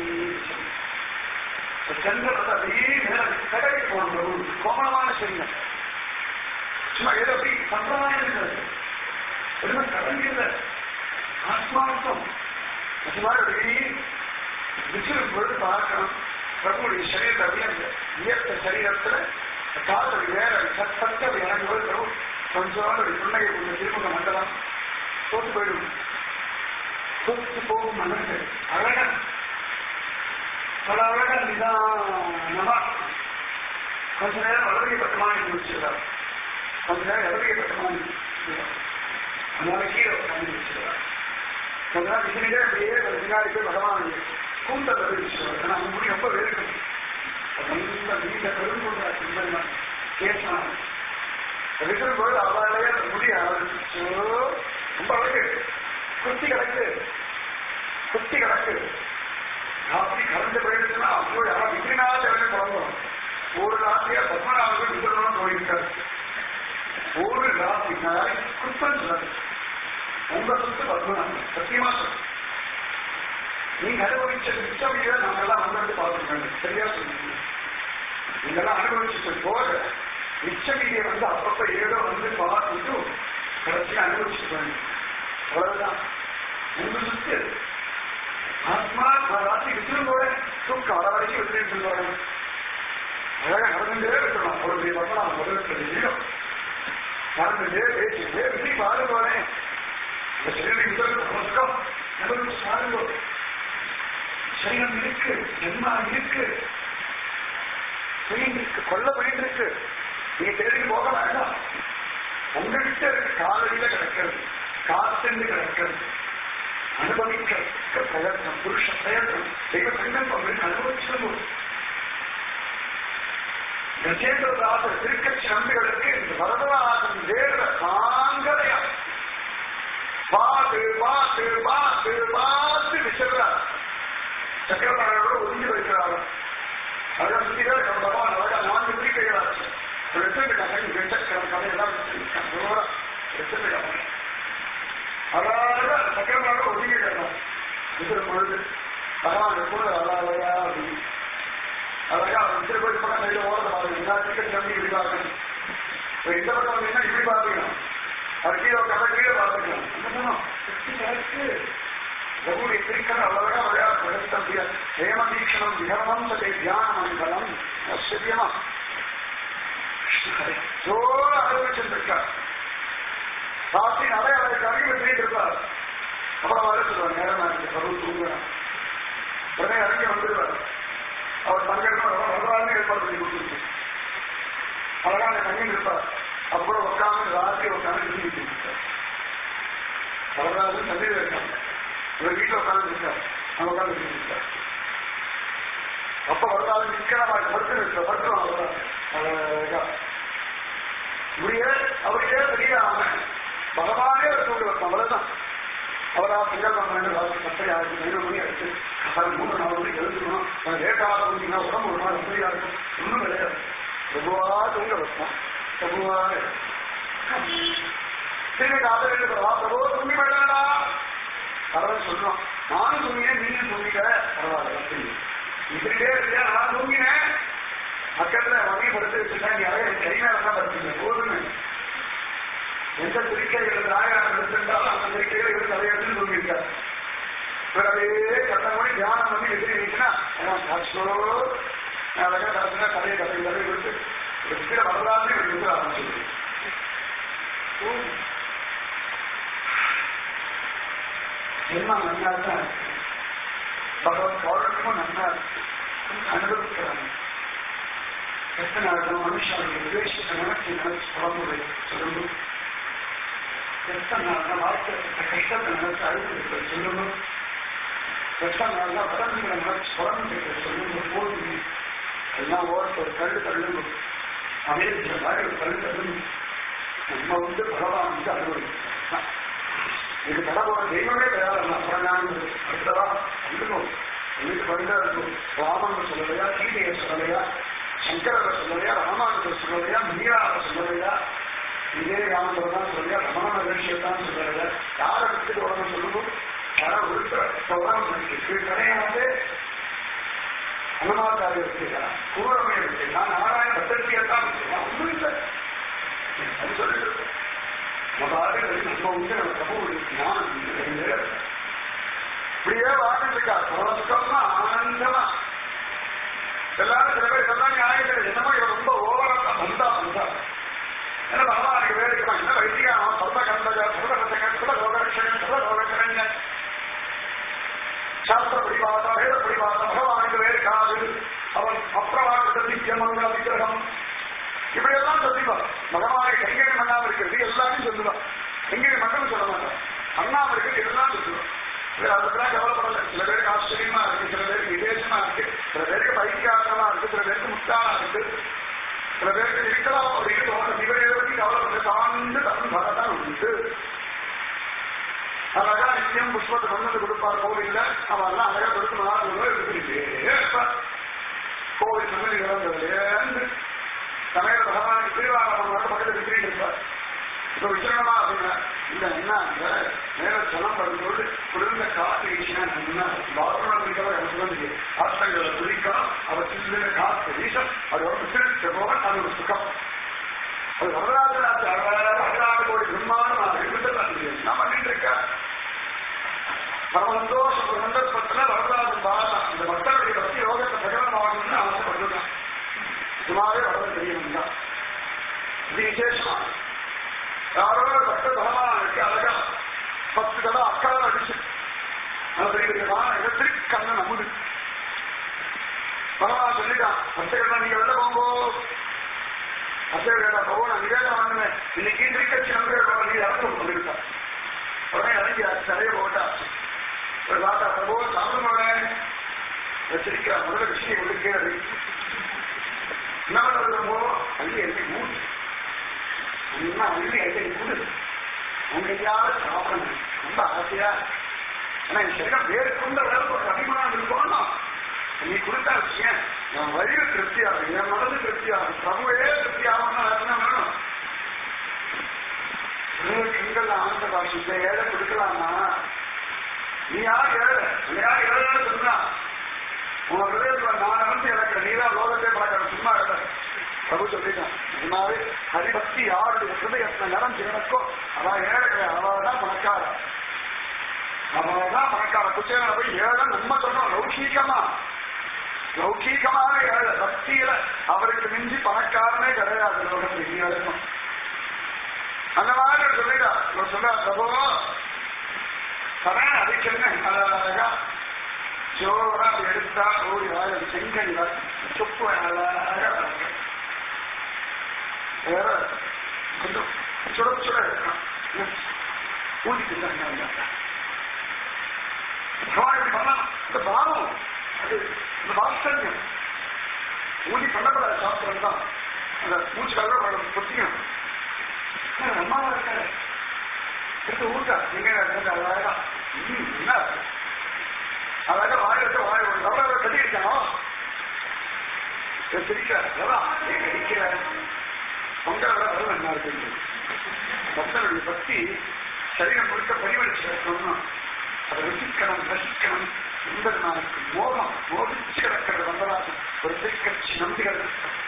[SPEAKER 2] செங்கல் வந்து அப்படியே கடலை போன்ற ஒரு கோமளமான செங்கல் சும்மா ஏதோ அப்படி சம்பிரதாயம் இருக்கிறது எதுவும் கடங்கில்ல ஆத்மார்த்தம் நிஜமாக அப்படியே விசிறும் பொழுது பார்க்கணும் பிரபுடைய சரீரத்தை அப்படியே அந்த இயற்கை சரீரத்துல காதல் வேற சத்தத்தை அப்படி இறங்கி போது பிரபு கொஞ்சம் அப்படி புன்னகை கொஞ்சம் திருமுக மண்டலம் தோத்து போயிடும் தோத்து போகும் மனசு அழகன் பல அழகன் நிதானமா கொஞ்ச நேரம் வளர்ச்சி பட்டமான வச்சிருக்கார் கொஞ்ச நேரம் வளர்ச்சி பட்டமான அதனால கீழே உட்காந்து வச்சிருக்கார் கொஞ்ச நேரம் இதுலேயே அப்படியே ஒரு பின்னாடி போய் பகவான் கூந்தல் வச்சிருக்கார் ஏன்னா அவங்க முடி ரொம்ப வேணும் நல்ல வீட்டை பெருங்கொண்டார் சிந்தனை பேசலாம் இருக்கிறபோது அவளையே அந்த முடி ஆரம்பிச்சு ரொம்ப அழகு குத்தி கிடக்கு குத்தி கிடக்கு ராத்திரி கலந்து போயிடுச்சுன்னா அப்போ யாரும் விக்ரிநாத வேலை குழம்பும் ஒரு ராத்திரியா பத்மநாபன் விக்ரமன் போயிருக்காரு ஒரு ராத்திரி நான் குத்தம் சொல்லாது உங்க சொத்து பத்மநாபன் சத்தியமா சொல்றேன் நீங்க அனுபவிச்ச மிச்சம் இதை நாங்கெல்லாம் வந்து பார்த்துருக்காங்க சரியா சொல்லுங்க நீங்கெல்லாம் அனுபவிச்சு போக மிச்சமிதியை வந்து அப்பப்ப ஏதோ வந்து பார்த்துட்டு கடைசியா அனுபவிச்சுட்டு அவ்வளவுதான் உங்க சொத்து ஆத்மா ராத்திரி விட்டுருந்தோட தூக்கம் வர வரைக்கும் விட்டுட்டு இருந்தோட அழகா நடந்துட்டே இருக்கணும் அவருடைய பக்கம் முதல் தெரியும் நடந்துட்டே பேசிட்டே விட்டு பாரு போறேன் இந்த சரீரம் முதல் நமஸ்கம் அனுபவிச்சு பாருங்க சரீரம் இருக்கு ஜென்மா இருக்கு சரீரம் இருக்கு கொல்ல பண்ணிட்டு இருக்கு நீங்க தேடி போக வேண்டாம் உங்ககிட்ட இருக்கு காலடியில கிடக்கிறது காத்துண்டு கிடக்கிறது அனுபவிக்க பிரயத்னம் புருஷ பிரயத்னம் தெய்வ சங்கல்பம் அனுபவிச்சிடும் கஜேந்திரதாச திருக்கட்சி நம்பிகளுக்கு இந்த வரதராஜன் வேற சாங்கலையா பாத்து பாத்து பாத்து பாத்து விசர்றார் சக்கரபாணியோட ஒதுங்கி வைக்கிறார் அழகா சுத்திகள் பகவான் அழகா நான்கு பிரிக்கைகளாச்சு எடுத்துட்டு கதை வெட்டக்கிழமை கதையெல்லாம் எடுத்துட்டு கதை அழகா சக்கரபாணி ஒதுங்கிட்டார் இது பொழுது பகவான் எப்பொழுது அழகா அப்படின்னு அழகா விசிறு போய் போனா கையில ஓடுற மாதிரி எல்லா டிக்கெட் நம்பி இப்படி பார்க்கணும் இப்ப இந்த பக்கம் வந்தீங்கன்னா இப்படி பார்த்துக்கலாம் அது கீழே கதை கீழே பார்த்துக்கலாம் என்ன சொன்னோம் பிரபுடைய திருக்கண் அவ்வளவுதான் விளையாட்டு விளக்க முடியாது ஹேமதீக்ஷணம் விகரணம் சதை தியான மண்டலம் ஆச்சரியமா ஜோர அனுபவிச்சிருக்கார் ராத்திரி அலை அலை கருகி வச்சுட்டு இருப்பார் அப்புறம் வர சொல்லுவார் நேரமா இருக்கு பிரபு தூங்குறான் உடனே இறங்கி வந்துடுவார் அவர் தங்கணும் வரலாறு ஏற்பாடு பண்ணி கொடுத்துருக்கு அழகா அந்த தங்கி இருப்பார் அப்புறம் உட்காந்து ராத்திரி உட்காந்து இருந்துட்டு இருக்கார் வரலாறு தண்ணீர் இருக்காங்க இவர் வீட்டில் உட்காந்து இருக்கார் அங்க உட்காந்து இருக்கார் அப்ப வரலாறு நிக்கிறமா படுத்து இருக்க படுத்துரும் அவ்வளவுதான் அழகா முடிய அவருக்கே தெரியாம பகவானே அவர் தூண்டு வைப்பான் அவ்வளவுதான் அவரா சங்கல்பம் பண்ணி ராத்திரி பத்தரை ஆயிரத்தி ஐநூறு மணி ஆயிடுச்சு அது மூணு நாலு மணிக்கு எழுந்துக்கணும் லேட்டாக தூங்கினா உடம்பு ஒரு நாள் ஃப்ரீயா இருக்கும் ஒன்றும் கிடையாது பிரபுவா தூங்க வைப்பான் பிரபுவா சரி காதல் பிரபு தூங்கி வேண்டாடா பரவாயில்ல சொல்றோம் நானும் தூங்கினேன் நீயும் தூங்கிட்ட பரவாயில்ல இப்படியே இருக்கியா நான் தூங்கினேன் பக்கத்துல வங்கி படுத்து வச்சுட்டேன் யாரையும் என் கை மேல தான் படுத்துங்க போதுமே எந்த திருக்கைகள் நாயகம் எடுத்திருந்தாலும் அந்த திருக்கைகள் இவர் தலையெடுத்து தூங்கியிருக்கார் இவர் அப்படியே கட்ட மணி தியானம் பண்ணி எதிரி இருந்துச்சுன்னா காசோ அழகா கலந்துனா கதையை கதை கதை விட்டு கீழே வரலாறு இவர் வந்து ஆரம்பிச்சு ஜென்மா நன்னா தான் பகவத் பௌர்ணமும் நன்னா இருக்கு அனுபவிக்கிறாங்க எத்தனை நாள் மனுஷனுடைய விவேஷத்தை நினைச்சு நினைச்சு புலம்புரை சொல்லணும் எத்தனை நாள் வாழ்க்கை கஷ்டத்தை நினைச்சு அழுது சொல்லணும் எத்தனை நாள் வளர்ந்துகளை நினைச்சு புலம்பு சொல்லணும் போதும் எல்லாம் ஓரத்து ஒரு கல்லு தள்ளுங்க அமெரிக்க மாதிரி ஒரு கல்லு தள்ளுங்க நம்ம வந்து பகவான் வந்து அனுபவிக்கலாம் இது கடவுள தெய்வமே கிடையாது அப்புறம் அடுத்ததா இருக்கணும் எனக்கு வந்து ராமன் சொல்லலையா சீதையை சொல்லலையா சங்கரரை சொல்லலையா ராமானுஜர் சொல்லலையா மீராவை சொல்லலையா இதே ராமன் தான் சொல்லலையா ரமண மகிழ்ச்சியத்தான் சொல்லலையா யாரை விட்டு உடம்பு சொல்லணும் யாரை ஒருத்தர் உடம்பு இருக்கு கிடையாது அனுமாச்சாரிய வச்சுக்கிறான் கூரமே வச்சுக்கிறான் நாராயண பத்திரிகையத்தான் வச்சுக்கிறான் ஒன்றும் இல்லை அது சொல்லிட்டு நம்ம ஆளுகள் நம்ம வந்து நம்ம பிரபு ஞானம் இப்படியே வாழ்ந்துட்டு இருக்கா சுகமா ஆனந்தமா எல்லாரும் சில பேர் இதெல்லாம் நியாயங்கள் என்னமோ இவன் ரொம்ப ஓவரா வந்தா வந்தா என்ன பகவானுக்கு வேலைக்குமா என்ன வைத்தியம் சொல்ல கந்தக சொல்ல கந்தகன் சொல்ல ரோகரட்சகன் சொல்ல ரோகரட்சகன் சாஸ்திரப்படி பார்த்தா வேதப்படி பார்த்தா பகவானுக்கு வேலைக்காது அவன் அப்புறமாக நித்தியமங்க விக்கிரகம் இப்படி எல்லாம் சொல்லிப்பான் பகவானை கைங்கரி பண்ணாம இருக்கிறது எல்லாத்தையும் சொல்லுவான் கைங்கரி மட்டும் சொல்ல மாட்டான் பண்ணாம இருக்கிறது எல்லாம் சொல்லுவான் அதுக்கெல்லாம் கவலைப்படல சில பேருக்கு ஆச்சரியமா இருக்கு சில பேருக்கு விசேஷமா இருக்கு சில பேருக்கு பைத்தியாசமா இருக்கு சில பேருக்கு முட்டாளா இருக்கு சில பேருக்கு இருக்கலாம் அப்படின்னு தோணும் இவரை பற்றி கவலைப்பட்டு சார்ந்து தன் பகத்தான் உண்டு அழகா நிச்சயம் புஷ்பத்தை கொண்டு வந்து கொடுப்பார் கோவில்ல அவன் எல்லாம் அழகா கொடுத்து நாலு எடுத்துக்கிட்டே கோவில் சன்னதி இறந்ததுலேருந்து சமய பகவானுக்கு திருவாரூர் மட்டும் பக்கத்தில் விசிறிட்டு இருப்பார் இப்ப விசிரணமா அப்படின்னா இல்ல என்ன அந்த மேல ஜலம் வரும்போது குளிர்ந்த காற்று வீசினா பாத்ரூம் பிடிக்காம எனக்கு வந்து ஆஸ்திரங்களை குளிக்கலாம் அவர் சில்லுன்னு காற்று வீசம் அது ஒரு விசிறிச்ச போக அது ஒரு சுகம் அது வரலாற்று வரலாறு கோடி பிரம்மாண்டம் என்ன பண்ணிட்டு இருக்கா பரம சந்தோஷ சந்தர்ப்பத்துல வரலாறு பாதம் இந்த மக்களுடைய பக்தி யோகத்தை பிரகடனமாகணும்னு ஆசைப்பட்டுட்டான் சுமாரே வளர்ந்து தெரியணும் தான் இது விசேஷமா யாரோ ஒரு பக்த பகவானுக்கு அழகா பத்து தடவை அக்கால அடிச்சு அப்படிங்கிறதுமான இடத்திற்கு கண்ணன் அமுது பகவான் சொல்லிட்டான் பக்தர்கள் நீங்க வெளில போங்கோ பக்தர்கள் போக நான் நிவேதம் பண்ணுவேன் இன்னைக்கு திருக்கட்சி நண்பர்கள் நீ இறந்து சொல்லியிருக்கான் உடனே இறங்கி தலையை போட்டாச்சு ஒரு தாத்தா பிரபோ சாப்பிடுமாடேன் வச்சிருக்கிற முதல்ல விஷயம் ஒழுக்கிறது என்ன பண்ணுறதுமோ அள்ளி அள்ளி மூடு இன்னும் அள்ளி அள்ளி மூடு உங்க எங்கேயாவது சாப்பிடணும் ரொம்ப ஆசையா ஆனா என் சரீரம் வேறு கொண்ட அளவுக்கு ஒரு அபிமானம் இருக்கணும் நீ கொடுத்தா விஷயம் என் வயிறு திருப்தியாகும் என் மனது திருப்தியாகும் பிரபுவே திருப்தியாகும் என்ன வேணும் பெண்கள் ஆனந்த பாஷை இந்த ஏழை கொடுக்கலாமா நீ யார் ஏழை நீ யார் ஏழைன்னு சொன்னா உன் ஹிருதயத்துல நான் வந்து எனக்கு நீதான் லோகத்தை பழக்கம் சும்மா இல்லை பிரபு சொல்லிட்டான் சும்மாவே ஹரிபக்தி யாருடைய ஹிருதயத்துல நிறைஞ்சு எனக்கோ அதான் ஏழை கிடையாது அவள் தான் பணக்கார அவள் தான் பணக்கார குச்சேன போய் ஏழை நம்ம சொன்னோம் லௌகீகமா லௌகீகமான ஏழை பக்தியில அவருக்கு மிஞ்சி பணக்காரனே கிடையாது லோகத்தில் இனி வரைக்கும் அந்த மாதிரி சொல்லிடா இவர் சொல்ல பிரபு சரண அதுக்கு என்ன அழகா ஜோரா எடுத்தா ஓடி வாழ செங்கல் சொப்பு அழகா வேற கொஞ்சம் சுட சுட இருக்கான் ஊதிட்டு பண்ணலாம் இந்த பாவம் அது இந்த வாத்சல்யம் ஊதி பண்ணப்படாத சாப்பிட்றது தான் அந்த மூச்சு கலர பொத்திக்கணும் அம்மாவா இருக்காரு எடுத்து ஊட்டா நீங்க அழகா ம் என்ன அழகா வாய் வச்சு வாய் எவ்வளவு கட்டி இருக்கணும் சிரிக்கிற பொங்கல் விட நல்லா இருக்கு பக்தனுடைய பக்தி சரீரம் முழுக்க பரிவழிச்சு இருக்கணும் அதை ரசிக்கணும் ரசிக்கணும் சுந்தரனாருக்கு மோகம் மோதிச்சு கிடக்கிறது வந்ததாகும் ஒரு திருக்கட்சி நம்பிகள்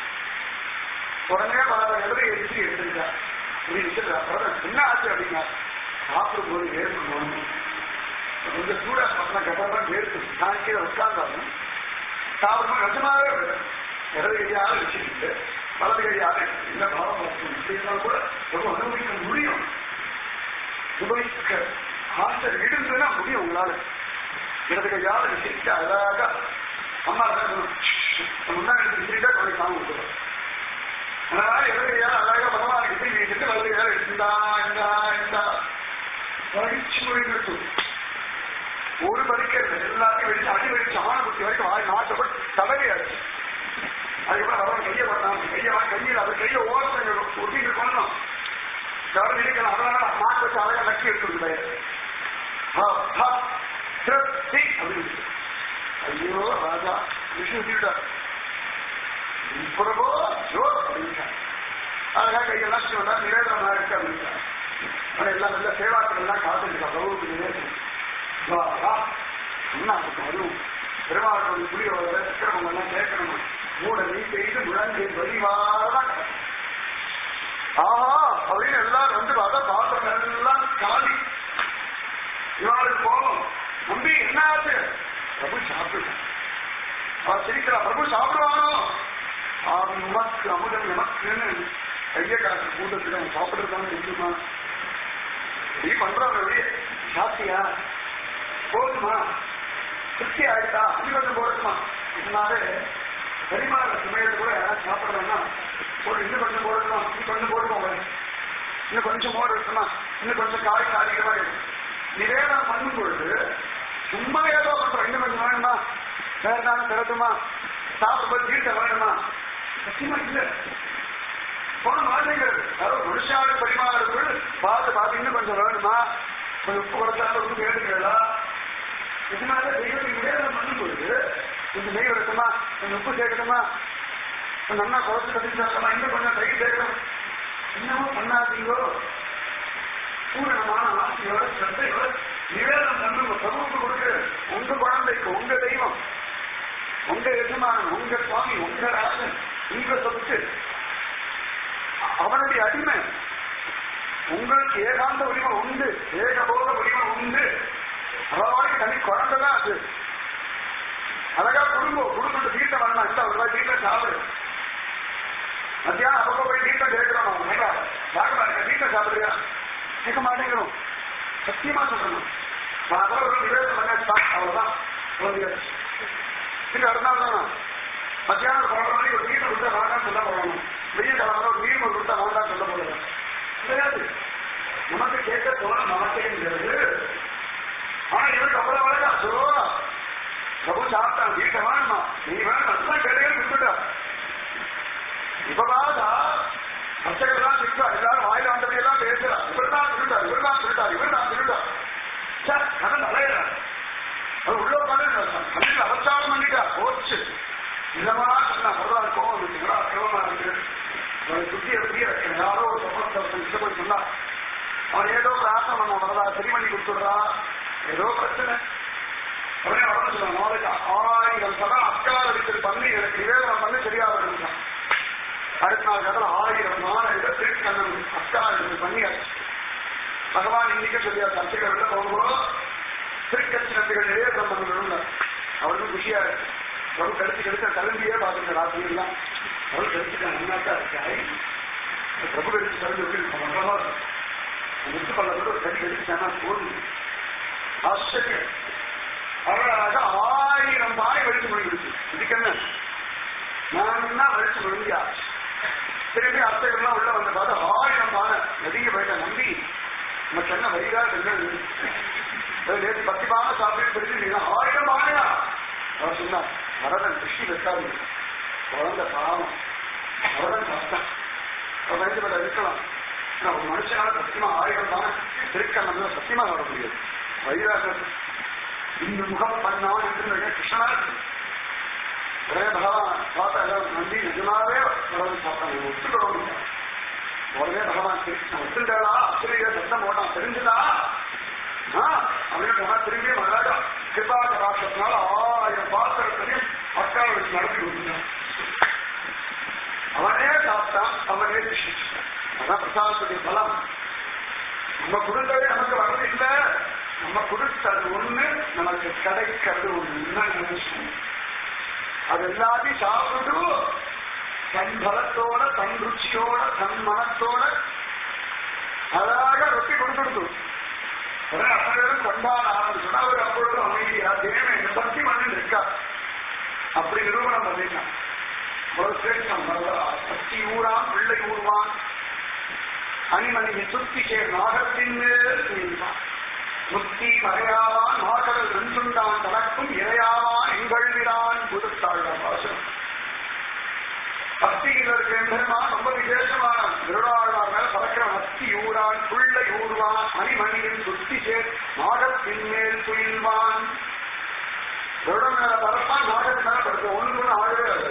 [SPEAKER 2] உடனே வர எழுத எழுதி எடுத்துருக்கா என்ன ஆச்சு அப்படின்னா சாப்பிடும்போது வேர்ப்பு போகணும் கொஞ்சம் சூடா பண்ண கட்டாதான் வேர்த்து நான் கீழே உட்கார்ந்தாலும் சாப்பிடும்போது நிஜமாவே இடது கையால வச்சுக்கிட்டு வலது கையால என்ன பாவம் இப்படின்னா கூட ரொம்ப அனுபவிக்க முடியும் அனுபவிக்க ஆசை இருந்ததுன்னா முடியும் உங்களால இடது கையால வச்சுக்கிட்டு அழகா அம்மா முன்னாடி வச்சுக்கிட்டா கொஞ்சம் சாமி விட்டுருவோம் அதனால எதிரியா அழகா பகவான் கிட்ட நீட்டு வருகையா இருந்தா இருந்தா இருந்தா படிச்சு முடிஞ்சிட்டு ஒரு படிக்கிறது எல்லாத்தையும் வெடிச்சு அடி வெடிச்சு ஆணை குத்தி வரைக்கும் வாய் நாட்டப்பட்டு தலைவையாச்சு அதுக்கப்புறம் அவன் கையை பண்ணான் கையை வாங்கி கையில் அது கையை ஓரத்தை ஒட்டிட்டு கொள்ளணும் கவர்மெண்ட் இருக்கிற அதனால மாட்டு வச்சு அழகா நக்கி எடுத்துருந்த திருப்தி அப்படின்னு ஐயோ ராஜா விஷ்ணு தீட்டார் இப்படவோ ஜோ அப்படின்ட்டார் அழகா கையெல்லாம் சொன்னா நிவேதனம் இருக்கு அப்படின்ட்டார் ஆனா எல்லாம் நல்ல சேவாக்கள் எல்லாம் காத்துருக்கா பிரபுக்கு நிவேதனம் வா வா என்ன அதுவும் பெருமாள் புளியோட சிக்கிரமம் எல்லாம் கேட்கணும் மூட நீ செய்து முழங்கை வழிவாதான் ஆஹா அப்படின்னு எல்லாரும் வந்து பார்த்தா பாத்திரம் எல்லாம் காலி இவாளுக்கு போகும் நம்பி என்ன ஆச்சு பிரபு சாப்பிடு அவ சிரிக்கிறா பிரபு சாப்பிடுவானோ நமக்கு அமுதம் நமக்குன்னு கைய காசு கூட்டத்துக்கு அவன் சாப்பிடுறதான்னு தெரியுமா நீ பண்றாங்க வெளியே சாப்பிட்டியா போதுமா திருப்தி ஆயிட்டா இன்னும் கொஞ்சம் போடுமா இதனால பெருமாள் சமயத்து கூட யாராவது சாப்பிடுறோம்னா ஒரு இன்னும் கொஞ்சம் போடணும் இன்னும் கொஞ்சம் போடுவோம் இன்னும் கொஞ்சம் மோர் இருக்குமா இன்னும் கொஞ்சம் காய் காரிகமா இருக்கும் நிவேதனம் பண்ணும் பொழுது சும்மா ஏதோ பண்றோம் இன்னும் கொஞ்சம் வேணுமா வேற ஏதாவது திறக்குமா சாப்பிடும்போது தீர்த்த வேணுமா சத்தியமா இல்ல போன மாட்டேங்கிறது அதாவது மனுஷாடு பரிமாறுகள் பார்த்து பார்த்து இன்னும் கொஞ்சம் வேணுமா கொஞ்சம் உப்பு குறைச்சாலும் உப்பு கேட்டுக்கிறதா இதனால தெய்வத்துக்கு நிவேதனம் பண்ணும் பொழுது கொஞ்சம் நெய் வைக்கணுமா கொஞ்சம் உப்பு சேர்க்கணுமா கொஞ்சம் நல்லா குறைச்சு கட்டி சாப்பிடலாம் இன்னும் கொஞ்சம் தயிர் சேர்க்கணும் என்னமோ பண்ணாதீங்கோ பூரணமான ஆசையோட சத்தையோட நிவேதனம் பண்ணுங்க பிரபுக்கு கொடுக்கு உங்க குழந்தைக்கு உங்க தெய்வம் உங்க எஜமானன் உங்க சுவாமி உங்க ராஜன் உங்க சொத்து அவனுடைய அடிமை உங்களுக்கு ஏகாந்த உரிமை உண்டு ஏகபோத உரிமை உண்டு அவளுக்கு தனி குழந்தை தான் அது அழகா குடும்பம் குடும்பத்தை தீர்த்தம் வேணாம் இந்த ஒரு ரூபாய் தீர்த்தம் சாப்பிடு மத்தியானம் அவங்க போய் தீர்த்தம் கேட்கிறோம் அவங்க மேடா பாருங்க இருக்க தீர்த்தம் சாப்பிடுறியா கேட்க மாட்டேங்கிறோம் சத்தியமா சொல்லணும் நான் அதான் ஒரு நிவேதனம் பண்ணா அவ்வளவுதான் இது அடுத்த நாள் தானா மத்தியானம் பன்னெண்டு மணிக்கு ஒரு தீர்த்தம் கொடுத்தா வேண்டாம் சொல்ல போகணும் வெயில் காலம் ஒரு நீர் கொடுத்தா வேண்டாம் சொல்ல போகலாம் கிடையாது நமக்கு கேட்க போனா நமக்கேங்கிறது ஆனா இவருக்கு அவ்வளவு அழகா சொல்லுவா பிரபு சாப்பிட்டான் வீட்டை வேணுமா நீ வேணும் அதுதான் கிடையாது விட்டுட்டா இப்ப பாதா அர்ச்சகர் தான் திட்டா எல்லாரும் வாயில ஆண்டபடி எல்லாம் பேசுறா இவர் தான் திருட்டார் இவர் தான் திருட்டார் இவர் தான் திருட்டார் சார் கடன் அலையிறார் அது உள்ள உட்காந்து கண்ணில் அபச்சாரம் பண்ணிட்டா போச்சு இல்லமா சொன்னா வரலாறு கோவம் இருக்குங்களா கேவமா இருக்கு அவனை சுத்தி எப்படி யாரோ ஒரு சம்பளத்தை இஷ்டப்பட்டு சொன்னா அவன் ஏதோ ஒரு ஆசை பண்ண வரதா சரி பண்ணி கொடுத்துடுறா ஏதோ பிரச்சனை உடனே அவன் சொல்லுவான் நாளைக்கு ஆயிரம் சதா அக்கால் அடிச்சது பண்ணி எனக்கு நிவேதனம் பண்ணி சரியா வருகிறான் அடுத்த நாள் கதல ஆயிரம் நாலாயிரம் திருக்கண்ணன் அக்கால் அடிச்சது பண்ணி பகவான் இன்னைக்கு சொல்லியாச்சு அர்ச்சகர்கள் போகும்போது திருக்கட்சி நம்பிகள் நிவேதனம் பண்ணணும் அவருக்கும் குஷியா இருக்கு அவரு கடிச்சு கடிச்ச கலந்தியே பாத்துங்க ராத்திரி எல்லாம் அவரு கடிச்சுட்டா நன்னாக்கா இருக்காய் பிரபு கடிச்சு கலந்து எப்படி மங்களமா இருக்கும் முத்து பள்ளத்தோட ஒரு கடி கடிச்சானா போதும் ஆச்சரியம் அழகாக ஆயிரம் பாய் வலிச்சு முடிஞ்சிருச்சு இதுக்கு என்ன நான் வலிச்சு முடிஞ்சா திரும்பி அர்த்தகர்லாம் உள்ள வந்து பார்த்தா ஆயிரம் பானை நதிக்கு போயிட்ட நம்பி நமக்கு என்ன வரிகா என்ன நேற்று பத்து பானை சாப்பிட்டு தெரிஞ்சு ஆயிரம் பானையா அவர் சொன்னார் வரதன் கிருஷ்ணி வைக்காது குழந்தை பாவம் வரதன் கஷ்டம் அவர் பயந்துபட்ட இருக்கலாம் ஆனா ஒரு மனுஷனால சத்தியமா ஆயிரம் தானே திருக்கண்ணம் சத்தியமா வர முடியாது வைராகர் இந்த முகம் பண்ணான் என்று கிருஷ்ணனா இருக்கு உடனே பகவான் பார்த்தா எல்லாம் நம்பி நிஜமாவே வரதன் சாப்பிட்டாங்க ஒத்துக்கிறோம் உடனே பகவான் கிருஷ்ணன் ஒத்துண்டாளா ஆசிரியர் சத்தம் போட்டான் தெரிஞ்சுதா அப்படின்னு சொன்னா திரும்பி மகாராஜா கிருபாக ராஷ்டிரத்தினால ஆயிரம் பாத்திரத்தையும் அக்காவை வச்சு நடத்தி கொடுத்துட்டான் அவனே சாப்பிட்டான் அவனே சிஷிச்சான் அதான் பிரசாதத்துடைய பலம் நம்ம கொடுத்ததே நமக்கு வர்றது இல்ல நம்ம கொடுத்தது ஒண்ணு நமக்கு கிடைக்கிறது ஒண்ணு நினைச்சோம் அது எல்லாத்தையும் சாப்பிட்டு தன் பலத்தோட தன் ருச்சியோட தன் மனத்தோட அழகாக ரொட்டி கொடுத்துடுத்து உடனே அப்படி கொண்டாட ஆரம்பிச்சுன்னா அவர் அப்பொழுது அமைதியா தேவன் என்ன பக்தி பண்ணி இருக்கா அப்படி நிரூபணம் பண்ணிட்டான் ஒரு சிரேஷ்டம் பக்தி ஊரான் பிள்ளை ஊர்வான் அணிமணியை சுத்தி சேர் நாகத்தின் மேல் துயில்வான் முக்தி மறையாவான் மாகடல் வென்றுண்டான் தனக்கும் இறையாவான் எங்கள்விரான் புதுத்தாழ்வ பாசனம் பக்தியில் இருக்க எம்பெருமான் ரொம்ப விசேஷமான திருடாழ்வார் மேல பறக்கிற பக்தி ஊரான் புள்ளை ஊர்வான் மணிமணியின் சுத்தி சேர் நாகத்தின் மேல் துயில்வான் திருடம் மேல பறப்பான் நாகத்தின் மேல படுத்த ஒன்று ஒன்று ஆகவே அது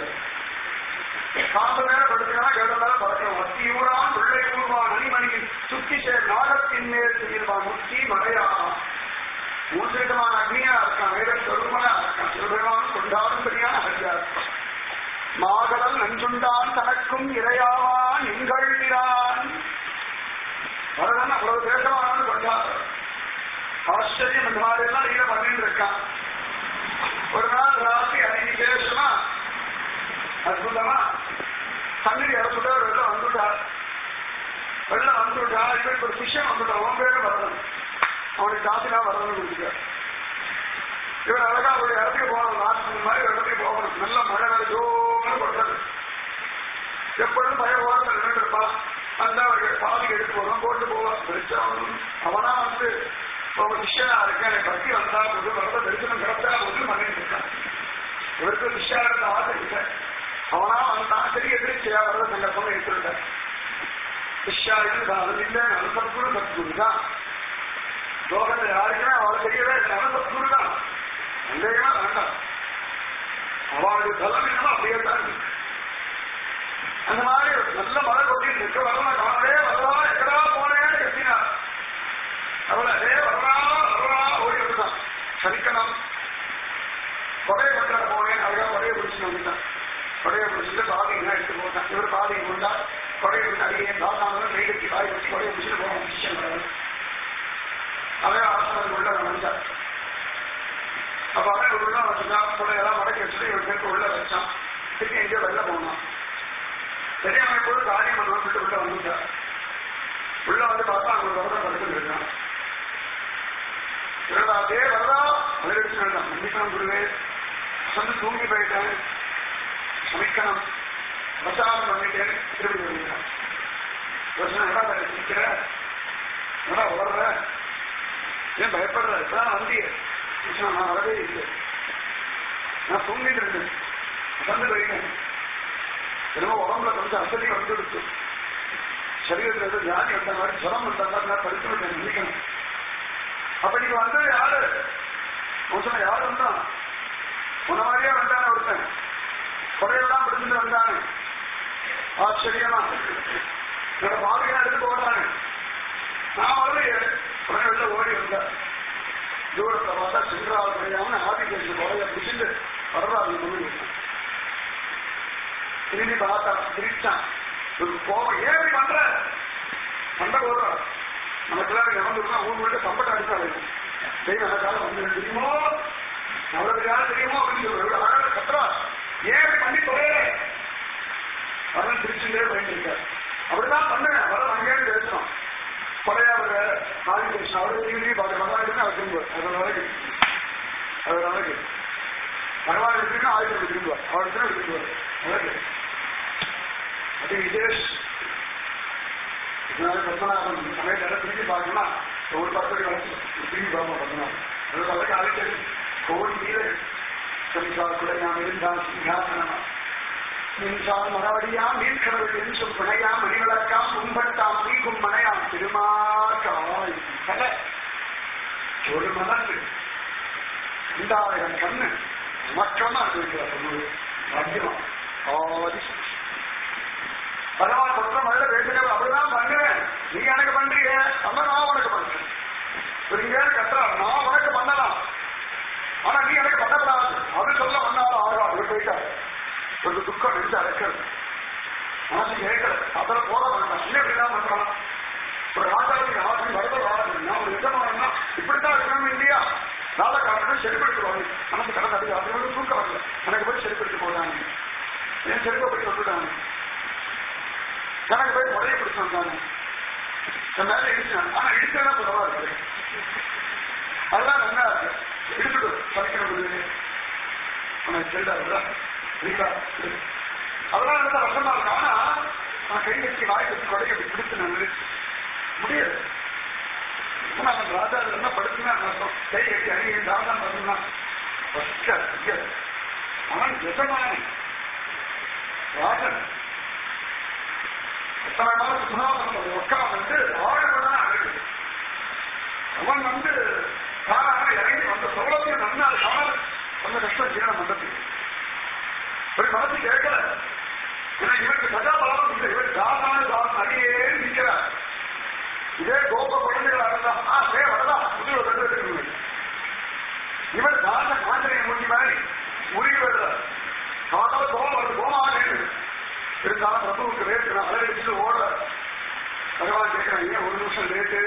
[SPEAKER 2] காம்பு மேல படுத்தினா கருட மேல பறக்கணும் பக்தி ஊரான் பிள்ளை ஊர்வான் மணிமணியின் சுத்தி சேர் நாகத்தின் மேல் துயில்வான் முக்தி மறையாவான் மூன்று விதமான அக்னியா இருக்கான் வேத சொருமனா இருக்கான் சிவபெருமான் கொண்டாடும் சரியான ஹரியா இருக்கான் மாகடல் நஞ்சுண்டான் தனக்கும் இரையாவான் எங்கள்கிறான் வரதன் அவ்வளவு தேசமானு கொண்டார் ஆச்சரியம் இந்த மாதிரி எல்லாம் நீங்க பண்ணிட்டு இருக்கான் ஒரு நாள் ராத்திரி அன்னைக்கு விசேஷமா அற்புதமா தண்ணீர் இறந்துட்டா வெள்ளம் வந்துட்டார் வெள்ளம் வந்துட்டா இவருக்கு ஒரு விஷயம் வந்துட்டான் அவன் பேரு வரதன் அவனுக்கு காசினா வரதன் கொடுத்துட்டார் இவர் அழகா ஒரு இடத்துக்கு போகணும் நாட்டு மாதிரி ஒரு இடத்துக்கு போகணும் நல்ல மழை வேலை ஜோன்னு கொட்டது எப்பொழுதும் பய ஓரத்தில் நின்று இருப்பான் அந்த அவர்கள் பாதி எடுத்து போகணும் போட்டு போவான் வெளிச்சம் அவனா வந்து ஒரு சிஷ்யனா இருக்கேன் எனக்கு பக்தி வந்தா போது வரத தரிசனம் கிடைச்சா போது பண்ணிட்டு இருக்கான் இவருக்கு சிஷ்யா இருந்த ஆசை இல்லை அவனா வந்தான் சரி எதிர்ச்சியா வரத சங்கப்பம் எடுத்துருக்கான் சிஷ்யா இருந்தா அது இல்லை நல்ல சத்குரு சத்குரு தான் லோகத்தில் யாருக்குமே அவளை தெரியவே இல்லை நல்ல சத்குரு தான் சந்தேகமா வேண்டாம் அவளுடைய பலம் என்னமோ அப்படியே தான் இருக்கு. அந்த மாதிரி ஒரு நல்ல மழை கொட்டி நிற்க வரலாம் காணவே வரலா எக்கடா போனேன்னு கத்தினார் அவளை அதே வரலா வரலா ஓடி வந்துட்டான் சனிக்கணும் கொடையை கொண்டாட போனேன் அழகா கொடையை பிடிச்சு வந்துட்டான் கொடையை பிடிச்சிட்டு பாதிங்க எடுத்து போட்டான் இவர் பாதிங்க கொண்டா கொடையை விட்டு அடியே தாத்தாங்களும் கைகட்டி காய் வச்சு கொடையை பிடிச்சிட்டு போவான் சிஷ்யன் அவன் ஆசிரியர் உள்ள வந்தார் அப்ப அவன் உள்ள வச்சுட்டான் புள்ளையெல்லாம் மடக்கி வச்சுட்டு இவன் சேர்த்து உள்ள வச்சான் திருப்பி எங்கேயோ வெளில போனான் சரி அவன் போது காரியம் பண்ணலாம் சொல்லிட்டு உள்ள வந்துட்டான் உள்ள வந்து பார்த்தா அங்க ஒரு வரத படுத்துட்டு இருக்கான் இவரா அதே வரதா அதை எடுத்து வேண்டாம் மன்னிக்கணும் குருவே வந்து தூங்கி போயிட்டேன் சமைக்கணும் பிரசாதம் பண்ணிட்டேன் திருப்பி பண்ணிட்டான் பிரச்சனை என்ன நிற்கிற என்ன வளர்ற ஏன் பயப்படுற இப்பதான் வந்திய கிருஷ்ணா நான் வரவே இல்லை நான் தூங்கிட்டு இருந்தேன் வந்து போயிட்டேன் என்னமோ உடம்புல கொஞ்சம் அசதி வந்துடுச்சு சரீரத்தில் ஏதோ வியாதி வந்த மாதிரி ஜலம் வந்த மாதிரி நான் படித்து விட்டேன் நினைக்கணும் அப்ப நீங்க வந்தது யாரு அவன் சொன்ன யாரு வந்தான் உன்ன மாதிரியே வந்தானே ஒருத்தன் குறையெல்லாம் பிடிச்சிட்டு வந்தானே ஆச்சரியமா என்னோட பாதையெல்லாம் எடுத்து போட்டானே நான் வரலையே உடனே வெளில ஓடி வந்தேன் தூரத்தை பார்த்தா சென்றாவது தெரியாம ஆதிக்கேஷன் குறைய பிடிச்சிட்டு வரலாறு கொண்டு திரும்பி பார்த்தா சிரிச்சான் ஒரு கோபம் ஏன் இப்படி பண்ற சண்டை போடுறான் நமக்கு எல்லாம் இறந்துருந்தா ஊர் வீட்டு சம்பட்டை அடிச்சாங்க சரி நமக்காக வந்து தெரியுமோ அவளுக்கு யாரும் தெரியுமோ அப்படின்னு சொல்லி அழகாக கத்துறா ஏன் இப்படி பண்ணி தொலைற வரன் திருச்சிலே பயந்துருக்காரு அப்படிதான் பண்ணுங்க வரன் அங்கேயும் பேசணும் கொடையாவது ஆதி கிருஷ்ணன் அவரு திரும்பி பார்த்து பகவான் அவர் திரும்புவார் அது நாளைக்கு அது நாளைக்கு பகவான் இருக்குன்னு ஆயுதம் திரும்புவார் அவர் திரும்ப திரும்புவார் அழகு அது விசேஷ் இதனால பத்மநாபன் சமயத்தில் திரும்பி பார்க்கணும்னா ஒரு படத்துக்கு வளர்ச்சி திரும்பி பார்ப்போம் பத்மநாபன் அது அழகு ஆதித்தல் கோடி வீரர் சம்சார் கூட நாம் இருந்தால் சிங்காசனமா நின்றால் மரவடியாம் நீர்க்கடல் என்றும் பிணையாம் மணிவிளக்காம் கும்பட்டாம் நீக்கும் மனையாம் திருமாக்காய் கலை ஒரு மனசு ரெண்டாயிரம் கண்ணு மக்கமா இருக்கிறார் பாக்கியமா ஆதி பகவான் குற்றம் அல்ல பேசுகிறது அப்படிதான் பண்ணுவேன் நீ எனக்கு பண்றீங்க அப்ப நான் உனக்கு பண்றேன் இங்க கத்துறா நான் உனக்கு பண்ணலாம் ஆனா நீ எனக்கு பண்ணக்கூடாது அது சொல்ல வந்தாலும் ஆகா அவர் போயிட்டார் ஒரு துக்கம் நெஞ்சு அடைக்கிறது மனசு கேட்கல அதில் போட வேண்டாம் என்ன இப்படிதான் பண்றான் ஒரு ராஜாவுக்கு ராஜி வரத ராஜா ஒரு எஜமானா இப்படித்தான் இருக்கணும் இல்லையா ராஜா காரணம் செருப்படுத்துவாங்க மனசு கடந்தாடி அது தூக்கம் வரல எனக்கு போய் செருப்படுத்தி போடுறாங்க என் செருப்பை போய் சொல்லிட்டாங்க எனக்கு போய் முறையை பிடிச்சு வந்தாங்க என் மேல இடிச்சாங்க ஆனா இடிச்சா பரவாயில்ல அதெல்லாம் நல்லா இருக்கு இடிச்சுட்டு படிக்கணும் உனக்கு தெரியாதுல்ல இருக்கா அதெல்லாம் இருந்தா வருஷமா இருக்கு ஆனா நான் கை வச்சு வாய் வச்சு கொடையை அப்படி பிடிச்சு நான் நிறுத்தி முடியாது அவன் ராஜா என்ன படுத்துனா அர்த்தம் கை கட்டி அடி ராஜா பண்ணுனா அவன் எஜமானி ராஜன் எத்தனை நாள் சுனாமன் உட்கா வந்து ஆழமான அழகு அவன் வந்து தாராக இறங்கி வந்த சௌலபியம் நன்னா அவன் அந்த கஷ்டம் ஜீரணம் வந்தது ஒரு மனசு கேட்கல ஏன்னா இவருக்கு சதா பலம் இல்லை இவர் தாசான தாசன் அடியே நிற்கிறார் இதே கோப குழந்தைகளா இருந்தா ஆ சே வரதா புதிய கண்டு இவர் தாச காஞ்சனை மூஞ்சி மாதிரி முறிவு வருகிறார் காத்தால கோபம் வருது கோபமாக இருந்தாலும் பிரபுவுக்கு ரேட்டு நான் அலறிச்சு ஓடுற பகவான் கேட்கிறாங்க ஏன் ஒரு நிமிஷம் லேட்டு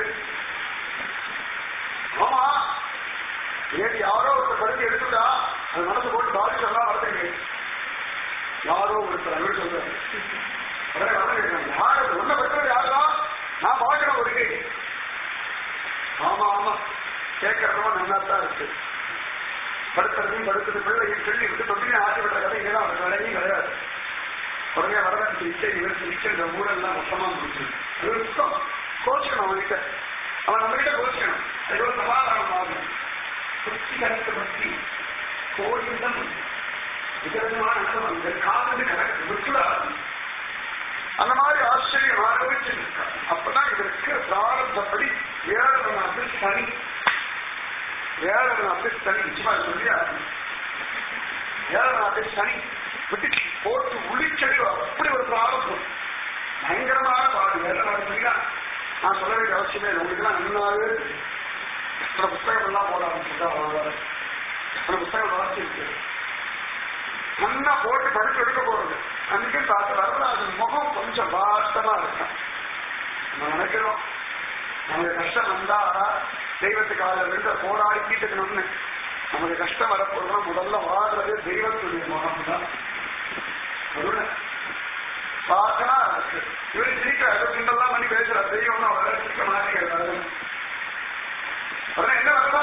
[SPEAKER 2] ஆமா நேற்று யாரோ ஒருத்தர் படுத்தி எடுத்துட்டா அது மனசு போட்டு பாதிச்சா வரதுங்க யாரோ ஒருத்தர் அவர் சொல்றாரு உடனே வந்து கேட்கிறாங்க, யார் அது? உன்னை பெற்றது யாருதா நான் பார்க்கிறேன் ஒரு கை ஆமா ஆமா கேட்கறதும் நல்லா தான் இருக்கு படுத்துறதையும் படுத்துறது பிள்ளை சொல்லி விட்டு தொட்டிலையும் ஆட்டி விட்ட கதை இங்கதான் அவருக்கு வேலையும் கிடையாது உடனே வரவேற்று இச்சை இவருக்கு இச்சை இந்த ஊரெல்லாம் மொத்தமா முடிச்சு அது சுத்தம் கோச்சிக்கணும் அவன்கிட்ட அவன் நம்ம கிட்ட கோச்சிக்கணும் அது ஒரு சமாதானம் ஆகும் சுத்தி கருத்து பற்றி கோயிலம் விதவிதமான அனுபவம் இந்த காதல் கணக்கு விட்டுடாது அந்த மாதிரி ஆச்சரியம் ஆரம்பிச்சிருக்காங்க அப்பதான் இதற்கு பிராரத்தப்படி ஏழரை நாட்டு சனி ஏழரை நாட்டு சனி நிச்சயமா சொல்லியா ஏழரை நாட்டு சனி விட்டு போட்டு உள்ளிச்சடி அப்படி ஒரு பிராரத்தம் பயங்கரமான பாடு ஏழரை நாட்டு சனியா நான் சொல்ல வேண்டிய அவசியமே இல்லை உங்களுக்கு எல்லாம் நன்னாவே தெரியும். சில புத்தகம் எல்லாம் போட ஆரம்பிச்சுட்டா அவ்வளவுதான். சில புத்தகம் வாசிச்சிருக்கு நல்லா போட்டு படிச்சு எடுக்க போறது அன்னைக்கு பார்த்து வரலாறு முகம் கொஞ்சம் வாட்டமா இருக்கும் நம்ம நினைக்கிறோம் நமக்கு கஷ்டம் வந்தா தெய்வத்துக்காக இருந்த போராடி கீட்டுக்கணும்னு நமக்கு கஷ்டம் வரப்போதுனா முதல்ல வாடுறது தெய்வத்துடைய முகம் தான் கருணை பார்த்தா இவரு சிரிக்கிறாரு கிண்டெல்லாம் பண்ணி பேசுறாரு தெய்வம் அவரை சிரிக்க மாட்டேங்கிறாரு உடனே என்ன வருதா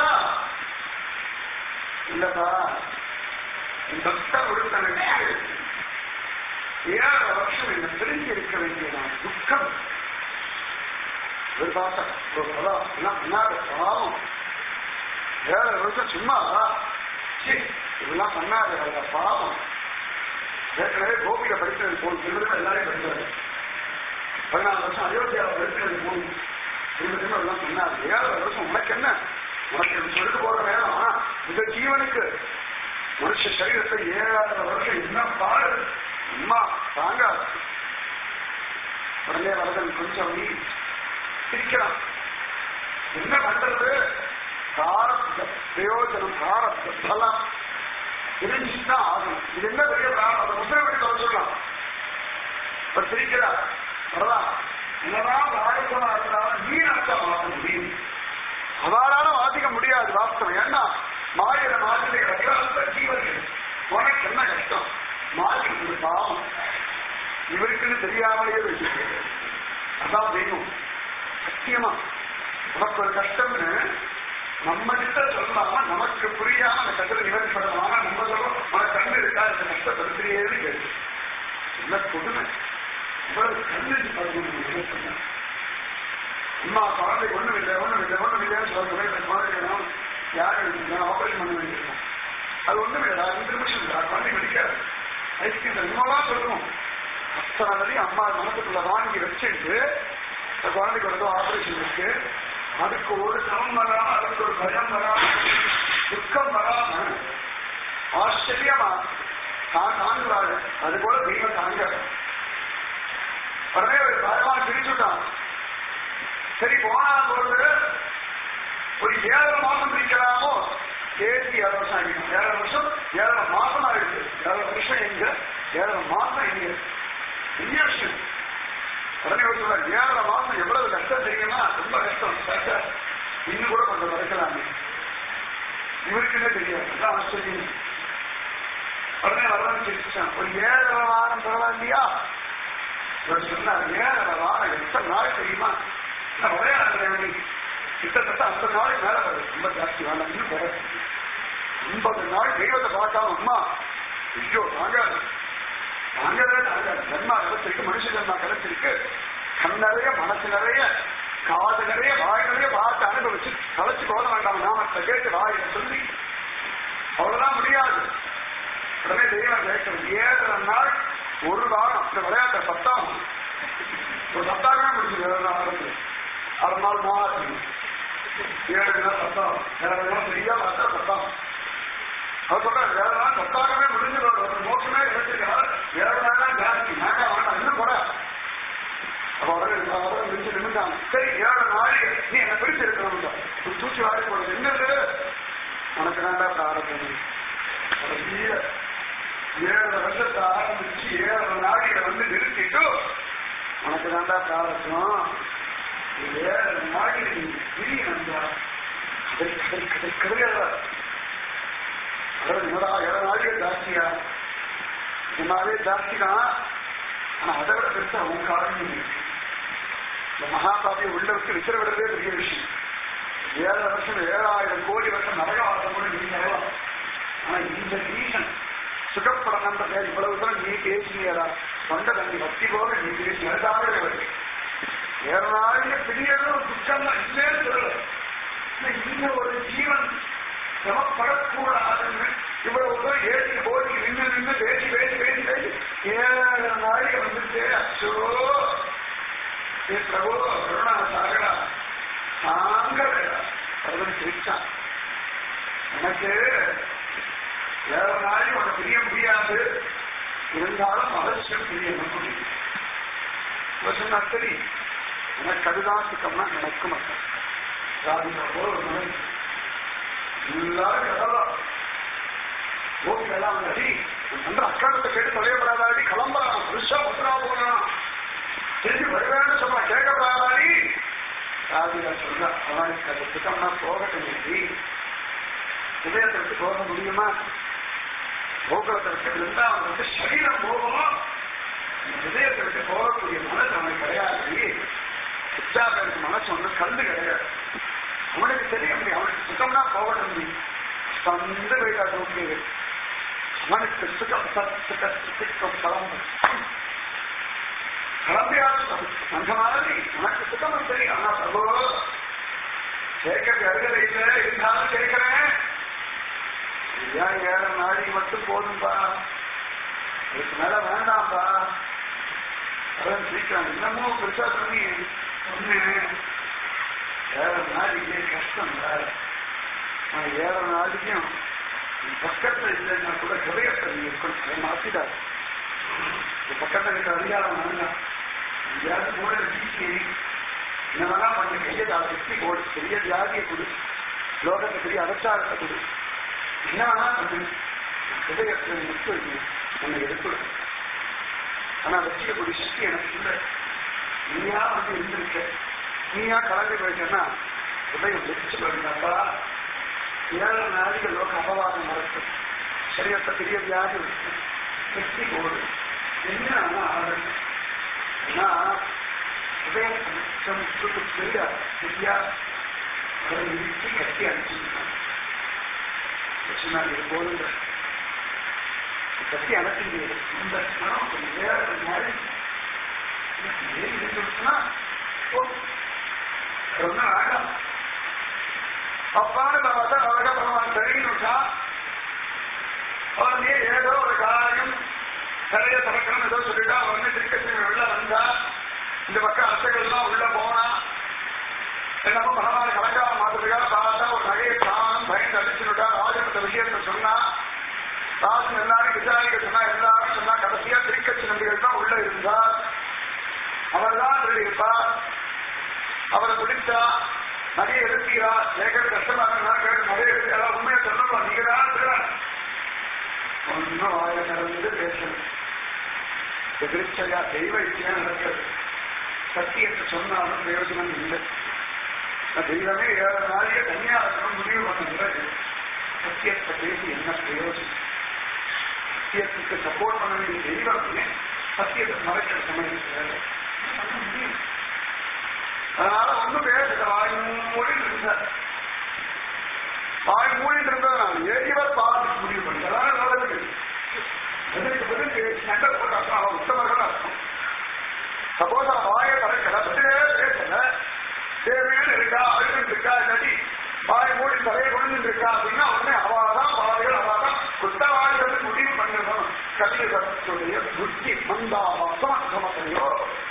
[SPEAKER 2] இல்லப்பா பக்தர் ஒருத்தனுக்கு ஏழரை வருஷம் என்ன தெரிஞ்சு இருக்க வேண்டிய நான் துக்கம் எதிர்பார்த்த ஒரு பதம் எல்லாம் பண்ணாத பாவம் ஏழரை வருஷம் சும்மா சீ, இதெல்லாம் பண்ணாத வேலை பாவம் ஏற்கனவே கோபியில படிக்கிறது போல் திரும்ப எல்லாரையும் படிக்கிறாரு பதினாலு வருஷம் அயோத்தியாவில் படிக்கிறது போல் திரும்ப திரும்ப எல்லாம் சொன்னாரு ஏழரை வருஷம் உனக்கு என்ன உனக்கு இது சொல்லிட்டு போற நேரம் இந்த ஜீவனுக்கு மனுஷ சரீரத்தை ஏழாயிரம் வருஷம் என்ன பாடு அம்மா தாங்க உடனே வரதன் கொஞ்சம் நீ சிரிக்கிறான் என்ன பண்றது பிராரப்த பிரயோஜனம் பிராரப்த பலம் தெரிஞ்சுதான் ஆகணும் இது என்ன பெரிய பிராரம் அந்த புத்தகம் எடுத்து அவர் சொல்லலாம் அவர் சிரிக்கிறார் வரலாம் என்னதான் பிராயத்தமா இருந்தாலும் நீ அர்த்தம் மாற்ற முடியும் அவரால வாசிக்க முடியாது வாஸ்தவம் ஏன்னா மாயிர மாதிரி அந்த ஜீவர்கள் உனக்கு என்ன கஷ்டம் மாறி ஒரு பாவம் இவருக்குன்னு தெரியாமலேயே வச்சிருக்கு அதான் தெய்வம் சத்தியமா உனக்கு ஒரு கஷ்டம்னு நம்ம கிட்ட சொல்லாம நமக்கு புரியாம அந்த கஷ்டத்தை நிவர்த்தி பண்ணலாம் ஆனா நம்ம சொல்றோம் உனக்கு கண்ணு இருக்கா இந்த கஷ்டப்படுத்துறியேன்னு கேட்டு என்ன கொடுமை இவ்வளவு கண்ணு படுத்து அம்மா குழந்தை ஒண்ணும் இல்லை ஒண்ணும் இல்லை ஒண்ணும் இல்லைன்னு சொல்றேன் இந்த குழந்தை வேணும் யாரு நான் ஆபரேஷன் பண்ண வேண்டியிருக்கோம் அது ஒண்ணும் இல்லை ரெண்டு நிமிஷம் இல்லை குழந்தை வெடிக்காது ஐஸ்கிரீம் இன்னொல்லாம் சொல்லணும் அத்தனை வரையும் அம்மா மனசுக்குள்ள வாங்கி வச்சுட்டு அந்த குழந்தைக்கு ஒரு ஆபரேஷன் இருக்கு அதுக்கு ஒரு சமம் வராம அதுக்கு ஒரு பயம் வராம துக்கம் வராம ஆச்சரியமா தான் தாங்குறாரு அது போல தெய்வம் தாங்க உடனே ஒரு பயமான பிரிச்சுட்டான் சரி போனா போது ஒரு ஏழரை மாசம் பிரிக்கலாமோ சேர்த்து ஏழரை வருஷம் ஆகிடும் ஏழரை வருஷம் ஏழரை மாசம் ஆயிடுச்சு ஏழரை வருஷம் எங்க ஏழரை மாசம் எங்க பெரிய விஷயம் உடனே ஒரு சொல்றாரு ஏழரை மாசம் எவ்வளவு கஷ்டம் தெரியுமா ரொம்ப கஷ்டம் கஷ்டம் இன்னும் கூட கொஞ்சம் மறைக்கலாமே இவருக்குன்னே தெரியாது அதான் ஆச்சரியம் உடனே வரலான்னு சிரிச்சான் ஒரு ஏழரை வாரம் பரவாயில்லையா இவர் சொன்னார் ஏழரை வாரம் எத்தனை நாள் தெரியுமா நான் ஒரே நாள் கிட்டத்தட்ட ஐம்பது நாளைக்கு மேல வருது ரொம்ப ஜாஸ்தி வேண்டாம் இன்னும் வர ஐம்பது நாள் தெய்வத்தை பார்க்காம அம்மா ஐயோ தாங்க தாங்கவே தாங்க ஜன்மா கிடைச்சிருக்கு மனுஷ ஜன்மா கிடைச்சிருக்கு கண் நிறைய மனசு நிறைய காது நிறைய வாய் நிறைய பார்த்து அனுபவிச்சு கலைச்சு போட வேண்டாம் நாமத்தை கேட்டு வாயை சொல்லி அவ்வளவுதான் முடியாது உடனே தெய்வம் கேட்கறது ஏழரை நாள் ஒரு வாரம் இந்த விளையாட்டை பத்தாம் ஒரு பத்தாகவே முடிஞ்சு ஏழு நாள் ஆரம்பிச்சு அரை நாள் மூவாயிரத்தி ஏழு நாள் பத்தாம் ஏழு நாள் சரியா பார்த்தா பத்தாம் அவர் சொல்றாரு ஏழு நாள் பத்தாகவே முடிஞ்சு ஒரு மோசமே எடுத்துக்கிறார் ஏழு நாள் தான் ஜாஸ்தி நாங்க வேண்டாம் இன்னும் கூட அப்ப உடனே அவரை பிரிச்சு நிமிந்தாங்க சரி ஏழு நாளைக்கு நீ என்ன பிரிச்சு இருக்கணும் ஒரு தூச்சி வாரி போடுறது என்னது உனக்கு வேண்டாம் பிராரத்தம் கடைசியில ஏழு வருஷத்தை ஆரம்பிச்சு ஏழு நாளைக்கு வந்து நிறுத்திட்டு உனக்கு வேண்டாம் பிராரத்தம் ஏழு நாளைக்கு நீ பிரியணும்டா கிடையாது அதாவது என்னடா ஏழு நாளைக்கு ஜாஸ்தியா சும்மாவே ஜாஸ்தி தான் ஆனா அதை விட பெருசா உன் காரணம் இருக்கு இந்த மகாபாபியை உள்ள விட்டு விசிற விடுறதே பெரிய விஷயம் ஏழு வருஷம் ஏழாயிரம் கோடி வருஷம் நரகவாசம் கூட நீ சொல்லலாம் ஆனா இந்த ரீசன் சுகப்படணுன்ற பேர் இவ்வளவு தூரம் நீ பேசினியடா சொந்த தண்ணி பக்தி போக நீ பேசி அதுதாவே வருது ஏழு நாளைக்கு பெரியதும் துக்கம் தான் இல்லைன்னு சொல்லல ஆனா இந்த ஒரு ஜீவன் சிரமப்படக்கூடாதுன்னு இவ்வளவு தூரம் ஏற்றி போட்டி நின்று நின்று பேசி பேசி பேசி பேசி ஏழு நாளைக்கு வந்துட்டு அச்சோ ஏ பிரபு கருணா சாகரா தாங்க அவன் சிரிச்சான் எனக்கு ஏழு நாளைக்கு உனக்கு பிரிய முடியாது இருந்தாலும் அவசியம் பிரிய முடியும் சொன்னா சரி எனக்கு அதுதான் சுத்தம்னா எனக்கு மட்டும் சாதிக்கிற போல ஒரு மனிதன் எல்லாரும் எல்லாம் ஓகே எல்லாம் அடி அந்த அக்காரத்தை கேட்டு தொலையப்படாதாடி கிளம்பலாம் புதுசா முத்ரா போகலாம் திரும்பி வருவேன்னு சொன்னா கேட்கப்படாதாடி ராதிகா சொல்ல அவனுக்கு அது சுத்தம்னா போகட்டும் இல்லை இதயத்தை விட்டு போக முடியுமா போக்குவரத்தை விட்டு இருந்தா அவனுக்கு சரீரம் போகணும் இதயத்தை விட்டு போகக்கூடிய மனசு அவனுக்கு கிடையாது சித்தாபனுக்கு மனசு ஒண்ணு கல்லு கிடையாது அவனுக்கு தெரியும் அவனுக்கு சுத்தம்னா போகணும் தந்து போயிட்டா நோக்கி அவனுக்கு சுகம் சத்துக்க சுத்திக்கம் கிளம்பு கிளம்பியாலும் அந்த மாதிரி உனக்கு சுத்தம் தெரியும் ஆனா பிரபு கேட்க அருகதை இல்லை இருந்தாலும் கேட்கிறேன் ஏன் ஏழு நாளைக்கு மட்டும் போதும்பா இதுக்கு மேல வேண்டாம்பா அதான் சீக்கிரம் இன்னமும் பெருசா பண்ணி சொன்னேன் ஏழு நாளைக்கு கஷ்டம் நான் ஏழு நாளைக்கும் பக்கத்துல இல்லைன்னா கூட ஹிரயத்தை நீ இருக்கணும் மாத்திட்டாரு பக்கத்துல இருக்கிற அதிகாரம் வேண்டாம் எங்கேயாவது கூட வீசி என்னவெல்லாம் பண்ண கையை வெட்டி போடு பெரிய வியாதியை கொடு லோகத்தை பெரிய அரசாரத்தை கொடு என்ன வேணா பண்ணு ஹிரயத்தை முத்து உன்னை எடுத்துடு ஆனா வச்சிக்கக்கூடிய சக்தி எனக்கு இல்லை நீயா வந்து இருந்திருக்க நீயா கலந்து போயிட்டேன்னா ஹிரயம் வெடிச்சு போயிருந்தாப்பா ஏழு நாளைக்கு லோக அபவாதம் நடக்கும் சரியத்தை பெரிய வியாதி சக்தி போடு என்ன ஆகும் ஏன்னா ஹிரயம் பெரிய சரியா அதை இழுத்து கட்டி அனுப்பிச்சிருக்காங்க இது போதுங்க கட்டி அனுப்பிங்க இந்த மனம் கொஞ்சம் வேற மாதிரி ரொம்ப வேண்டாம் அப்பான்னு பார்த்தா அழகா பகவான் தெரியும்ட்டா அவன் நீ ஏதோ ஒரு காரியம் நிறைய திறக்கணும் ஏதோ சொல்லிட்டா அவன் வந்து திருக்கட்சி உள்ள வந்தா இந்த பக்கம் அரசர்கள்லாம் உள்ள போனா என்னமோ பகவான் கலக்காம மாத்துறதுக்காக பார்த்தா ஒரு நகையை காணும் பயந்து அடிச்சுட்டா ராஜபத்த விஷயத்தை சொன்னா ராஜு எல்லாரும் விசாரிக்க சொன்னா எல்லாரும் சொன்னா கடைசியா திருக்கட்சி நம்பிகள் தான் உள்ள இருந்தார் அவர் தான் இருப்பார் அவரை பிடிச்சா நகையை எடுத்தீரா கேட்கறது கஷ்டமா இருந்தா கேட்டு நகையை எடுத்தீரா உண்மையை சொல்லணும் நீங்க தான் ஒன்னும் வாய நடந்து பேசணும் எதிர்ச்சையா தெய்வ இச்சையா நடக்கிறது சத்தியத்தை சொன்னாலும் பிரயோஜனம் இல்லை தெய்வமே ஏழு நாளைக்கு தனியா இருக்கணும் முடிவு பண்ணுறது சத்தியத்தை பேசி என்ன பிரயோஜனம் சத்தியத்துக்கு சப்போர்ட் பண்ண வேண்டிய தெய்வமே சத்தியத்தை மறைக்கிற சமயம் அதனால ஒண்ணும் பேசல வாய் மூடி இருந்தார் வாய் மூடி இருந்ததுனால ஏறியவர் பார்த்து முடிவு பண்ணி அதான் நல்லது எதிர்க்கு பிறகு சண்டை போட்டாங்கன்னா அவன் உத்தமர்கள் அர்த்தம் சப்போஸ் அவன் வாயை திறக்கல பத்திரே பேசல தேவையான இருக்கா அழுது இருக்கா இல்லாட்டி வாய் மூடி தலையை கொண்டு இருக்கா அப்படின்னா உடனே அவாதான் வாய்கள் அவாதான் குத்தவாளிகள் முடிவு பண்ணணும் கலியுகத்துடைய புத்தி மந்தாவாசம் சமத்தையோ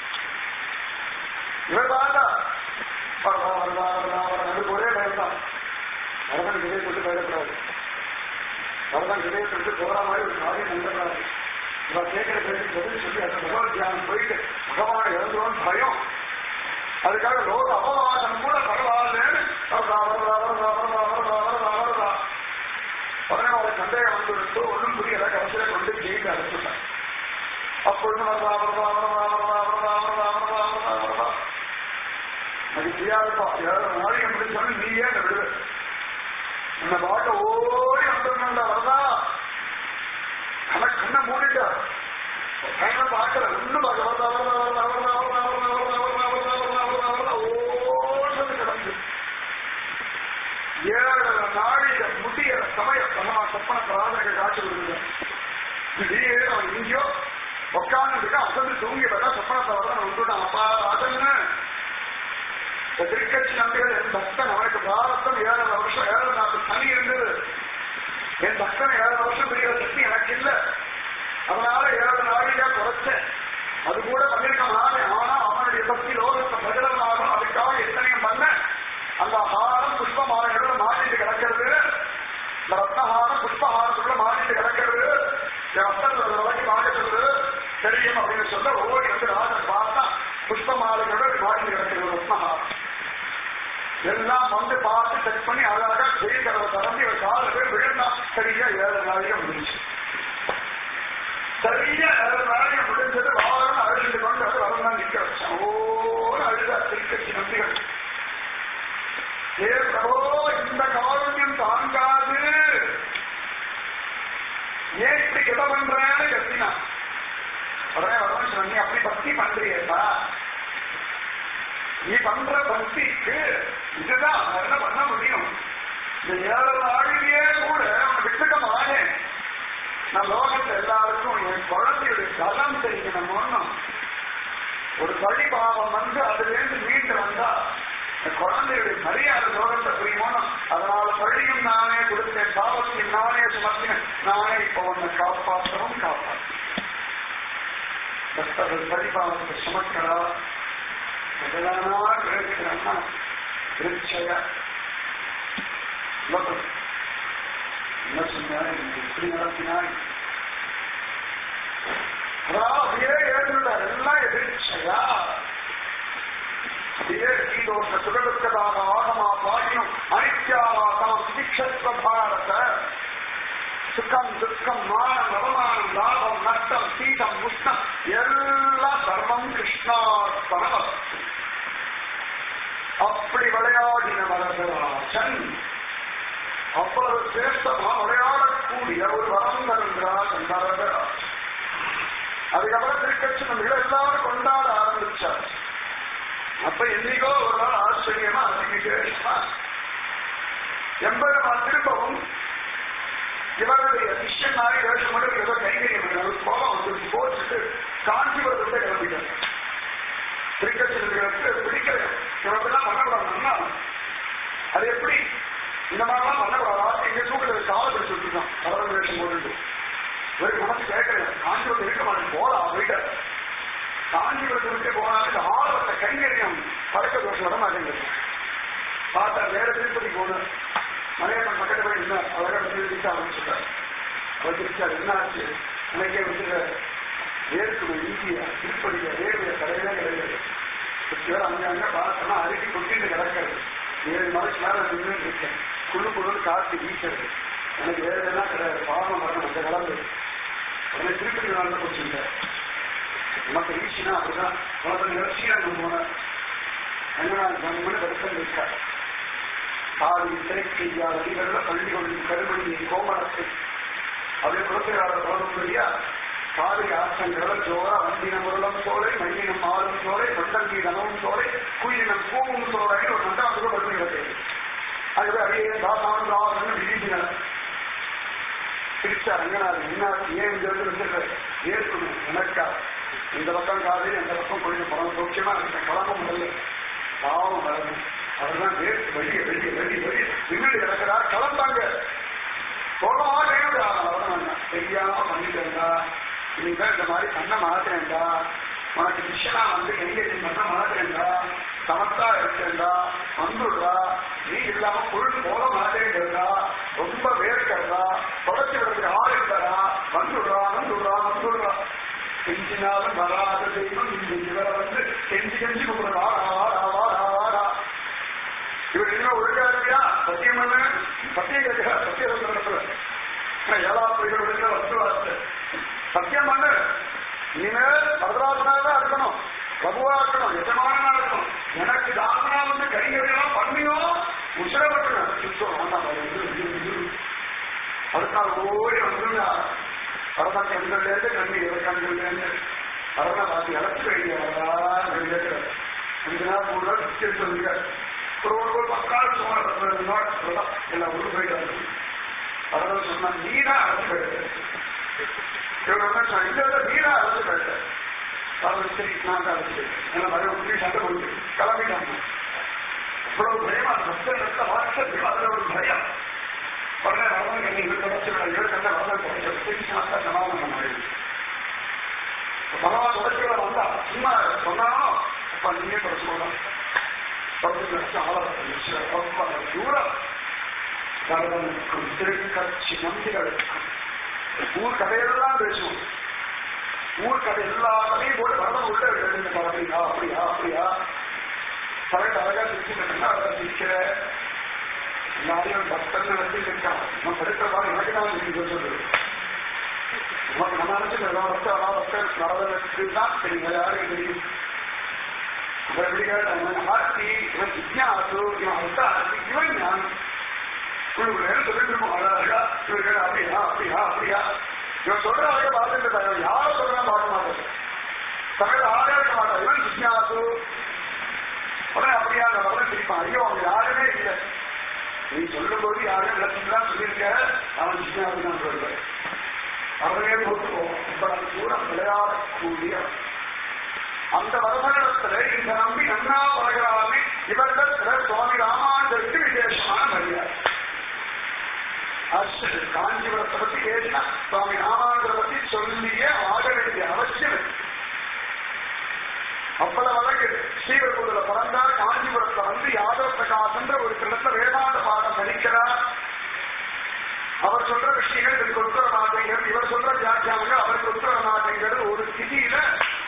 [SPEAKER 2] இவர் பார்த்தா வரதா வரதா வரதா வரதா ஒரே பயம்தான் வரதன் விதை கொண்டு பயப்படாது வரதன் விதையை கொண்டு போற மாதிரி ஒரு காரியம் நம்பக்கூடாது இவ கேட்கிற கேள்வி பதில் சொல்லி அந்த பகவத் தியானம் போயிட்டு பகவான் இறந்துடும் பயம் அதுக்காக லோக அபவாதம் கூட பரவாயில்லன்னு வரதா வரதா வரதா வரதா வரதா வரதா வரதா உடனே அவருக்கு சந்தேகம் வந்துவிட்டு ஒன்றும் புரியல கடைசியில கொண்டு ஜெயிக்க அழைச்சுட்டான் அப்பொழுது வரதா வரதா வரதா வரதா வரதா வரதா வரதா வரதா வரதா அது தெரியாதுப்பா ஏதாவது நாளைக்கு எப்படி சொல்லி நீ ஏன் விடுது அந்த பாட்டை ஓடி வந்துருந்தா வரதா கண்ண கண்ணை மூடிட்டா கண்ணை பார்க்கல ஒன்னும் பார்க்க வரதா வரதா வரதா வரதா வரதா வரதா வரதா வரதா வரதா வரதா வரதா ஓடுறது கிடந்து ஏழு நாழிக முடிய சமய பகவா சொப்பன பிராதக காட்சி விடுங்க திடீர்னு அவன் இங்கேயோ உட்காந்துட்டு அசந்து தூங்கி பார்த்தா சொப்பன பிராதம் வந்துட்டான் அப்பா ராஜன்னு திருக்கட்சி நம்பிகள் என் பக்தன் அவனுக்கு பாரதம் ஏழரை வருஷம் ஏழரை நாட்டு சனி இருந்தது என் பக்தன் ஏழரை வருஷம் பெரிய சக்தி எனக்கு இல்ல அதனால ஏழு நாழிகா குறைச்சேன் அது கூட பண்ணிருக்க நானே ஆனா அவனுடைய பக்தி லோகத்தை பிரகடனாகும் அதுக்காக எத்தனையும் பண்ண அந்த ஹாரம் புஷ்பமாலையோட மாட்டிட்டு கிடக்கிறது இந்த ரத்னஹாரம் புஷ்பஹாரத்துக்குள்ள மாட்டிட்டு கிடக்கிறது என் அர்த்தத்தில் விலைக்கு வாங்க சொல்லு தெரியும் அப்படின்னு சொல்ல ஓடி வந்து ராஜன் பார்த்தா புஷ்பமாலையோட மாட்டிட்டு கிடக்கிறது ரத்னஹாரம் எல்லாம் வந்து பார்த்து செக் பண்ணி அழகா ஜெயிக்கிறத திறந்து இவர் கால போய் விழுந்தா சரியா ஏழு நாளைக்கு முடிஞ்சு சரியா ஏழு நாளைக்கு முடிஞ்சது வாரம் அழுது கொண்டு அது வரலாம் நிக்க வச்சான் ஓடு அழுதா திருக்கட்சி நம்பிகள் ஏ பிரபோ இந்த காரண்யம் தாங்காது ஏன் இப்படி கிட பண்றேன்னு கத்தினான் உடனே வரவன் சொன்ன நீ அப்படி பக்தி பண்றியப்பா நீ பண்ற பக்திக்கு இதுதான் வேற என்ன பண்ண முடியும் இந்த ஏழு நாளிலேயே கூட அவனை விட்டுக்க மாட்டேன் நான் லோகத்துல எல்லாருக்கும் என் குழந்தையுடைய கலம் தெரிக்கணும் ஒண்ணும் ஒரு பழி பாவம் வந்து அதுல இருந்து மீண்டு வந்தா என் குழந்தையுடைய மரியாதை லோகத்தை புரியணும் அதனால பள்ளியும் நானே கொடுத்தேன் பாவத்தையும் நானே சுமத்தினேன் நானே இப்ப உன்னை காப்பாற்றவும் காப்பாற்றேன் கஷ்டங்கள் பரிபாவத்தை சுமக்கிறா முதலானா கிடைக்கிறன்னா திருச்சய லோகம் என்ன சொன்னாய் இப்படி நடத்தினாய் அப்படியே எழுந்துட்டார் எல்லாம் எதிர்ச்சையா அப்படியே கீதோஷ சுகதுக்கதாக ஆகமா பாடியும் அனித்யாவாசம் சுபிக்ஷத்வ பாரத சுகம் துக்கம் மானம் அவமானம் லாபம் நஷ்டம் சீதம் உஷ்ணம் எல்லாம் சர்வம் கிருஷ்ணார்ப்பணம் அப்படி விளையாடின வரதராஜன் அவ்வளவு சிரேஷ்டமா விளையாடக்கூடிய ஒரு வரம் தருகிறார் அந்த வரதராஜன் அதுக்கப்புறம் திருக்கட்சி நம்ம எல்லாரும் கொண்டாட ஆரம்பிச்சார் அப்ப என்னைக்கோ ஒரு நாள் ஆச்சரியமா அதி விசேஷமா எம்பெருமான் திரும்பவும் இவருடைய சிஷ்யனாரி வேஷம் மட்டும் ஏதோ கைங்கரியம் பண்ணாரு கோபம் வந்து போச்சுட்டு காஞ்சிபுரத்தை கிளம்பிட்டார் திருக்கட்சிகளுக்கு பிடிக்கல இவரெல்லாம் பண்ணக்கூடாதுன்னா அது எப்படி இந்த மாதிரிலாம் பண்ணக்கூடாது எங்க தூக்கில கால பிடிச்சு விட்டுருக்கான் கலவர வேஷம் போட்டுட்டு இவருக்கு மனசு கேட்கல காஞ்சிபுரத்தை இருக்க மாட்டேன் போலாம் போயிட்டார் காஞ்சிபுரத்தை விட்டு போனாலும் இந்த ஆர்வத்தை கைங்கரியம் பழக்க தோஷம் வர மாட்டேங்குது பார்த்தா வேற திருப்பதி போனார் மலையப்பன் பக்கத்துல போய் இருந்தார் அழகா திருப்பி ஆரம்பிச்சுட்டார் அவர் திருச்சார் என்ன ஆச்சு எனக்கே வந்து வேர்க்குமே இந்தியா திருப்பதிய வேர்வைய கடையிலே கிடையாது பேர் அங்க அங்க பார்த்தோம்னா அருகி கொட்டிட்டு கிடக்கிறது ஏழு நாளைக்கு மேல நின்று இருக்கேன் குழு குழு காற்று வீசுறது எனக்கு வேறெல்லாம் கிடையாது பாவம் வரணும் அந்த கிளம்பு உடனே திருப்பதி நடந்து போச்சுட்டேன் நமக்கு ஈச்சினா அப்படிதான் உனக்கு நிகழ்ச்சியா நம்ம போனேன் ரங்கநாதன் ஜன்மனு தரிசனம் இருக்கார் காவி திரைக்கையா வழிகளில் பள்ளி கொண்டு கருமணியை கோமரத்தை அதே குலத்தையாளர் சொல்லணும்படியா காவி ஆசங்கள ஜோர வண்டின முருளம் சோலை மண்ணினம் ஆளும் சோலை மண்டங்கி நனவும் சோலை குயிலினம் பூவும் சோலை ஒரு நன்றாக படுத்துகிறது அதுவே அடியே தாசான் ராவன் விழித்தினர் சிரிச்சா ரங்கநாதன் என்ன ஏன் இந்த இடத்துல வச்சிருக்காரு ஏற்கணும் எனக்கா இந்த பக்கம் காதலி அந்த பக்கம் போயிட்டு பணம் சௌக்கியமா இருக்கேன் கிளம்ப முடியல பாவம் வரணும் அவர்தான் வேர்த்து வெளியே வெளியே வெளியே வெளியே நிமிடி கிடக்கிறார் கிளம்பாங்க சொல்லவா வேணுடா அவ்வளவுதான் தெரியாம பண்ணிட்டேன்டா நீதான் இந்த மாதிரி கண்ணை மாத்துறேன்டா உனக்கு கிருஷ்ணா வந்து கையெழுத்து பண்ண மாத்துறேன்டா சமத்தா இருக்கேன்டா வந்துடுறா நீ இல்லாம பொருள் போல மாட்டேங்கிறதா ரொம்ப வேர்க்கிறதா தொடச்சி விடுறதுக்கு ஆள் இருக்கிறா வந்துடுறா வந்துடுறா வந்துடுறா கெஞ்சினாலும் வராத தெய்வம் இந்த இவரை வந்து கெஞ்சி கெஞ்சி கூப்பிடுறா வாடா வாடா வாடா வாடா இவர் என்ன ஒழுங்கா இருக்கியா சத்தியம் பண்ண சத்தியம் கேட்கிறா சத்தியம் நடத்துல ஏழாம் பிள்ளைகள் வசூ வார்த்தை சத்தியம் பண்ணு இனிமேல் வரதராஜனா தான் இருக்கணும் பிரபுவா இருக்கணும் எஜமானனா இருக்கணும் எனக்கு தாசனா வந்து கைகளையெல்லாம் பண்ணியும் உசிரப்பட்டு சுத்தம் வேண்டாம் அதுக்காக ஓடி வந்து பரம கண்கள்ல இருந்து கண்ணீர் இவர் கண்கள்ல இருந்து பரம வாசி அழைச்சு வேண்டியவரா கொஞ்ச நாள் மூணு நாள் நிச்சயம் சொல்லுங்க ஒரு ஒரு ஒரு பத்து நாள் சும்மா சொல்லலாம் எல்லாம் உள்ள போயிட்டு அதனால சொன்னா நீனா அழைச்சு போயிட்டு இவங்க என்ன சொன்னா இல்ல இல்ல நீனா அழைச்சு போயிட்டு அவர் சரி நான் தான் அழைச்சு போயிட்டேன் ஏன்னா மழை ஒன்று சண்டை போட்டு கிளம்பிட்டாங்க இவ்வளவு பயமா சத்தியத்தை வாட்சத்து அதுல ஒரு பயம் உடனே வரவங்க என்ன இது தொடச்சு ஏழு கண்ட வரல தொடச்சு சமாதானம் பண்ண பகவான் தொடச்சுல வந்தா சும்மா சொன்னாலும் அப்ப நீயே தொடச்சு போகலாம் தூரம் திருக்கட்சி நம்பிகளுக்கும் ஊர் கதையெல்லாம் பேசுவோம் ஊர் கதை எல்லா கதையும் போட்டு வரணும் உள்ள எழுந்து அப்படியா அப்படியா அப்படியா கரெக்ட் அழகா சிரிச்சுட்டு அழகா சிரிக்கிற எல்லாரையும் பக்தன் நினைச்சிட்டு இருக்கான் நம்ம படிக்கிறதா எனக்கு தான் சொல்லி சொல்றது நமக்கு நம்ம நினைச்சு எல்லாம் பக்தர் எல்லாம் பக்தர் நடந்ததுக்கு தான் தெரியும் யாரும் தெரியும் ஆர்த்தி இவன் விஜயாசு இவன் அர்த்தாசி இவன் ஞானி இவங்க சொல்லிட்டு அழகா இவர்கள் அப்படியா அப்படியா அப்படியா இவன் சொல்ற அழகா பார்த்துட்டு இவன் யார சொல்றான் பார்க்க மாட்டான் தமிழ் ஆளே இருக்க மாட்டான் இவன் விஜயாசு உடனே அப்படியா அந்த வரல சிரிப்பான் ஐயோ அவங்க யாருமே இல்லை நீ சொல்லும் போது யாரும் லட்சம் சொல்லியிருக்க அவன் விஜயாசு தான் சொல்றேன் அவனே போட்டு போவோம் இப்ப நம்ம தூரம் விளையாடக்கூடிய அந்த வருமானத்துல இந்த நம்பி நன்னா பழகிறாமே இவரிடத்துல சுவாமி ராமானுஜருக்கு விசேஷமான மரியாதை ஆச்சரியம் காஞ்சிபுரத்தை பத்தி பேசினா சுவாமி ராமானுஜரை பத்தி சொல்லியே ஆக வேண்டிய அவசியம் இருக்கு. அவ்வளவு அழகு ஸ்ரீவெல்பூர்ல பிறந்தார் காஞ்சிபுரத்துல வந்து யாதவ பிரகாசன்ற ஒரு கிணத்துல வேதாந்த பாடம் படிக்கிறார் அவர் சொல்ற விஷயங்கள் இதுக்கு உத்தர மாட்டேங்கிறது இவர் சொல்ற வியாக்கியானங்கள் அவருக்கு உத்தர மாட்டேங்கிறது ஒரு ஸ்திதியில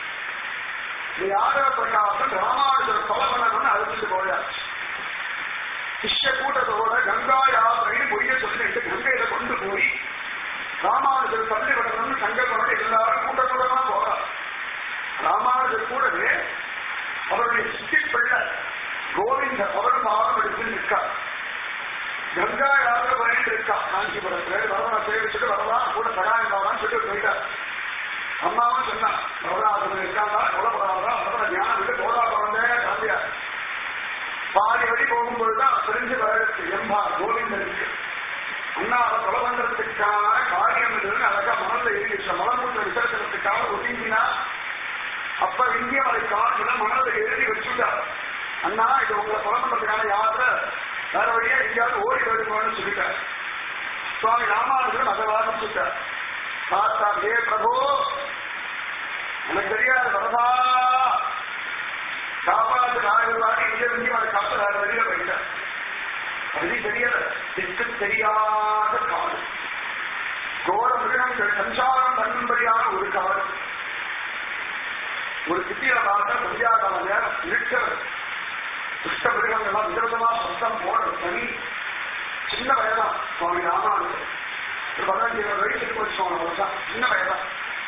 [SPEAKER 2] யாதவ பிரகாசன் ராமானுஜர் கொலை பண்ணணும்னு அழைச்சிட்டு போயாச்சு சிஷ்ய கூட்டத்தோட கங்கா யாத்திரைன்னு பொய்ய சொல்லிட்டு கங்கையில கொண்டு போய் ராமானுஜர் தள்ளி விடணும்னு சங்கல்பம் எல்லாரும் கூட்டத்தோட போறார் ராமானுஜர் கூடவே அவருடைய சித்தி பிள்ளை கோவிந்த அவர் மாதம் எடுத்து நிற்கார் கங்கா யாத்திரை பண்ணிட்டு இருக்கா காஞ்சிபுரத்துல வரவனை சேவிச்சுட்டு வரலாம் கூட சகாயம் வரலாம்னு சொல்லிட்டு போயிட்டார் அம்மாவும் சொன்னா வரலாறு இருக்காண்டா கொலப்படாதா வரவனை ஞானம் விட்டு போடா குழந்தைய காந்தியா பாதி வழி போகும்போதுதான் தெரிஞ்சு வளர்ச்சி எம்பா கோவிந்தருக்கு அண்ணா அதை கொலை பண்றதுக்கான காரியம் இருந்ததுன்னு அழகா மனதில் எழுதிச்சு மலமூத்த விசர்சனத்துக்காக ஒதுங்கினா அப்ப இந்திய மலை காட்டுல மனதில் எழுதி வச்சுட்டார் அண்ணா இது உங்களை கொலை பண்றதுக்கான யாத்திரை வேற வழியா எங்கேயாவது ஓடி வருவான்னு சொல்லிட்டார் சுவாமி ராமானுஜன் அதை வாசிச்சுட்டார் பார்த்தா ஏ பிரபு எனக்கு தெரியாது வரதா காப்பாற்று நாயகர்களாக இங்கே இங்கே அதை காப்ப வேற வழியில போயிட்டார் அது தெரியல திக்கு தெரியாத காடு கோர மிருகங்கள் சஞ்சாரம் பண்ணும்படியான ஒரு காடு ஒரு சிட்டியில பார்த்தா முடியாத நேரம் இருக்கிறது துஷ்ட மிருகங்கள்லாம் விதவிதமா சத்தம் போடுற தனி சின்ன வயதான் சுவாமி ராமானுஜர் ஒரு பதினஞ்சு இருபது வயசுக்கு வச்சு சுவாமி வருஷம் சின்ன வயதான்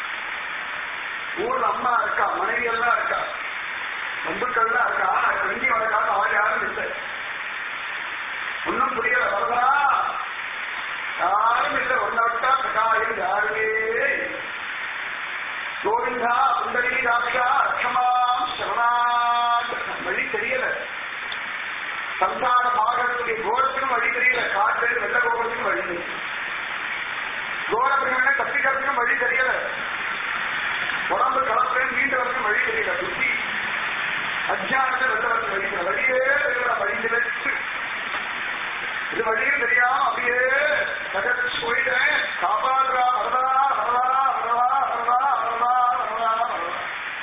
[SPEAKER 2] ஊர்ல அம்மா இருக்கா மனைவி எல்லாம் இருக்கா பந்துக்கள்லாம் இருக்கா ஆனா இங்கே வளர்க்காத அவள் யாரும் இல்லை ஒன்னும் புரியல வரதா யாரும் இல்லை ஒன்ன விட்டா சகாயம் யாருமே இல்லை. கோவிந்தா சுந்தரி ராஜா அக்ஷமாம் சரணாத் வழி தெரியல சந்தானம் ஆகிறதுடைய கோரத்துக்கும் வழி தெரியல காட்டு வெள்ள கோபத்துக்கும் வழி தெரியல கோர வழி தெரியல புத்தி அஜானத்தை வெள்ளவர்கள் வழிகிற வழியே தெரியல வழி நிலைச்சு இது வழியும் தெரியாம அப்படியே தகச்சு போயிட்டேன் காப்பாடுறா வரதா வரதா வரதா வரதா வரதா வரதா வரதா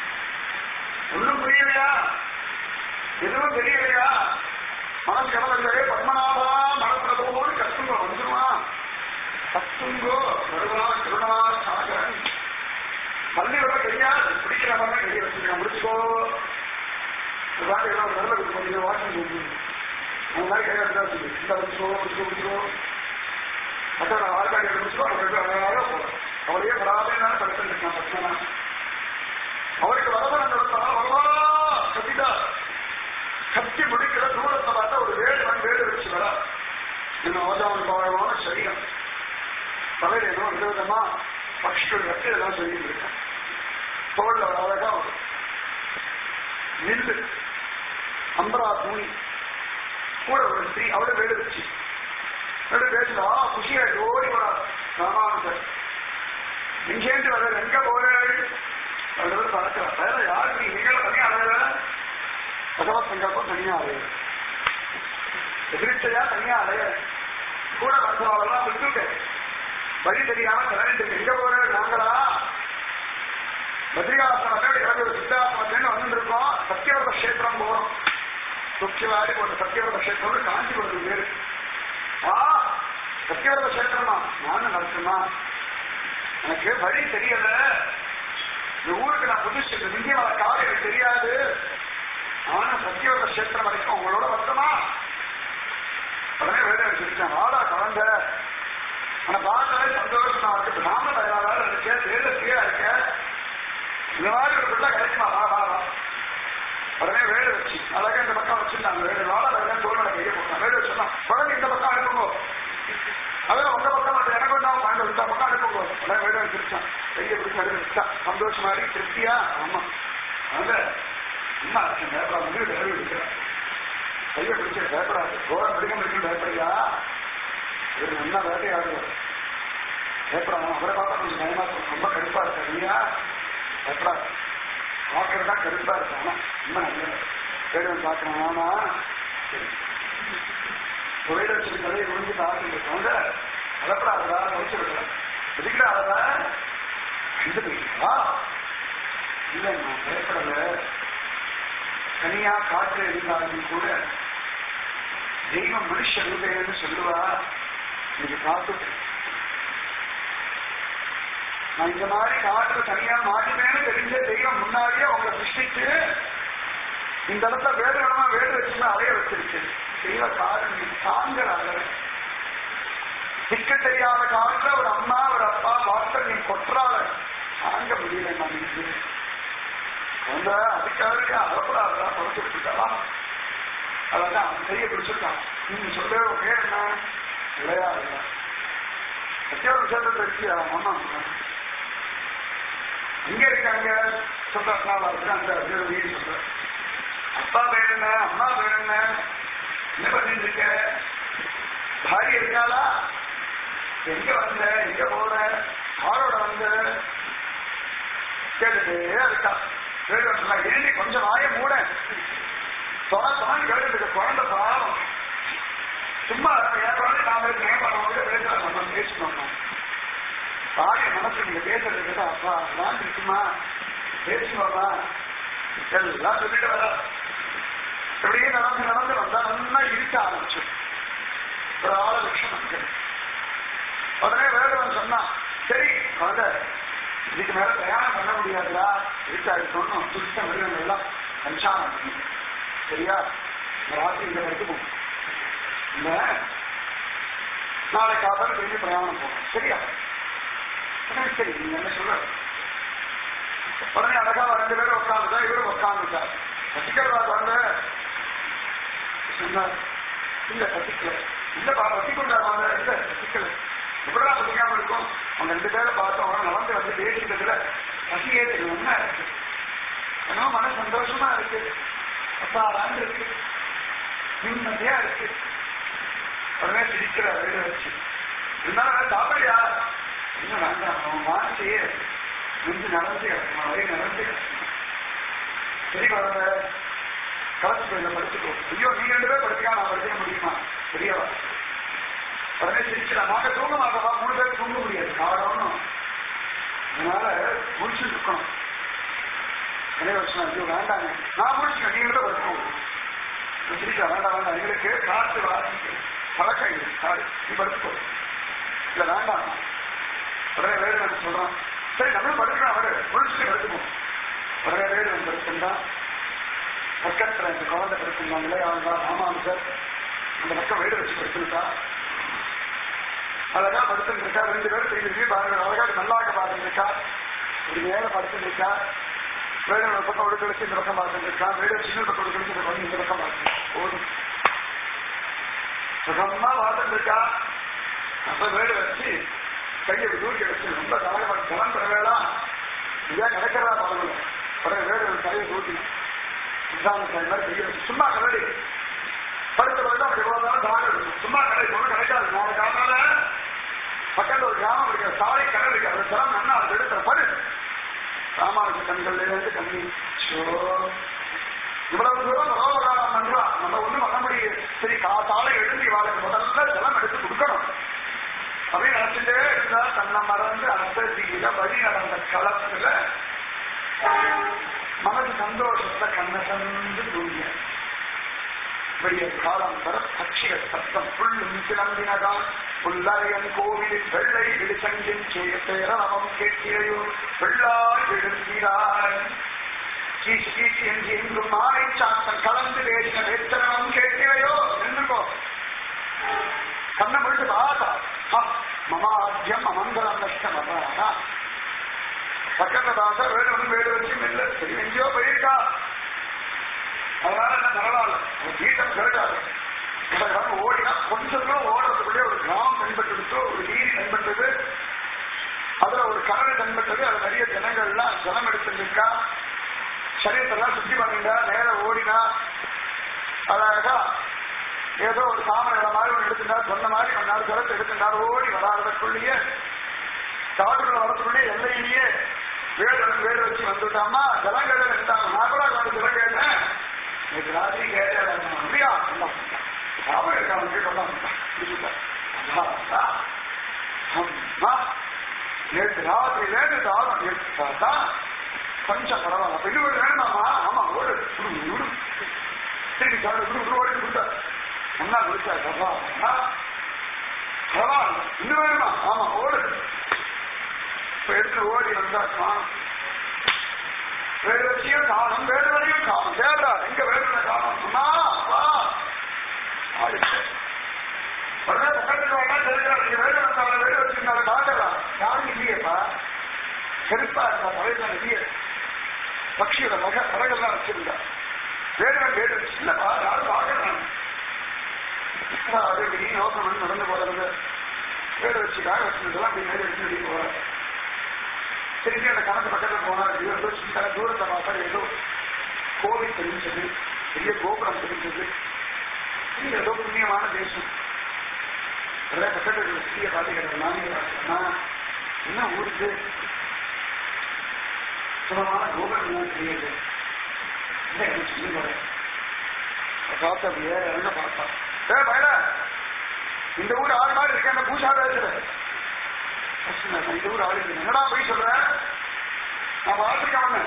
[SPEAKER 2] ஒன்றும் புரியலையா எதுவும் தெரியலையா மனசு கடவுளே பத்மநாபா மனப்பிரபோடு கத்துங்கோ வந்துருமா கத்துங்கோ கருணா கருணா சாகரன் பள்ளி விட தெரியாது பிடிக்கிற மாதிரி கையை வச்சுருக்கேன் முடிச்சுக்கோ வாட்டிக்கலாம் நல்ல கொஞ்சம் வாக்கிங் போகுது அந்த மாதிரி கையை வச்சா சொல்லு இந்த முடிச்சுக்கோ முடிச்சுக்கோ முடிச்சுக்கோ அதான் நான் வாழ்க்கை முடிச்சுக்கோ அவருக்கு அழகாக போகிறேன் அவளையே பராதையான படிச்சிருக்கேன் பத்மனா அவருக்கு வரவன் நடத்தா வரவா கத்திட்டார் கத்தி முடிக்கிற தூரத்தை பார்த்தா ஒரு வேடு மண் வேடு வச்சு வரா இன்னும் அவதான பாவமான சரீரம் தலையில என்ன விதவிதமா பக்ஷிகள் வச்சு எல்லாம் சொல்லிட்டு இருக்கேன் தோல்ல ஒரு அழகா ஒரு நெல்லு அம்பரா துணி கூட ஒரு ஸ்திரீ அவளை வேடு வச்சு வேடு பேசுதா குஷியாயிட்டு ஓடி வரா ராமானுஜர் இங்கேந்து வர எங்க போறேன் அவர் பறக்கிறார் வேற யாருக்கு நீங்களும் தனியா அலையிற பகவத் சங்கல்பம் தனியா அலையிற எதிர்ச்சையா தனியா அலைய கூட வந்தவெல்லாம் விட்டுட்டு வழி தெரியாம தலையிட்டு எங்க போற நாங்களா பத்ரிகாசனமே இறந்து ஒரு சித்தாசனத்துல வந்து இருக்கோம் சத்தியவரத கஷேத்திரம் போறோம் சுக்கிவாரி போன்ற சத்தியவரத கஷேத்திரம் காஞ்சிபுரத்து பேரு ஆ சத்தியவரத கஷேத்திரமா நானும் நடத்துமா எனக்கு வழி தெரியல இந்த ஊருக்கு நான் புதுசு இந்த இந்தியாவில காலை எனக்கு தெரியாது ஆனா சத்தியோட கஷேத்திரம் வரைக்கும் உங்களோட வருத்தமா உடனே வேலை வச்சிருக்கேன் வாடா குழந்தை ஆனா பார்த்தாலே சந்தோஷமா இருக்கு நாம தயாராக இருக்கேன் வேலை ஃப்ரீயா இருக்கேன் இந்த மாதிரி ஒரு பிள்ளை கிடைக்குமா வா வா வா உடனே வேலை வச்சு அழகா இந்த பக்கம் வச்சிருந்தாங்க வேலை வாடா வேலை தோல் கையை போட்டான் வேலை வச்சுருந்தான் குழந்தை இந்த பக்கம் அனுப்புங்க அதான் உங்க பக்கம் மட்டும் எனக்கு வேண்டாம் பாண்டு இந்த பக்கம் அனுப்புங்க உடனே வேலை வச்சிருச்சான் கையை பிடிச்சி அடி வச்சுட்டான் சந்தோஷமா இருக்கு திருப்தியா ஆமா அந்த என்ன ஆச்சு பேப்பரா வந்து வேலை எடுக்கிறேன் கையை பிடிச்சி பயப்படாது கோரம் பிடிக்க முடியும் பயப்படியா இவர் நல்லா வேட்டையாடுவார் பயப்படாம அவரை பார்த்தா கொஞ்சம் பயமா இருக்கும் ரொம்ப கடுப்பா இருக்கு இல்லையா பயப்படாது பார்க்கறது தான் கடுப்பா இருக்கு ஆனா ரொம்ப நல்ல வேடுவன் பார்க்கணும் ஆனா தொழில் வச்சு கதையை முடிஞ்சு பார்த்துட்டு வந்து அழப்படாதா முடிச்சு விடுறேன் எதுக்குடா அழகா இது போயிட்டா இல்லை நான் பயப்படல தனியா காற்று இருந்தாலும் கூட தெய்வம் மனுஷ ரூபேன்னு சொல்லுவா நீங்க பார்த்துட்டு நான் இந்த மாதிரி காற்று தனியா மாட்டினேன்னு தெரிஞ்ச தெய்வம் முன்னாடியே உங்களை சிருஷ்டிச்சு இந்த இடத்துல வேதனமா வேடு வச்சுன்னு அலைய வச்சிருச்சு தெய்வ காரணம் தாங்கிறாங்க திக்க தெரியாத காலத்துல ஒரு அம்மா ஒரு அப்பா வார்த்தை நீ கொற்றால தாங்க முடியல நான் நீங்க அந்த அதுக்காக அறப்படாதா படுத்து விட்டுட்டாலாம் அதான் கையை பிடிச்சிருக்கான் நீங்க சொல்ற பேர் என்ன விளையாடு சத்தியோட விஷயத்தை இருக்கியா ஆமா எங்க இருக்காங்க சொல்றாங்களா இருக்கு அந்த வீடு சொல்ற அப்பா பேர் என்ன அம்மா பேர் என்ன என்ன பண்ணிட்டு இருக்க பாரி இருக்காளா எங்க வந்த எங்க போற ஆளோட வந்த கேட்டுட்டே இருக்கா வேறு சொன்னா எழுதி கொஞ்சம் வாய மூட சொன்ன சொன்னா கேட்டு குழந்தை பாவம் சும்மா என் குழந்தை நாம மேம்படுறவங்க பேசுறோம் நம்ம பேசணும் பாரிய மனசு நீங்க பேசுறது அப்பா நான் இருக்குமா பேசுவாமா எல்லாம் சொல்லிட்டு வர இப்படியே நடந்து நடந்து வந்தா நல்லா இருக்க ஆரம்பிச்சு ஒரு ஆள லட்சம் உடனே வேடுவன் சொன்னான் சரி குழந்தை இதுக்கு மேல பிரயாணம் பண்ண முடியாதுடா இருக்காது சொன்னோம் சுத்த மிருகங்கள் எல்லாம் கஞ்சானம் பண்ணி சரியா இந்த ராத்திரி இந்த வரைக்கும் இந்த நாளை காத்தால திரும்பி பிரயாணம் போகணும் சரியா உடனே சரி நீங்க என்ன சொல்ற உடனே அழகா ரெண்டு பேரும் உட்காந்துட்டா இவரும் உட்காந்துட்டார் பசிக்கிறதா குழந்தை சொன்னார் இல்ல பசிக்கல இல்லப்பா பசிக்கொண்டா குழந்தை இல்ல பசிக்கல எப்படா பசிக்காம இருக்கும் அவங்க ரெண்டு பேரை பார்த்தோம் அவங்க நடந்து வந்து பேசிக்கிறதுல பசியே தெரியும் என்ன இருக்கு ஏன்னா மன சந்தோஷமா இருக்கு அப்பாடாண்டு இருக்கு நிம்மதியா இருக்கு உடனே சிரிக்கிற வீடு வச்சு இருந்தாலும் சாப்பிடியா இன்னும் வேண்டாம் அவன் வாசி நெஞ்சு நடந்து வரை நடந்து சரி குழந்தை கலச்சு போய் படிச்சுக்கோ ஐயோ நீங்க ரெண்டு பேர் படிச்சுக்கா நான் படிச்சுக்க முடியுமா பெரியவா உடனே சிரிச்சுடா நாங்க தூங்க மாட்டோமா மூணு பேர் தூங்க முடியாது காரணம் அதனால முடிச்சு இருக்கணும் நிறைய வருஷம் ஐயோ வேண்டாங்க நான் முடிச்சுக்கேன் நீங்க தான் படிச்சுக்கோங்க சிரிச்சா வேண்டாம் வேண்டாம் எங்களுக்கு காற்று வாசிக்கு பழக்கம் இல்லை காடு நீ படுத்துக்கோ இல்ல வேண்டாம் உடனே வேறு நான் சொல்றான் சரி நம்மளும் படுத்துக்கலாம் அவரு முடிச்சுட்டு படுத்துப்போம் உடனே வேறு வந்து படுத்துட்டா பக்கத்துல இந்த குழந்தை படுத்துருந்தாங்களே அவங்க ஆமாம் சார் அந்த பக்கம் வீடு வச்சு படுத்துருக்கா அழகா படுத்துருக்கா ரெண்டு பேரும் திரும்பி பாருங்க அழகா நல்லாக பார்த்துருக்கா ஒரு மேல படுத்துருக்கா வேறு ஒரு பக்கம் ஒரு கழிச்சு இந்த பக்கம் பார்த்துருக்கா வேறு சின்ன பக்கம் ஒரு கழிச்சு இந்த பக்கம் இந்த பக்கம் பார்த்து போதும் சுகமா பார்த்துருக்கா அப்ப வேடு வச்சு கையை தூக்கி வச்சு ரொம்ப கலகமா ஜலம் பெற வேளாம் இதான் கிடைக்கிறதா பாருங்க உடனே வேடு கையை தூக்கி இஸ்லாமிய டைம் மாதிரி கையை வச்சு சும்மா கலடி படுத்த பிறகு அப்படி போதாலும் தாகம் இருக்கும் சும்மா கடை ஒன்றும் கிடைக்காது நாலு காலத்தால பக்கத்துல ஒரு கிராமம் இருக்கிற சாலை கடை இருக்கு அந்த ஜலம் நல்லா அது எடுக்கிற படு ராமானுஜ கண்கள்ல இருந்து கண்ணி சோ இவ்வளவு தூரம் ரோககாலம் பண்றா நம்ம ஒண்ணும் பண்ண முடியாது சரி காத்தால எழுந்தி வாழ்க்கை முதல்ல ஜலம் எடுத்து கொடுக்கணும் அப்படின்னு நினைச்சுட்டே இருந்தா தன்னை மறந்து அந்த தீயில வழி நடந்த களத்துல மனது சந்தோஷத்துல கண்ணை சந்து தூங்கிய விடிய காலம் தர பட்சிகள் சத்தம் புல்லும் கிளம்பினதான் புல்லறையன் கோவிலில் வெள்ளை விழிசங்கின் சேரவம் கேட்கிறையோ வெள்ளாய் விழுந்திராய் கீச்சு கீச்சு என்று எங்கும் மாலை சாத்தம் கலந்து பேசின வேத்தனமும் கேட்கிறையோ என்னங்கோ கண்ணை முடிச்சு பார்த்தா மமாத்தியம் அமங்கலம் கஷ்டம் அதான் பக்கத்துல பார்த்தா வேடு வந்து வேடு வச்சு மெல்ல சரி எங்கேயோ போயிருக்கா அதனால என்ன பரவாயில்ல ஒரு கீதம் கேட்டாரு இவர்கள் ஓடினா கொஞ்சம் தூரம் ஓடுறதுக்குள்ளே ஒரு கிராமம் தென்பட்டு ஒரு நீர் தென்பட்டது அதுல ஒரு கரடு தென்பட்டது அது நிறைய ஜனங்கள்லாம் ஜலம் எடுத்துருக்கா சரீரத்தெல்லாம் சுத்தி பண்ணிட்டா நேர ஓடினா அழகா ஏதோ ஒரு தாமரை மாதிரி ஒன்று எடுத்துட்டார் சொன்ன மாதிரி பண்ணார் ஜலத்தை எடுத்துட்டார் ஓடி வராதற்குள்ளேயே காட்டுக்குள்ள வரத்துக்குள்ளே எல்லையிலேயே வேடு வேடு வச்சு வந்துட்டாமா ஜலங்கடை இருந்தாங்க நான் கூட கொஞ்சம் ஜலம் கேட்டேன் நேற்று ராத்திரி கேட்டேன் அப்படியா சாப்பிட இருக்காங்க நேற்று ராத்திரி நேற்று தாரம் எடுத்துட்டா கொஞ்சம் பரவாயில்ல பெண்ணு வீடு வேணுமாமா ஆமா ஓடு விடு விடு திருப்பி சாப்பிட விடு விடு ஓடி கொடுத்தா ஒன்னா கொடுத்தா பரவாயில்ல பரவாயில்ல இன்னும் வேணுமா ஆமா ஓடு இப்ப எடுத்து ஓடி வந்தா காணும் வேறு வச்சியும் காணும் வேறு வரையும் காணும் தேடா எங்க வேறு காணும் அம்மா வா ஆடிச்சு உடனே பக்கத்துல வேணா தெரிஞ்சாரு நீங்க வேறு வந்தாலும் வேறு வச்சிருந்தாலும் காட்டலாம் யாரும் இல்லையேப்பா செருப்பா இருந்தா தலைதான் இல்லையே பக்ஷியோட மக படகெல்லாம் வச்சிருந்தா வேடுவன் வேடு இல்லப்பா யாரும் பார்க்கலாம் அது நீ நோக்கம் பண்ணி நடந்து போறது வேடு வச்சுக்காக வச்சிருந்தெல்லாம் அப்படி மேலே எடுத்து வெளியே போறாரு திரும்பி அந்த கணக்கு பக்கத்துல போனார் ஏதோ சின்ன தூரத்தை பார்த்தா ஏதோ கோவில் தெரிஞ்சது பெரிய கோபுரம் தெரிஞ்சது இது ஏதோ புண்ணியமான தேசம் அதெல்லாம் பக்கத்துல ஸ்ரீய பார்த்துக்கிறது நானே என்ன ஊருக்கு சுலமான கோபுரம் எல்லாம் தெரியுது இல்லை எனக்கு சொல்லி போறேன் பார்த்தா அப்படியே என்ன பார்த்தா ஏ பயல இந்த ஊர் ஆறு நாள் இருக்கேன் அந்த பூசா பேசுறேன் இந்த ஊர் ஆளு என்னடா போய் சொல்ற நான் பார்த்துருக்கேன் அவனை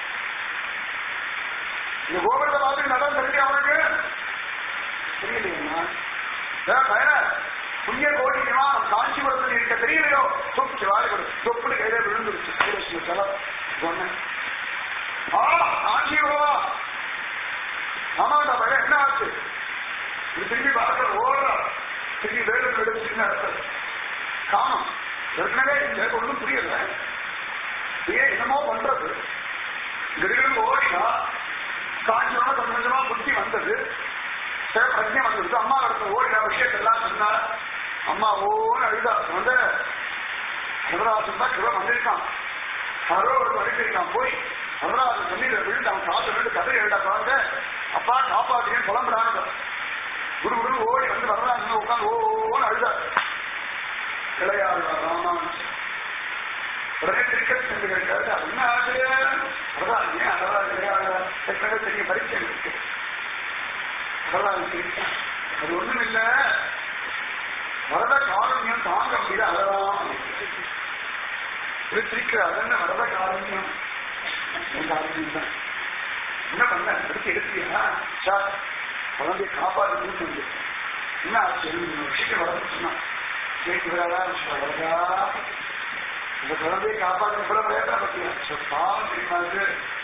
[SPEAKER 2] இந்த கோபுரத்தை பார்த்துட்டு நடம் தெரிஞ்சு அவனுக்கு தெரியலையா பயன புண்ணிய கோடிக்குமா காஞ்சிபுரத்தில் இருக்க தெரியலையோ தூக்கி வாரி கொடு தொப்புனு கையில விழுந்துருச்சு கைலட்சுமி செலவு சொன்னேன் ஆ காஞ்சிபுரமா ஆமாண்டா பையன் என்ன ஆச்சு இது திரும்பி பார்க்க ஓடுறா திரும்பி வேடு வேடு சின்ன இடத்துல காணும் ஏற்கனவே எனக்கு ஒன்றும் புரியல ஏன் என்னமோ பண்றது திடீர்னு ஓடினா காஞ்சோட கொஞ்சம் கொஞ்சமா புத்தி வந்தது சில பிரச்சனை வந்தது அம்மா இடத்துல ஓடினா விஷயத்தெல்லாம் சொன்னா அம்மா ஓன்னு அழுதா வந்து சிவராசன் தான் கிருப வந்திருக்கான் யாரோ ஒரு வரைக்கும் போய் சிவராசன் தண்ணீரை விழுந்து அவன் காசு விழுந்து கதை எழுதா குழந்தை அப்பா காப்பாத்தினேன் புலம்புறாங்க குரு குரு ஓடி வந்து வரலான்னு உட்காந்து ஓன்னு அழுதா இளையாறு ராமானுஜன் உடனே கிரிக்கெட் சென்று கேட்டாரு அது என்ன ஆச்சு அதான் ஏன் அதெல்லாம் கிடையாது ஏற்கனவே பெரிய பரீட்சை இருக்கு அதெல்லாம் சிரிச்சான் அது ஒண்ணும் இல்ல வரத காரண்யம் தாங்க முடியல அதெல்லாம் சிரிக்கிற அதென்ன வரத காரண்யம் என் காரண்யம் தான் என்ன பண்ண எடுத்து எடுத்தியா சார் குழந்தைய காப்பாடுன்னு சொல்லி என்ன ஆச்சு விஷயம் வளர்ந்து சொன்னான் கேட்கிறாரா வரதா இந்த குழந்தையை காப்பாற்ற கூட பிரயத்தனம் பத்தியா பாவம் தெரியுமா இது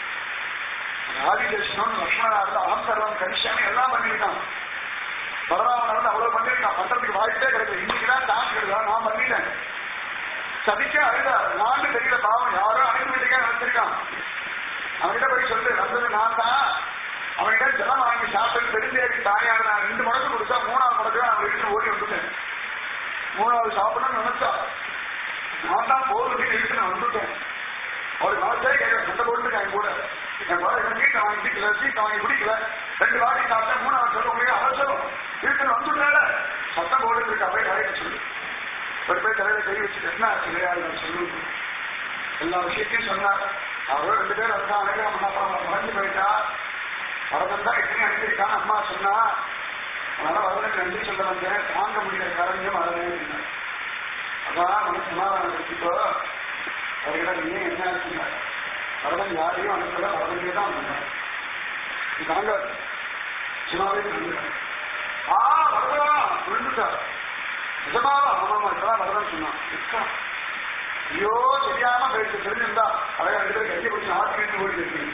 [SPEAKER 2] ஆதிதேஷனம் லக்ஷ்மணார்த்த ஆந்தரம் கனிஷாமி எல்லாம் பண்ணிருக்கான் பரவாயில்ல அவ்வளவு பண்ணிருக்கான் பண்றதுக்கு வாய்ப்பே கிடையாது இன்னைக்குதான் தான் கிடையாது நான் பண்ணிட்டேன் சதிக்க அழுதா நாட்டு தெரியல பாவம் யாரோ அனுப்பிட்டுக்கா நினைச்சிருக்கான் அவன்கிட்ட போய் சொல்லு வந்தது நான் தான் அவன்கிட்ட ஜலம் வாங்கி சாப்பிட்டு தெரிஞ்சேரி தாயார் நான் ரெண்டு மடக்கு கொடுத்தா மூணாவது மடக்கு நான் வீட்டுல ஓடி வந்துட்டேன் மூணாவது சாப்பிடணும்னு நினைச்சா நான் தான் போகுது இருக்கு நான் வந்துட்டேன் அவர் மனசே கேட்க சண்டை போட்டு என் கூட என் கூட என் வீட்டை வாங்கி குடிக்கல சீட்டை வாங்கி குடிக்கல ரெண்டு வாட்டி சாப்பிட்டேன் மூணாவது சொல்ல முடியாது அவசரம் இருக்கு வந்துட்டால சட்டம் போட்டு இருக்கு அப்படியே கரையை சொல்லு ஒரு பேர் தலையில கை வச்சுட்டு என்ன ஆச்சு விளையாடு சொல்லுங்க எல்லா விஷயத்தையும் சொன்னார் அவரும் ரெண்டு பேர் அதுதான் அனைவரும் அப்புறம் மறந்து போயிட்டா வரதன் தான் எத்தனை அனுப்பியிருக்கான்னு அம்மா சொன்னா அதனால வரதனுக்கு நன்றி சொல்ல வந்தேன் தாங்க முடியல காரணியம் வரதே அதான் நம்ம சமாதானம் எடுத்துக்கோ அவர்கிட்ட நீ என்ன ஆச்சுங்க வரதன் யாரையும் அனுப்பல வரதனே தான் வந்தார் நீ தாங்க சும்மாவே சொல்லுங்க ஆ வரதா விழுந்துட்டார் நிஜமாவா ஆமாமா இப்பதான் வரதன் சொன்னான் இருக்கா ஐயோ தெரியாம போயிட்டு தெரிஞ்சிருந்தா அவைய ரெண்டு பேரும் கையை பிடிச்சி ஆட்டி வீட்டு ஓடி இருக்கு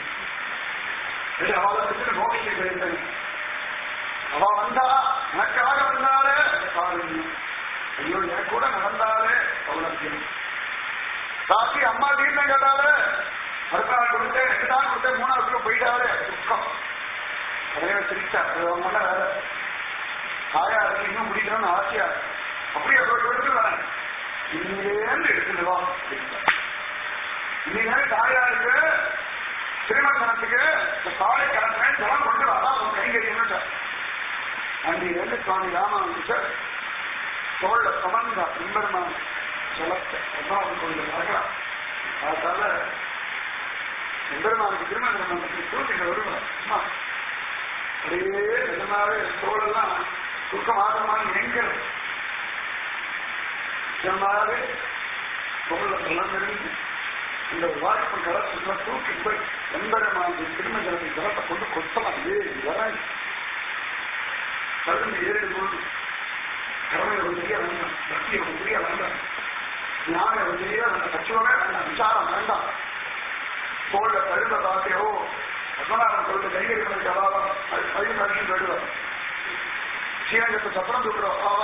[SPEAKER 2] அவளை பிடிச்சிட்டு நோக்கிட்டு போயிருந்தேன் அவ வந்தா எனக்காக வந்தாலே காரணம் ஐயோ எனக்கு கூட நடந்தாலே சௌலபியம் சாத்தி அம்மா தீர்த்தம் கேட்டாலே அடுத்த நாள் கொடுத்தேன் ரெண்டு நாள் கொடுத்தேன் மூணாவது போயிட்டாலே துக்கம் அதே சிரிச்சா அது அவங்க மேல வேற தாயா இருக்கு இன்னும் முடிக்கணும்னு ஆசையா இருக்கு. அப்படியே ஒரு எடுத்து வரேன் இங்கிலேருந்து எடுத்துட்டு வா இன்னைக்கு தாயா இருக்கு திருமணத்துக்கு இந்த காலை கிளம்புறேன் ஜலம் கொண்டு வா உன் கைங்கரியம்னு அன்னிலிருந்து சுவாமி ராமானுஜர் தோல்ல சுமந்தா எம்பெருமான் ஜலத்தை அதான் அவன் கொஞ்சம் பார்க்கலாம் அதனால எம்பெருமானுக்கு திருமணம் பண்ணி தூக்கிட்டு வருவார் அம்மா அப்படியே நிஜமாவே தோலெல்லாம் தூக்க மாதமான எங்கள் நிஜமாவே தோல்ல சுமந்திருந்து இந்த வாய்ப்பு கலத்துல தூக்கி போய் எம்பெருமானுக்கு திருமணத்தை ஜலத்தை கொண்டு கொத்தலாம் ஏறி வராங்க கலந்து ஏறி கொண்டு கருணை ஒரு பெரிய வேண்டாம் பக்தி ஒரு பெரிய வேண்டாம் ஞானம் ஒரு பெரிய வேண்டாம் தத்துவமே வேண்டாம் விசாரம் வேண்டாம் தோல்ல கழுத பாத்தியோ பத்மநாபன் சொல்ல கைகரிகளுக்கு அவாவம் அது பையன் நடிச்சு போயிடுவார் ஸ்ரீரங்கத்தை சப்பரம் தூக்குறோம் ஆவா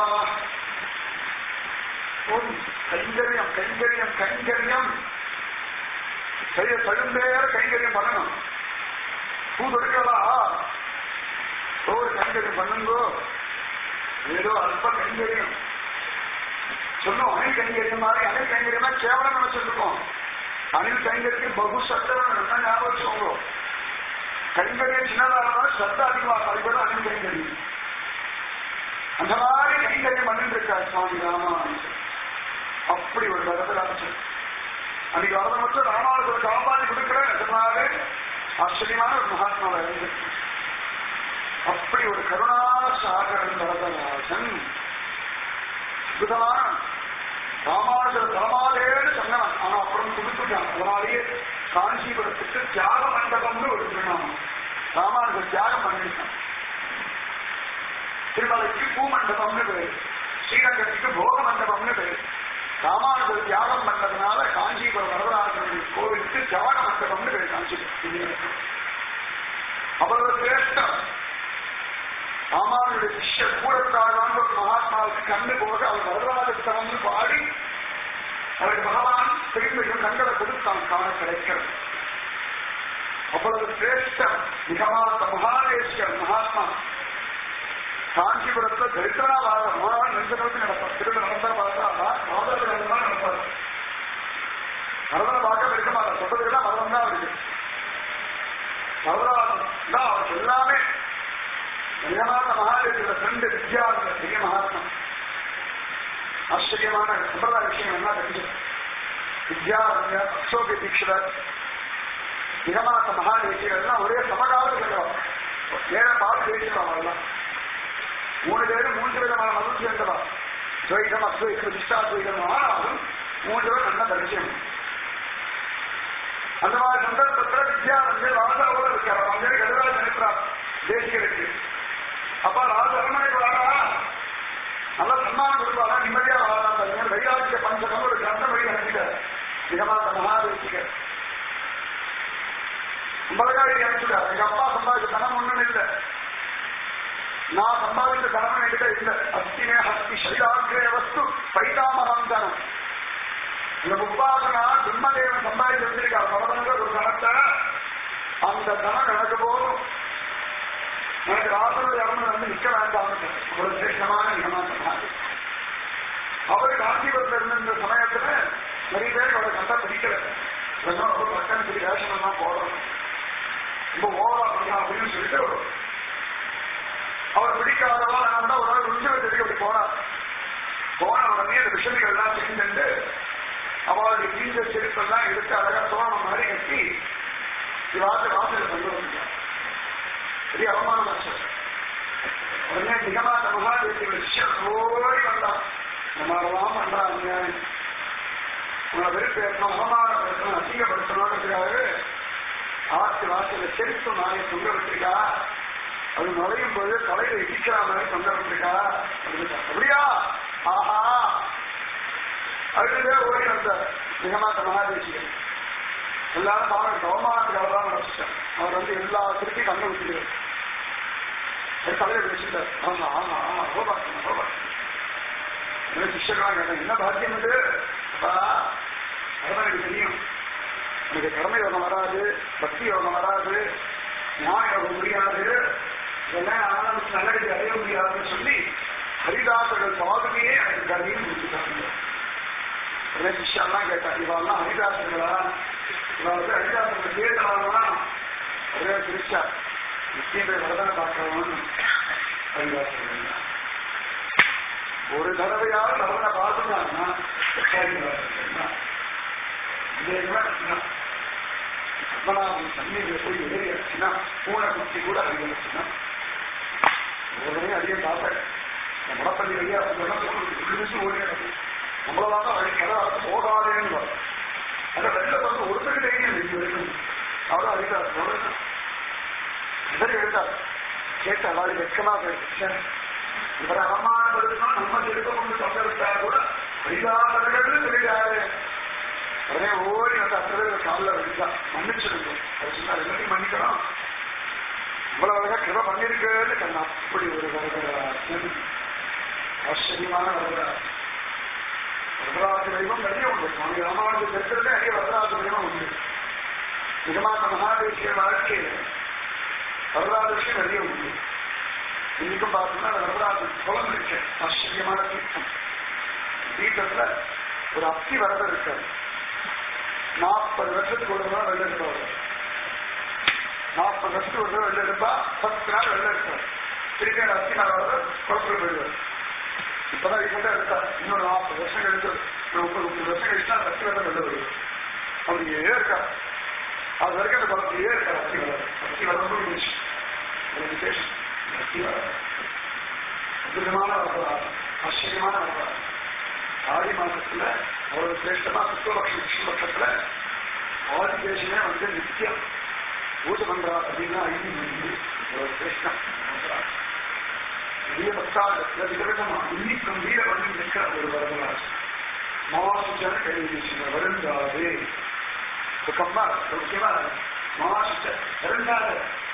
[SPEAKER 2] போதும் கைங்கரியம் கைங்கரியம் கைங்கரியம் செய்ய தழுந்தேற கைங்கரியம் பண்ணணும் பூ தொடுக்கவா ஒரு கைங்கரியம் பண்ணுங்கோ ஏதோ அல்ப கைங்கரியம் சொன்னோம் அணில் கைங்கரியம் மாதிரி அணில் கைங்கரியமா கேவலம் நினைச்சிருக்கோம் அணில் கைங்கரியம் பகு சத்தம் என்ன ஞாபகம் வச்சுக்கோங்க கைங்கரியம் சின்னதாக சத்த அதிகமாக அதுபோல அணில் கைங்கரியம் அந்த மாதிரி கைங்கரியம் பண்ணிட்டு இருக்கார் சுவாமி ராமானுஜர் அப்படி ஒரு வரதராஜர் அன்னைக்கு வரத மட்டும் ராமானுஜர் காப்பாற்றி கொடுக்கிற நிஜமாவே ஆச்சரியமான ஒரு மகாத்மாவை இருந்திருக்கு அப்படி ஒரு கருணாசாகரன் வரதராஜன் அற்புதமான ராமானுஜர் தலமாதேன்னு சொன்னவன் ஆனா அப்புறம் கொடுத்துட்டான் அதனாலேயே காஞ்சிபுரத்துக்கு தியாக மண்டபம்னு ஒரு திருநாமம் ராமானுஜர் தியாகம் பண்ணிட்டான் திருமலைக்கு பூமண்டபம்னு பேரு ஸ்ரீரங்கத்துக்கு போக மண்டபம்னு பேரு ராமானுஜர் தியாகம் பண்ணதுனால காஞ்சிபுரம் வரதராஜனுடைய கோவிலுக்கு தியாக மண்டபம்னு பேரு காஞ்சிபுரம் அவ்வளவு சிரேஷ்டம் ராமானுடைய சிஷ்ய கூடத்தாழ்வான் ஒரு மகாத்மாவுக்கு கண்ணு போக அவர் வரலாறு பாடி அவருக்கு பகவான் திரும்பியும் கண்களை கொடுத்தான் காண கிடைக்கிறது அவ்வளவு சிரேஷ்டம் மிகமாத்த மகாதேஷ்யர் மகாத்மா காஞ்சிபுரத்துல தரித்திரா வாரம் மகான் ரெண்டு நாளுக்கு நடப்பார் திரும்ப நடந்தா பார்த்தா மாதவர்கள் தான் நடப்பார் மரதனை பார்க்க இருக்க மாட்டார் சொல்றதுக்கெல்லாம் மரதம் தான் இருக்கு மரதராஜன் தான் அவருக்கு எல்லாமே நிஜமான மகாதேவியோட ஃப்ரெண்டு வித்யார்த்த பெரிய மகாத்மா ஆச்சரியமான சம்பிரதாய விஷயம் என்ன தெரிஞ்சு வித்யாரண்ய அசோக தீட்சிதர் நிகமாத்த மகாதேசிகள்லாம் ஒரே சமகாலம் சொல்லுவாங்க ஏழை பார்த்து பேசிடுவாங்க எல்லாம் மூணு பேரும் மூன்று விதமான மதம் சேர்ந்தவா துவைதம் அத்வைதம் திஷ்டாத்வைதம் ஆனாலும் மூன்று பேர் நல்ல பரிச்சயம் அந்த மாதிரி சந்தர்ப்பத்துல வித்யானந்தர் ராஜாவோட இருக்கார் அவங்க கதிராஜ் நினைக்கிறார் தேசிகருக்கு அப்பா ராஜ அரண்மனைக்கு வாடா நல்ல சன்மானம் கொடுப்பாரா நிம்மதியா வாழலாம் பாருங்க வைராக்கிய பஞ்சகம் ஒரு கிரந்தம் வழி அனுப்பிட்டார் நிகமாந்த மகாதேசிகர் உங்களுக்காக அனுப்பிச்சுட்டார் எங்க அப்பா சம்பாதிச்ச தனம் ஒண்ணும் இல்லை நான் சம்பாதிச்ச தனம் என்கிட்ட இல்லை அஸ்திமே ஹஸ்தி சைலாகிரே வஸ்து பைதாமரம் தனம் இந்த முப்பாசனா பிரம்மதேவன் சம்பாதிச்சு வச்சிருக்கார் பலவங்க ஒரு தனத்தை அந்த தனம் எனக்கு போதும் எனக்கு ராசனுடைய அரண்மனை வந்து நிக்க வேண்டாம் ஒரு சிரேஷ்டமான நிகமான அவர் காஞ்சிபுரத்தில் இருந்த இந்த சமயத்துல நிறைய பேருக்கு அவரை கண்டா பிடிக்கல இதெல்லாம் ரொம்ப பக்கம் சொல்லி வேஷம் எல்லாம் போடுறோம் ரொம்ப ஓவரா பண்ணலாம் அப்படின்னு சொல்லிட்டு அவர் பிடிக்காதவா நான் ஒரு நாள் உஞ்சவத்துக்கு அப்படி போனார் போன உடனே அந்த விஷயங்கள் எல்லாம் சேர்ந்துட்டு அவளுடைய நீண்ட செருப்பெல்லாம் எடுத்து அழகா சோழம் மாதிரி கட்டி வாசல் வாசல் கொண்டு வந்துட்டார் பெரிய அவமானம் ஆச்சு உடனே நிகமான மகாதேவி ஓடி வந்தான் இந்த மாதிரிலாம் பண்றான் அநியாயம் உங்களை வெறுப்பேற்றணும் அவமானப்படுத்தணும் அசிங்கப்படுத்தணுன்றதுக்காக ஆத்து வாசல செருப்பு நாயை தொங்க விட்டுருக்கா அது நுழையும் போது தலையில இடிக்கிற மாதிரி தொங்க விட்டுருக்கா அப்படின்னு அப்படியா ஆஹா அழுதே ஓடி வந்த நிகமாத்த மகாதேசிகள் எல்லாரும் பாவம் அவமானத்துக்காக தான் நடச்சிட்டார் அவர் வந்து எல்லா திருப்பி கண்ணை விட்டுக்கிறார் தலையில வச்சுட்டார் ஆமா ஆமா ஆமா ரோபாட்டம் ரோபாட்டம் சிஷ்யர்களா கேட்டேன் என்ன பாக்கியம் இது அப்பா அதெல்லாம் எனக்கு தெரியும் எனக்கு கடமை யோகம் வராது பக்தி யோகம் வராது ஞான யோகம் முடியாது இதெல்லாம் ஆனந்த் நல்லது அடைய முடியாதுன்னு சொல்லி ஹரிதாசர்கள் பாதுகையே எனக்கு கதையும் முடிச்சுட்டாங்க உடனே சிஷ்யாலாம் கேட்டா இவெல்லாம் ஹரிதாசர்களா இவளுக்கு ஹரிதாசர்கள் கேட்கலாமா ஒரே சிரிச்சா நிச்சயம் போய் வரதான பார்க்கறவன் ஹரிதாசர்கள் ஒரு தடவையாவது அவனை பார்த்துட்டாங்கன்னா பத்மநாபன் சந்நிதியில போய் எதிரிச்சுன்னா பூனை குச்சி கூட அறிவிச்சுன்னா உடனே அதிகம் பார்த்தேன் முடப்பள்ளி வழியா விழுந்து ஓடி நம்மளதான் வழி கதை போகாதேன்னு அந்த வெள்ள வந்து ஒருத்தருக்கு தெரியும் இது வரைக்கும் அவரும் அறிவித்தார் இதற்கு எழுத்தார் கேட்ட அதாவது வெக்கமா போயிடுச்சு இவரை அவமானப்படுத்தணும் நம்ம திருப்ப கொண்டு தொண்டவிட்டா கூட பரிதாபர்கள் சொல்லிட்டாரு உடனே ஓடி வந்து அத்தனை பேர் காலில் விழுந்தா மன்னிச்சிருங்க அது சொன்னா எல்லாத்தையும் மன்னிக்கணும் இவ்வளவு அழகா கிருப பண்ணிருக்கேன்னு கண்ணா அப்படி ஒரு வரதராஜன் ஆச்சரியமான வரதராஜன் வரதராஜ தெய்வம் நிறைய உண்டு சுவாமி ராமானுஜ சரித்திரத்தை நிறைய வரதராஜ தெய்வம் உண்டு நிஜமான மகாதேசிய வாழ்க்கையில வரலாறு விஷயம் நிறைய உண்டு இன்னைக்கும் பார்த்தோம்னா வரலாறு குளம் இருக்கு ஆச்சரியமான தீர்த்தம் தீர்த்தத்துல ஒரு அத்தி வரதர் இருக்காரு நாற்பது வருஷத்துக்கு ஒரு நாள் வெள்ள எடுப்பா வரும் நாற்பது வருஷத்துக்கு ஒரு நாள் வெள்ள எடுப்பா பத்து நாள் வெள்ள எடுப்பார் திருப்பி அந்த அத்தி நாள் வரதர் குளத்துல போயிடுவார் இப்பதான் ரீசெண்டா எடுத்தா இன்னும் நாற்பது வருஷம் எடுத்து முப்பது முப்பது வருஷம் கழிச்சா அந்த அத்தி வரதர் வெள்ள வருது அவர் ஏ இருக்கா அது வரைக்கும் அந்த குளத்திலேயே இருக்கார் அத்தி வரதர் அத்தி வரதர் விசேஷம் அத்தி வரதர் அற்புதமான வரலாறு ஆச்சரியமான வரலாறு ஆடி மாசத்துல அவ்வளவு சிரேஷ்டமா சுத்தபக்ஷம் கிருஷ்ணபக்ஷத்துல ஆதிதேசமே வந்து நித்தியம் பூஜை பண்றா அப்படின்னா ஐந்து மணி ஒரு சிரேஷ்டம் பெரிய பக்தாளத்துல விதவிதமா இன்னிக்கும் வீர பண்ணி நிற்கிற ஒரு வரலாறு மாசுஜன கல்வி வருந்தாது சுகமா முக்கியமா மாசுச்ச வருந்தாது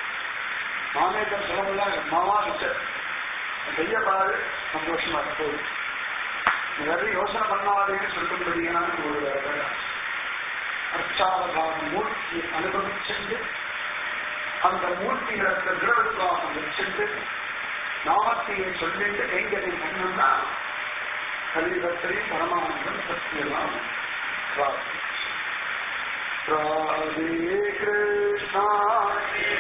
[SPEAKER 2] மாமேதம் சொல்லலாம் மாமாசுச்ச கைய பாரு சந்தோஷமா போகுது நிறைய யோசனை பண்ணாதேன்னு சொல்லும்படியான ஒரு அர்ச்சாவதான மூர்த்தி அனுபவிச்சுண்டு அந்த மூர்த்திகளுக்கு திரவத்வாசம் வச்சுண்டு நாமத்தையை சொல்லிட்டு கைங்கரை பண்ணணும்னா கல்விபத்திரி பரமானந்தம் சத்தியலாம் ராதே கிருஷ்ணா